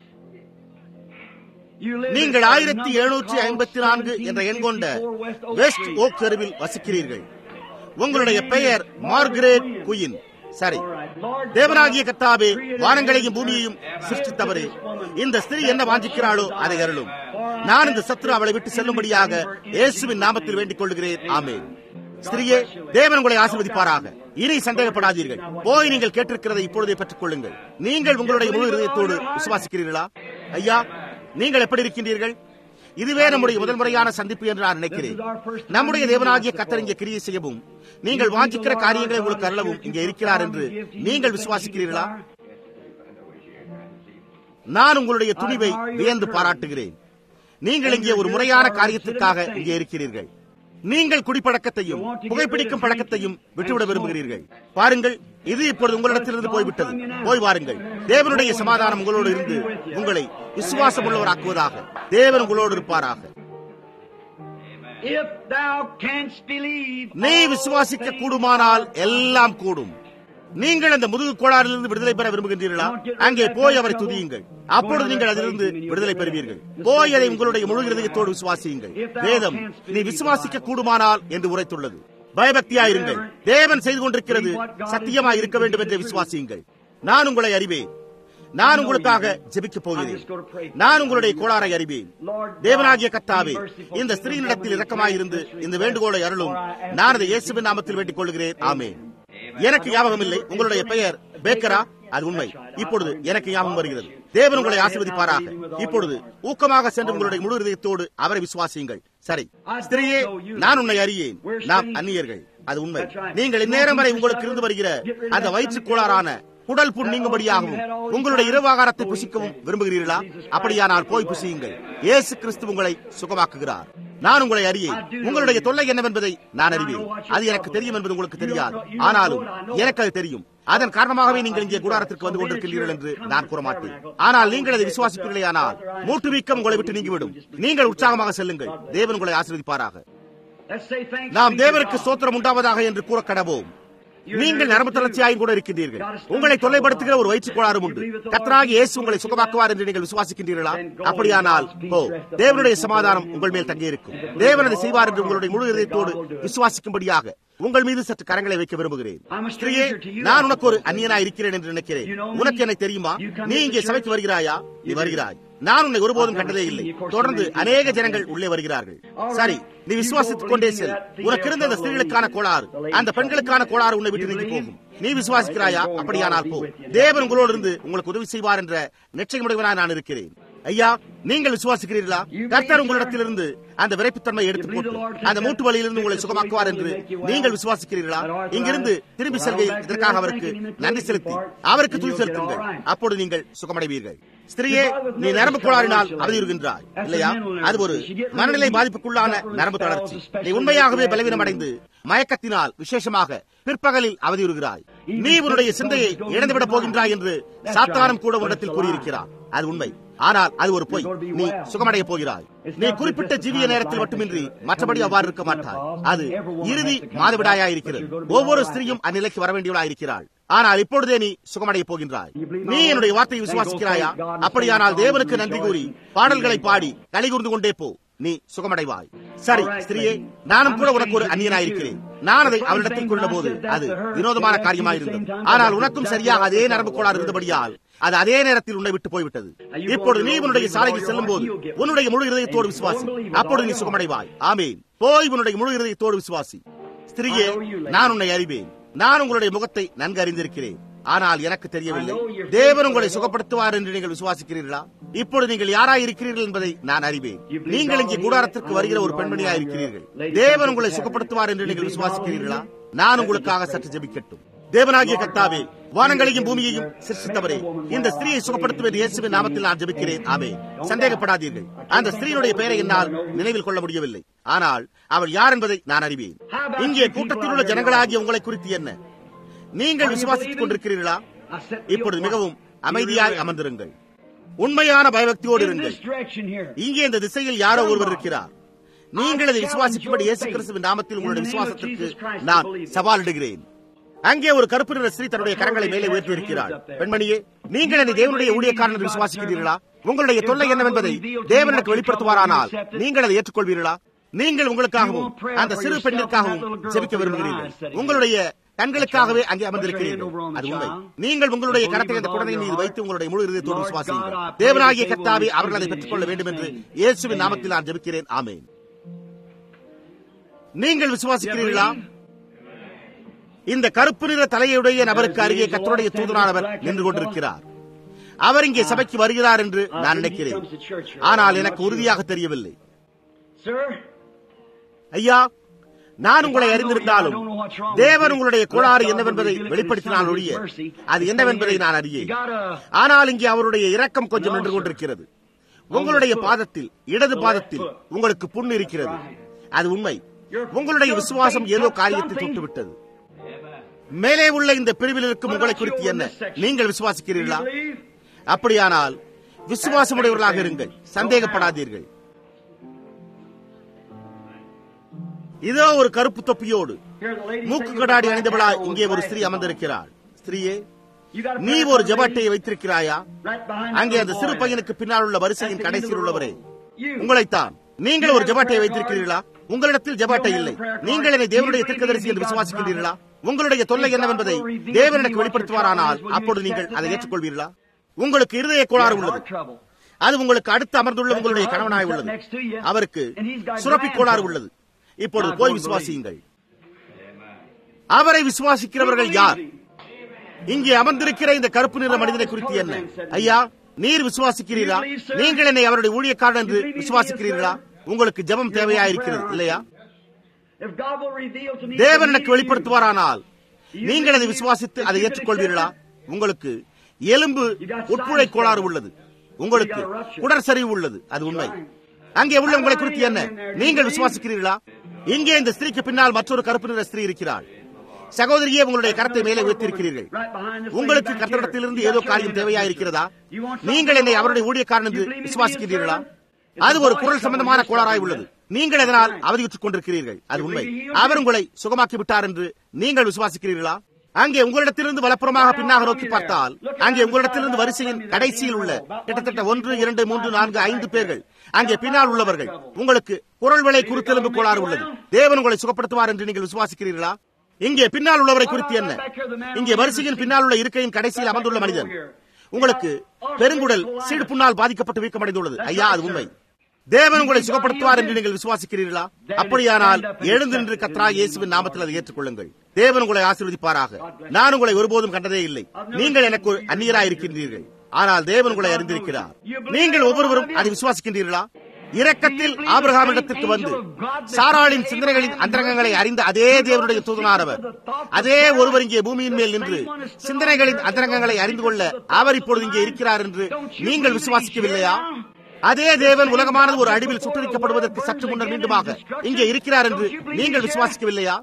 நீங்கள் ஆயிரத்தி எழுநூற்றி ஐம்பத்தி நான்கு என்ற எண் கொண்ட வெஸ்ட் ஓக் தெருவில் வசிக்கிறீர்கள் உங்களுடைய பெயர் மார்கரேட் குயின் சரி தேவனாகிய கத்தாவே வானங்களையும் பூமியையும் சிருஷ்டித்தவரே இந்த ஸ்திரீ என்ன வாஞ்சிக்கிறாளோ அதை அருளும் நான் இந்த சத்ரு அவளை விட்டு செல்லும்படியாக இயேசுவின் நாமத்தில் வேண்டிக் கொள்கிறேன் ஆமே ஸ்திரியே தேவன் உங்களை ஆசிர்வதிப்பாராக இனி சந்தேகப்படாதீர்கள் போய் நீங்கள் கேட்டிருக்கிறதை இப்பொழுதே பெற்றுக் கொள்ளுங்கள் நீங்கள் உங்களுடைய முழு இதயத்தோடு விசுவாசிக்கிறீர்களா ஐயா நீங்கள் எப்படி இருக்கின்றீர்கள் இதுவே நம்முடைய முதல் முறையான சந்திப்பு என்று நான் நினைக்கிறேன் நம்முடைய தேவனாகிய கத்தர் இங்கே கிரியை செய்யவும் நீங்கள் வாஞ்சிக்கிற காரியங்களை உங்களுக்கு அருளவும் இங்கே இருக்கிறார் என்று நீங்கள் விசுவாசிக்கிறீர்களா நான் உங்களுடைய துணிவை வியந்து பாராட்டுகிறேன் நீங்கள் இங்கே ஒரு முறையான காரியத்திற்காக இங்கே இருக்கிறீர்கள் நீங்கள் குடிப்பழக்கத்தையும் புகைப்பிடிக்கும் பழக்கத்தையும் விட்டுவிட விரும்புகிறீர்கள் பாருங்கள் இது இப்பொழுது உங்களிடத்திலிருந்து போய்விட்டது போய் வாருங்கள் தேவனுடைய சமாதானம் உங்களோடு இருந்து உங்களை விசுவாசம் உள்ளவராக்குவதாக தேவன் உங்களோடு இருப்பாராக
If thou canst believe,
நீ
all
விசுவாசிக்க
things
கூடுமானால் எல்லாம் கூடும் நீங்கள் அந்த முதுகு கோளாறிலிருந்து விடுதலை பெற விரும்புகின்றீர்களா அங்கே போய் அவரை துதியுங்கள் அப்பொழுது நீங்கள் அதிலிருந்து விடுதலை பெறுவீர்கள் போய் அதை உங்களுடைய முழு இருதயத்தோடு விசுவாசியுங்கள் வேதம் நீ விசுவாசிக்க கூடுமானால் என்று உரைத்துள்ளது பயபக்தியாயிருங்கள் தேவன் செய்து கொண்டிருக்கிறது சத்தியமாய் இருக்க வேண்டும் என்று விசுவாசியுங்கள் நான் உங்களை அறிவேன் நான் உங்களுக்காக ஜெபிக்கப் போகிறேன் நான் உங்களுடைய கோளாறை அறிவேன் தேவனாகிய கத்தாவே இந்த ஸ்திரீனிடத்தில் இரக்கமாயிருந்து இந்த வேண்டுகோளை அருளும் நான் அதை இயேசுவின் நாமத்தில் வேண்டிக் கொள்கிறேன் ஆமென் எனக்கு ஞாபகம் இல்லை உங்களுடைய பெயர் பேக்கரா அது உண்மை இப்பொழுது எனக்கு ஞாபகம் வருகிறது தேவன் உங்களை ஆசீர்வதிப்பாராக இப்பொழுது ஊக்கமாக சென்று உங்களுடைய முழு இதயத்தோடு அவரை விசுவாசியுங்கள் சரி ஸ்திரீயே நான் உன்னை அறியேன் நாம் அந்நியர்கள் அது உண்மை நீங்கள் இந்நேரம் வரை உங்களுக்கு இருந்து வருகிற அந்த வயிற்றுக் கோளாறான குடல் புண் நீங்கும்படியாகவும் உங்களுடைய இரவாகாரத்தை புசிக்கவும் விரும்புகிறீர்களா அப்படியானால் போய் புசியுங்கள் இயேசு கிறிஸ்து உங்களை சுகமாக்குகிறார் நான் உங்களை அறியேன் உங்களுடைய தொல்லை என்னவென்பதை நான் அறிவேன் அது எனக்கு தெரியும் என்பது உங்களுக்கு தெரியாது ஆனாலும் எனக்கு அது தெரியும் அதன் காரணமாகவே நீங்கள் இங்கே கூடாரத்திற்கு வந்து கொண்டிருக்கிறீர்கள் என்று நான் கூற மாட்டேன் ஆனால் நீங்கள் அதை விசுவாசிப்பீர்களேயானால் மூட்டு வீக்கம் உங்களை விட்டு நீங்கிவிடும் நீங்கள் உற்சாகமாக செல்லுங்கள் தேவன் உங்களை ஆசீர்வதிப்பாராக
Let's say thanks
நாம்
be to
தேவனுக்கு
God.
சோத்திரம் உண்டாவதாக என்று கூற கடவோம் நீங்கள் நரம்பு தளர்ச்சியாயும் கூட இருக்கின்றீர்கள் உங்களை தொல்லைப்படுத்துகிற ஒரு வயிற்றுக் கோளாறும் உண்டு கத்தராகி இயேசு உங்களை சுகமாக்குவார் என்று நீங்கள் விசுவாசிக்கின்றீர்களா அப்படியானால் ஓ தேவனுடைய சமாதானம் உங்கள் மேல் தங்கியிருக்கும் தேவன் அதை செய்வார் என்று உங்களுடைய முழு இதயத்தோடு விசுவாசிக்கும்படியாக உங்கள் மீது சற்று கரங்களை வைக்க விரும்புகிறேன் ஸ்திரீயே நான் உனக்கு ஒரு அந்நியனா இருக்கிறேன் என்று நினைக்கிறேன் உனக்கு என்னை தெரியுமா நீ இங்கே சபைக்கு வருகிறாயா நீ வருகிறாய் நான் உன்னை ஒருபோதும் கண்டதே இல்லை தொடர்ந்து அநேக ஜனங்கள் உள்ளே வருகிறார்கள் சரி நீ விசுவாசித்துக் கொண்டே செல் உனக்கு இருந்த அந்த ஸ்திரீகளுக்கான கோளாறு அந்த பெண்களுக்கான கோளாறு உன்னை விட்டு நீங்கி போகும் நீ விசுவாசிக்கிறாயா அப்படியானால் போ தேவன் உங்களோடு இருந்து உங்களுக்கு உதவி செய்வார் என்ற நிச்சயமுடையவனாய் நான் இருக்கிறேன் ஐயா நீங்கள் விசுவாசிக்கிறீர்களா கர்த்தர் உங்களிடத்திலிருந்து அந்த விரைப்புத்தன்மை எடுத்து போட்டு அந்த மூட்டு வழியிலிருந்து உங்களை சுகமாக்குவார் என்று நீங்கள் விசுவாசிக்கிறீர்களா இங்கிருந்து திரும்பி செல்கையில் இதற்காக அவருக்கு நன்றி செலுத்தி அவருக்கு துணி செலுத்துங்கள் அப்போது நீங்கள் சுகமடைவீர்கள் ஸ்திரியே நீ நரம்பு கோளாறினால் அவதியுறுகின்றாய் இல்லையா அது ஒரு மனநிலை பாதிப்புக்குள்ளான நரம்பு தளர்ச்சி நீ உண்மையாகவே பலவீனம் அடைந்து மயக்கத்தினால் விசேஷமாக பிற்பகலில் அவதியுறுகிறாய் நீ உன்னுடைய சிந்தையை இழந்துவிடப் போகின்றாய் என்று சாத்தானம் கூட உன்னிடத்தில் கூறியிருக்கிறார் அது உண்மை ஆனால் அது ஒரு பொய் நீ சுகமடைய போகிறாய் நீ குறிப்பிட்ட ஜீவிய நேரத்தில் மட்டுமின்றி மற்றபடி அவ்வாறு இருக்க மாட்டாய் அது இறுதி மாதவிடாயா இருக்கிறது ஒவ்வொரு ஸ்திரீயும் அந்நிலைக்கு வர வேண்டியவளா இருக்கிறாள் ஆனால் இப்பொழுதே நீ சுகமடைய போகின்றாய் நீ என்னுடைய வார்த்தையை விசுவாசிக்கிறாயா அப்படியானால் தேவனுக்கு நன்றி கூறி பாடல்களை பாடி களி கூர்ந்து கொண்டே போ நீ சுகமடைவாய் சரி ஸ்திரியே நானும் கூட உனக்கு ஒரு அந்நியனாயிருக்கிறேன் நான் அதை அவளிடத்தில் கொண்ட போது அது வினோதமான காரியமாயிருந்தது ஆனால் உனக்கும் சரியாக அதே நரம்பு கோளாறு இருந்தபடியால் அது அதே நேரத்தில் உன்னை விட்டு போய்விட்டது இப்பொழுது நீ உன்னுடைய சாலையில் செல்லும் போது உன்னுடைய முழு இருதயத்தோடு விசுவாசி அப்பொழுது நீ சுகமடைவாய் ஆமேன் போய் உன்னுடைய முழு இருதயத்தோடு விசுவாசி ஸ்திரியே நான் உன்னை அறிவேன் நான் உங்களுடைய முகத்தை நன்கு அறிந்திருக்கிறேன் ஆனால் எனக்கு தெரியவில்லை தேவன் உங்களை சுகப்படுத்துவார் என்று நீங்கள் விசுவாசிக்கிறீர்களா இப்பொழுது நீங்கள் யாராய் இருக்கிறீர்கள் என்பதை நான் அறிவேன் நீங்கள் இங்கே கூடாரத்திற்கு வருகிற ஒரு பெண்மணியா இருக்கிறீர்கள் தேவன் உங்களை சுகப்படுத்துவார் என்று நீங்கள் விசுவாசிக்கிறீர்களா நான் உங்களுக்காக சற்று ஜெபிக்கட்டும் தேவனாகிய கர்த்தாவே வானங்களையும் பூமியையும் சிருஷ்டித்தவரே இந்த ஸ்திரீயை சுகப்படுத்தும் என்று இயேசுவின் நாமத்தில் நான் ஜெபிக்கிறேன் ஆமே சந்தேகப்படாதீர்கள் அந்த ஸ்திரீனுடைய பெயரை என்னால் நினைவில் கொள்ள முடியவில்லை ஆனால் அவள் யார் என்பதை நான் அறிவேன் இங்கே கூட்டத்தில் உள்ள ஜனங்களாகிய உங்களை குறித்து என்ன நீங்கள் விசுவாசித்துக் கொண்டிருக்கிறீர்களா இப்பொழுது மிகவும் அமைதியாய் அமர்ந்திருங்கள் உண்மையான பயபக்தியோடு
In
இருங்கள்
this direction here.
இங்கே இந்த திசையில் யாரோ ஒருவர் இருக்கிறார் நீங்கள் அதை விசுவாசிக்கும்படி இயேசு கிறிஸ்துவின் நாமத்தில் உங்களுடைய விசுவாசத்திற்கு நான் சவாலிடுகிறேன் அங்கே ஒரு கருப்பு நிற ஸ்திரீ தன்னுடைய கரங்களை மேலே உயர்த்தி இருக்கிறாள் பெண்மணியே நீங்கள் என்னை தேவனுடைய ஊழியக்காரன் என்று விசுவாசிக்கிறீர்களா உங்களுடைய தொல்லை என்னவென்பதை தேவனுக்கு வெளிப்படுத்துவாரானால் நீங்கள் அதை ஏற்றுக்கொள்வீர்களா நீங்கள் உங்களுக்காகவும் அந்த சிறு பெண்ணிற்காகவும் ஜெபிக்க விரும்புகிறீர்கள் உங்களுடைய கண்களுக்காகவே அங்கே அமர்ந்திருக்கிறீர்கள் அது உண்மை நீங்கள் உங்களுடைய கரத்தை அந்த குழந்தையின் மீது வைத்து உங்களுடைய முழு இருதயத்தோடு விசுவாசியுங்கள் தேவனாகிய கர்த்தாவே அவர்கள் அதை பெற்றுக்கொள்ள வேண்டும் என்று இயேசுவின் நாமத்தில் நான் ஜெபிக்கிறேன் ஆமென் நீங்கள் விசுவாசிக்கிறீர்களா இந்த கருப்பு நிற தலையுடைய நபருக்கு அருகே கத்தருடைய தூதனானவர் நின்று கொண்டிருக்கிறார் அவர் இங்கே சபைக்கு வருகிறார் என்று நான் நினைக்கிறேன் ஆனால் எனக்கு உறுதியாக தெரியவில்லை
Sir,
ஐயா நான் உங்களை அறிந்திருந்தாலும் தேவன் உங்களுடைய கோளாறு என்னவென்பதை வெளிப்படுத்தினால் ஒழிய அது என்னவென்பதை நான் அறியேன் ஆனால் இங்கே அவருடைய இரக்கம் கொஞ்சம் நின்று கொண்டிருக்கிறது உங்களுடைய பாதத்தில் இடது பாதத்தில் உங்களுக்கு புண் இருக்கிறது அது உண்மை உங்களுடைய விசுவாசம் ஏதோ காரியத்தை தொட்டுவிட்டது மேலே உள்ள இந்த பிரிவில் இருக்கும் உங்களை குறித்து என்ன நீங்கள் விசுவாசிக்கிறீர்களா அப்படியானால் விசுவாசமுடையவர்களாக இருங்கள் சந்தேகப்படாதீர்கள் இதோ ஒரு கருப்பு தொப்பியோடு மூக்கு கடாடி அணிந்தவளா இங்கே ஒரு ஸ்திரீ அமர்ந்திருக்கிறாள் ஸ்திரீயே நீ ஒரு ஜபாட்டையை வைத்திருக்கிறாயா அங்கே அந்த சிறு பையனுக்கு பின்னால் உள்ள வரிசையின் கடைசியில் உள்ளவரே உங்களைத்தான் நீங்கள் ஒரு ஜபாட்டையை வைத்திருக்கிறீர்களா உங்களிடத்தில் ஜபாட்டை இல்லை நீங்கள் என்னை தேவனுடைய தீர்க்கதரிசி என்று விசுவாசிக்கின்றீர்களா உங்களுடைய தொல்லை என்னவென்பதை தேவன் எனக்கு வெளிப்படுத்துவாரானால் அப்பொழுது நீங்கள் அதை ஏற்றுக்கொள்வீர்களா உங்களுக்கு இருதய கோளாறு உள்ளது அது உங்களுக்கு அடுத்து அமர்ந்துள்ள உங்களுடைய கணவனாய் உள்ளது அவருக்கு சுரப்பி கோளாறு உள்ளது இப்பொழுது போய் விசுவாசியுங்கள் அவரை விசுவாசிக்கிறவர்கள் யார் இங்கே அமர்ந்திருக்கிற இந்த கருப்பு நிற மனிதனை குறித்து என்ன ஐயா நீர் விசுவாசிக்கிறீர்களா நீங்கள் என்னை அவருடைய ஊழியக்காரன் என்று விசுவாசிக்கிறீர்களா உங்களுக்கு ஜெபம் தேவையா இருக்கிறது இல்லையா தேவன் எனக்கு வெளிப்படுத்துவாரானால் நீங்கள் அதை விசுவாசித்து அதை ஏற்றுக்கொள்வீர்களா உங்களுக்கு எலும்பு உட்புழை கோளாறு உள்ளது உங்களுக்கு உடற் சரிவு உள்ளது அது உண்மை அங்கே உள்ள உங்களை குறித்து என்ன நீங்கள் விசுவாசிக்கிறீர்களா இங்கே இந்த ஸ்திரீக்கு பின்னால் மற்றொரு கருப்பு நிற ஸ்திரீ இருக்கிறாள் சகோதரியே உங்களுடைய கரத்தை மேலே உயர்த்திருக்கிறீர்கள் உங்களுக்கு கர்த்தரிடத்திலிருந்து ஏதோ காரியம் தேவையா இருக்கிறதா நீங்கள் என்னை அவருடைய ஊழியக்காரன் என்று விசுவாசிக்கிறீர்களா அது ஒரு குரல் சம்பந்தமான கோளாறாய் உள்ளது நீங்கள் எதனால் அவதியுற்றுக் கொண்டிருக்கிறீர்கள் அது உண்மை அவர் உங்களை சுகமாக்கி விட்டார் என்று நீங்கள் விசுவாசிக்கிறீர்களா அங்கே உங்களிடத்திலிருந்து வலப்புறமாக பின்னாக நோக்கி பார்த்தால் அங்கே உங்களிடத்திலிருந்து வரிசையின் கடைசியில் உள்ள கிட்டத்தட்ட ஒன்று இரண்டு மூன்று நான்கு ஐந்து பேர்கள் அங்கே பின்னால் உள்ளவர்கள் உங்களுக்கு குரல் விலை குருத்தெலும்பு கோளாறு உள்ளது தேவன் உங்களை சுகப்படுத்துவார் என்று நீங்கள் விசுவாசிக்கிறீர்களா இங்கே பின்னால் உள்ளவரை குறித்து என்ன இங்கே வரிசையின் பின்னால் உள்ள இருக்கையின் கடைசியில் அமர்ந்துள்ள மனிதன் உங்களுக்கு பெருங்குடல் சீடு புண்ணால் பாதிக்கப்பட்டு வீக்கமடைந்துள்ளது ஐயா அது உண்மை தேவன் உங்களை சுகப்படுத்துவார் என்று நீங்கள் விசுவாசிக்கிறீர்களா அப்படியானால் எழுந்து நின்று கத்ரா இயேசுவின் நாமத்தில் அதை ஏற்றுக்கொள்ளுங்கள் தேவன் உங்களை ஆசீர்வதிப்பாராக நான் உங்களை ஒருபோதும் கண்டதே இல்லை நீங்கள் எனக்கு ஒரு அந்நியராய் இருக்கின்றீர்கள் ஆனால் தேவன் உங்களை அறிந்திருக்கிறார் நீங்கள் ஒவ்வொருவரும் அதை விசுவாசிக்கின்றீர்களா இரக்கத்தில் ஆபிரகாமிடத்திற்கு வந்து சாராளின் சிந்தனைகளின் அந்தரங்கங்களை அறிந்த அதே தேவனுடைய தூதனானவர் அதே ஒருவர் இங்கே பூமியின் மேல் நின்று சிந்தனைகளின் அந்தரங்கங்களை அறிந்து கொள்ள அவர் இப்பொழுது இங்கே இருக்கிறார் என்று நீங்கள் விசுவாசிக்கவில்லையா அதே தேவன் உலகமானது ஒரு அடிவில் சுட்டரிக்கப்படுவதற்கு சற்று முன்னர் மீண்டுமாக இங்கே இருக்கிறார் என்று நீங்கள் விசுவாசிக்கவில்லையா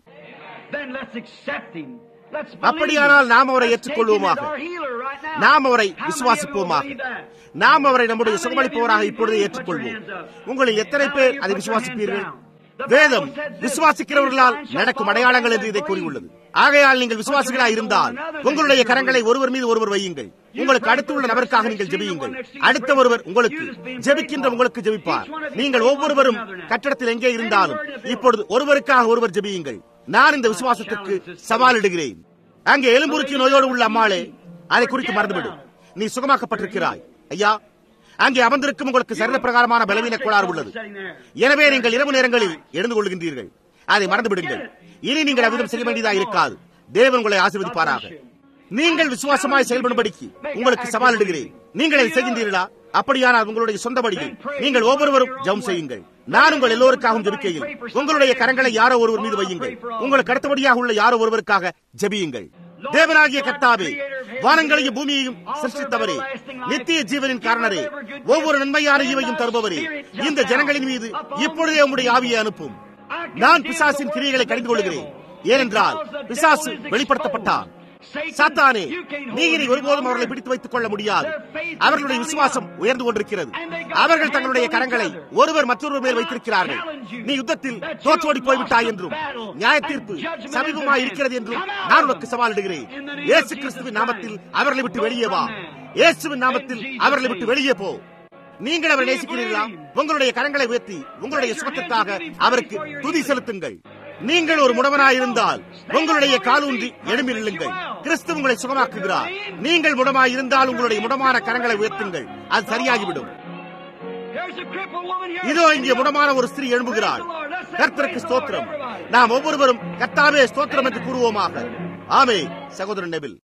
அப்படியானால் நாம் அவரை ஏற்றுக்கொள்வோமாக நாம் அவரை விசுவாசிப்போமாக நாம் அவரை நம்முடைய சுகமளிப்பவராக இப்பொழுது ஏற்றுக்கொள்வோம் உங்களில் எத்தனை பேர் அதை விசுவாசிப்பீர்கள் வேதம் விசுவாசிக்கிறவர்களால் நடக்கும் அடையாளங்கள் என்று இதை கூறியுள்ளது ஆகையால் நீங்கள் விசுவாசிகளாய் இருந்தால் உங்களுடைய கரங்களை ஒருவர் மீது ஒருவர் வையுங்கள் உங்களுக்கு அடுத்துள்ள நபருக்காக நீங்கள் ஜெபியுங்கள் அடுத்த ஒருவர் உங்களுக்கு ஜெபிக்கின்ற உங்களுக்கு ஜெபிப்பார் நீங்கள் ஒவ்வொருவரும் கட்டடத்தில் எங்கே இருந்தாலும் இப்பொழுது ஒருவருக்காக ஒருவர் ஜெபியுங்கள் நான் இந்த விசுவாசத்துக்கு சவாலிடுகிறேன் அங்கே எலும்புருக்கி நோயோடு உள்ள அம்மாளே அதை குறித்து மறந்துவிடு நீ சுகமாக்கப்பட்டிருக்கிறாய் ஐயா அங்கே அமர்ந்திருக்கும் உங்களுக்கு சரீர பிரகாரமான பலவீன கோளாறு உள்ளது எனவே நீங்கள் இரவு நேரங்களில் எழுந்து கொள்கின்றீர்கள் அதை மறந்து விடுங்கள் இனி நீங்கள் அவ்விதம் செய்ய வேண்டியதாக இருக்காது தேவன் உங்களை ஆசீர்வதிப்பாராக நீங்கள் விசுவாசமாய் செயல்படும்படிக்கு உங்களுக்கு சவாலிடுகிறேன் நீங்கள் அதை செய்கின்றீர்களா அப்படியானால் உங்களுடைய சொந்த வழியில் நீங்கள் ஒவ்வொருவரும் ஜெபம் செய்யுங்கள் நான் உங்கள் எல்லோருக்காகவும் ஜெபிக்கையில் உங்களுடைய கரங்களை யாரோ ஒருவர் மீது வையுங்கள் உங்களுக்கு அடுத்தபடியாக உள்ள யாரோ ஒருவருக்காக ஜெபியுங்கள் தேவனாகிய கர்த்தாவே வானங்களையும் பூமியையும் சிருஷ்டித்தவரே நித்திய ஜீவனின் காரணரே ஒவ்வொரு நன்மையான ஈவையும் தருபவரே இந்த ஜனங்களின் மீது இப்பொழுதே உம்முடைய ஆவியை அனுப்பும் நான் பிசாசின் கிரியைகளை கடிந்து கொள்கிறேன் ஏனென்றால் பிசாசு வெளிப்படுத்தப்பட்டார் சாத்தானே நீ இனி ஒருபோதும் அவர்களை பிடித்து வைத்துக் கொள்ள முடியாது அவர்களுடைய விசுவாசம் உயர்ந்து கொண்டிருக்கிறது அவர்கள் தங்களுடைய கரங்களை ஒருவர் மற்றொருவர் மேல் வைத்திருக்கிறார்கள் நீ யுத்தத்தில் தோற்றோடி போய்விட்டாய் என்றும் நியாய தீர்ப்பு சமீபமாய் இருக்கிறது என்றும் நான் உனக்கு சவாலிடுகிறேன் இயேசு கிறிஸ்துவின் நாமத்தில் அவர்களை விட்டு வெளியே வா இயேசுவின் நாமத்தில் அவர்களை விட்டு வெளியே போ நீங்கள் அவரை நேசிக்கிறீர்களா உங்களுடைய கரங்களை உயர்த்தி உங்களுடைய சுகத்திற்காக அவருக்கு துதி செலுத்துங்கள் நீங்கள் ஒரு முடவனாய் இருந்தால் உங்களுடைய காலூன்றி எழும்பி நில்லுங்கள் கிறிஸ்து உங்களை சுகமாக்குகிறார் நீங்கள் முடமாய் இருந்தால் உங்களுடைய முடமான கரங்களை உயர்த்துங்கள் அது சரியாகிவிடும் இதோ இங்கே முடமான ஒரு ஸ்திரீ எழும்புகிறாள் கர்த்தருக்கு ஸ்தோத்திரம் நாம் ஒவ்வொருவரும் கர்த்தாவே ஸ்தோத்திரம் என்று கூறுவோமாக ஆமே சகோதரன் நெபில்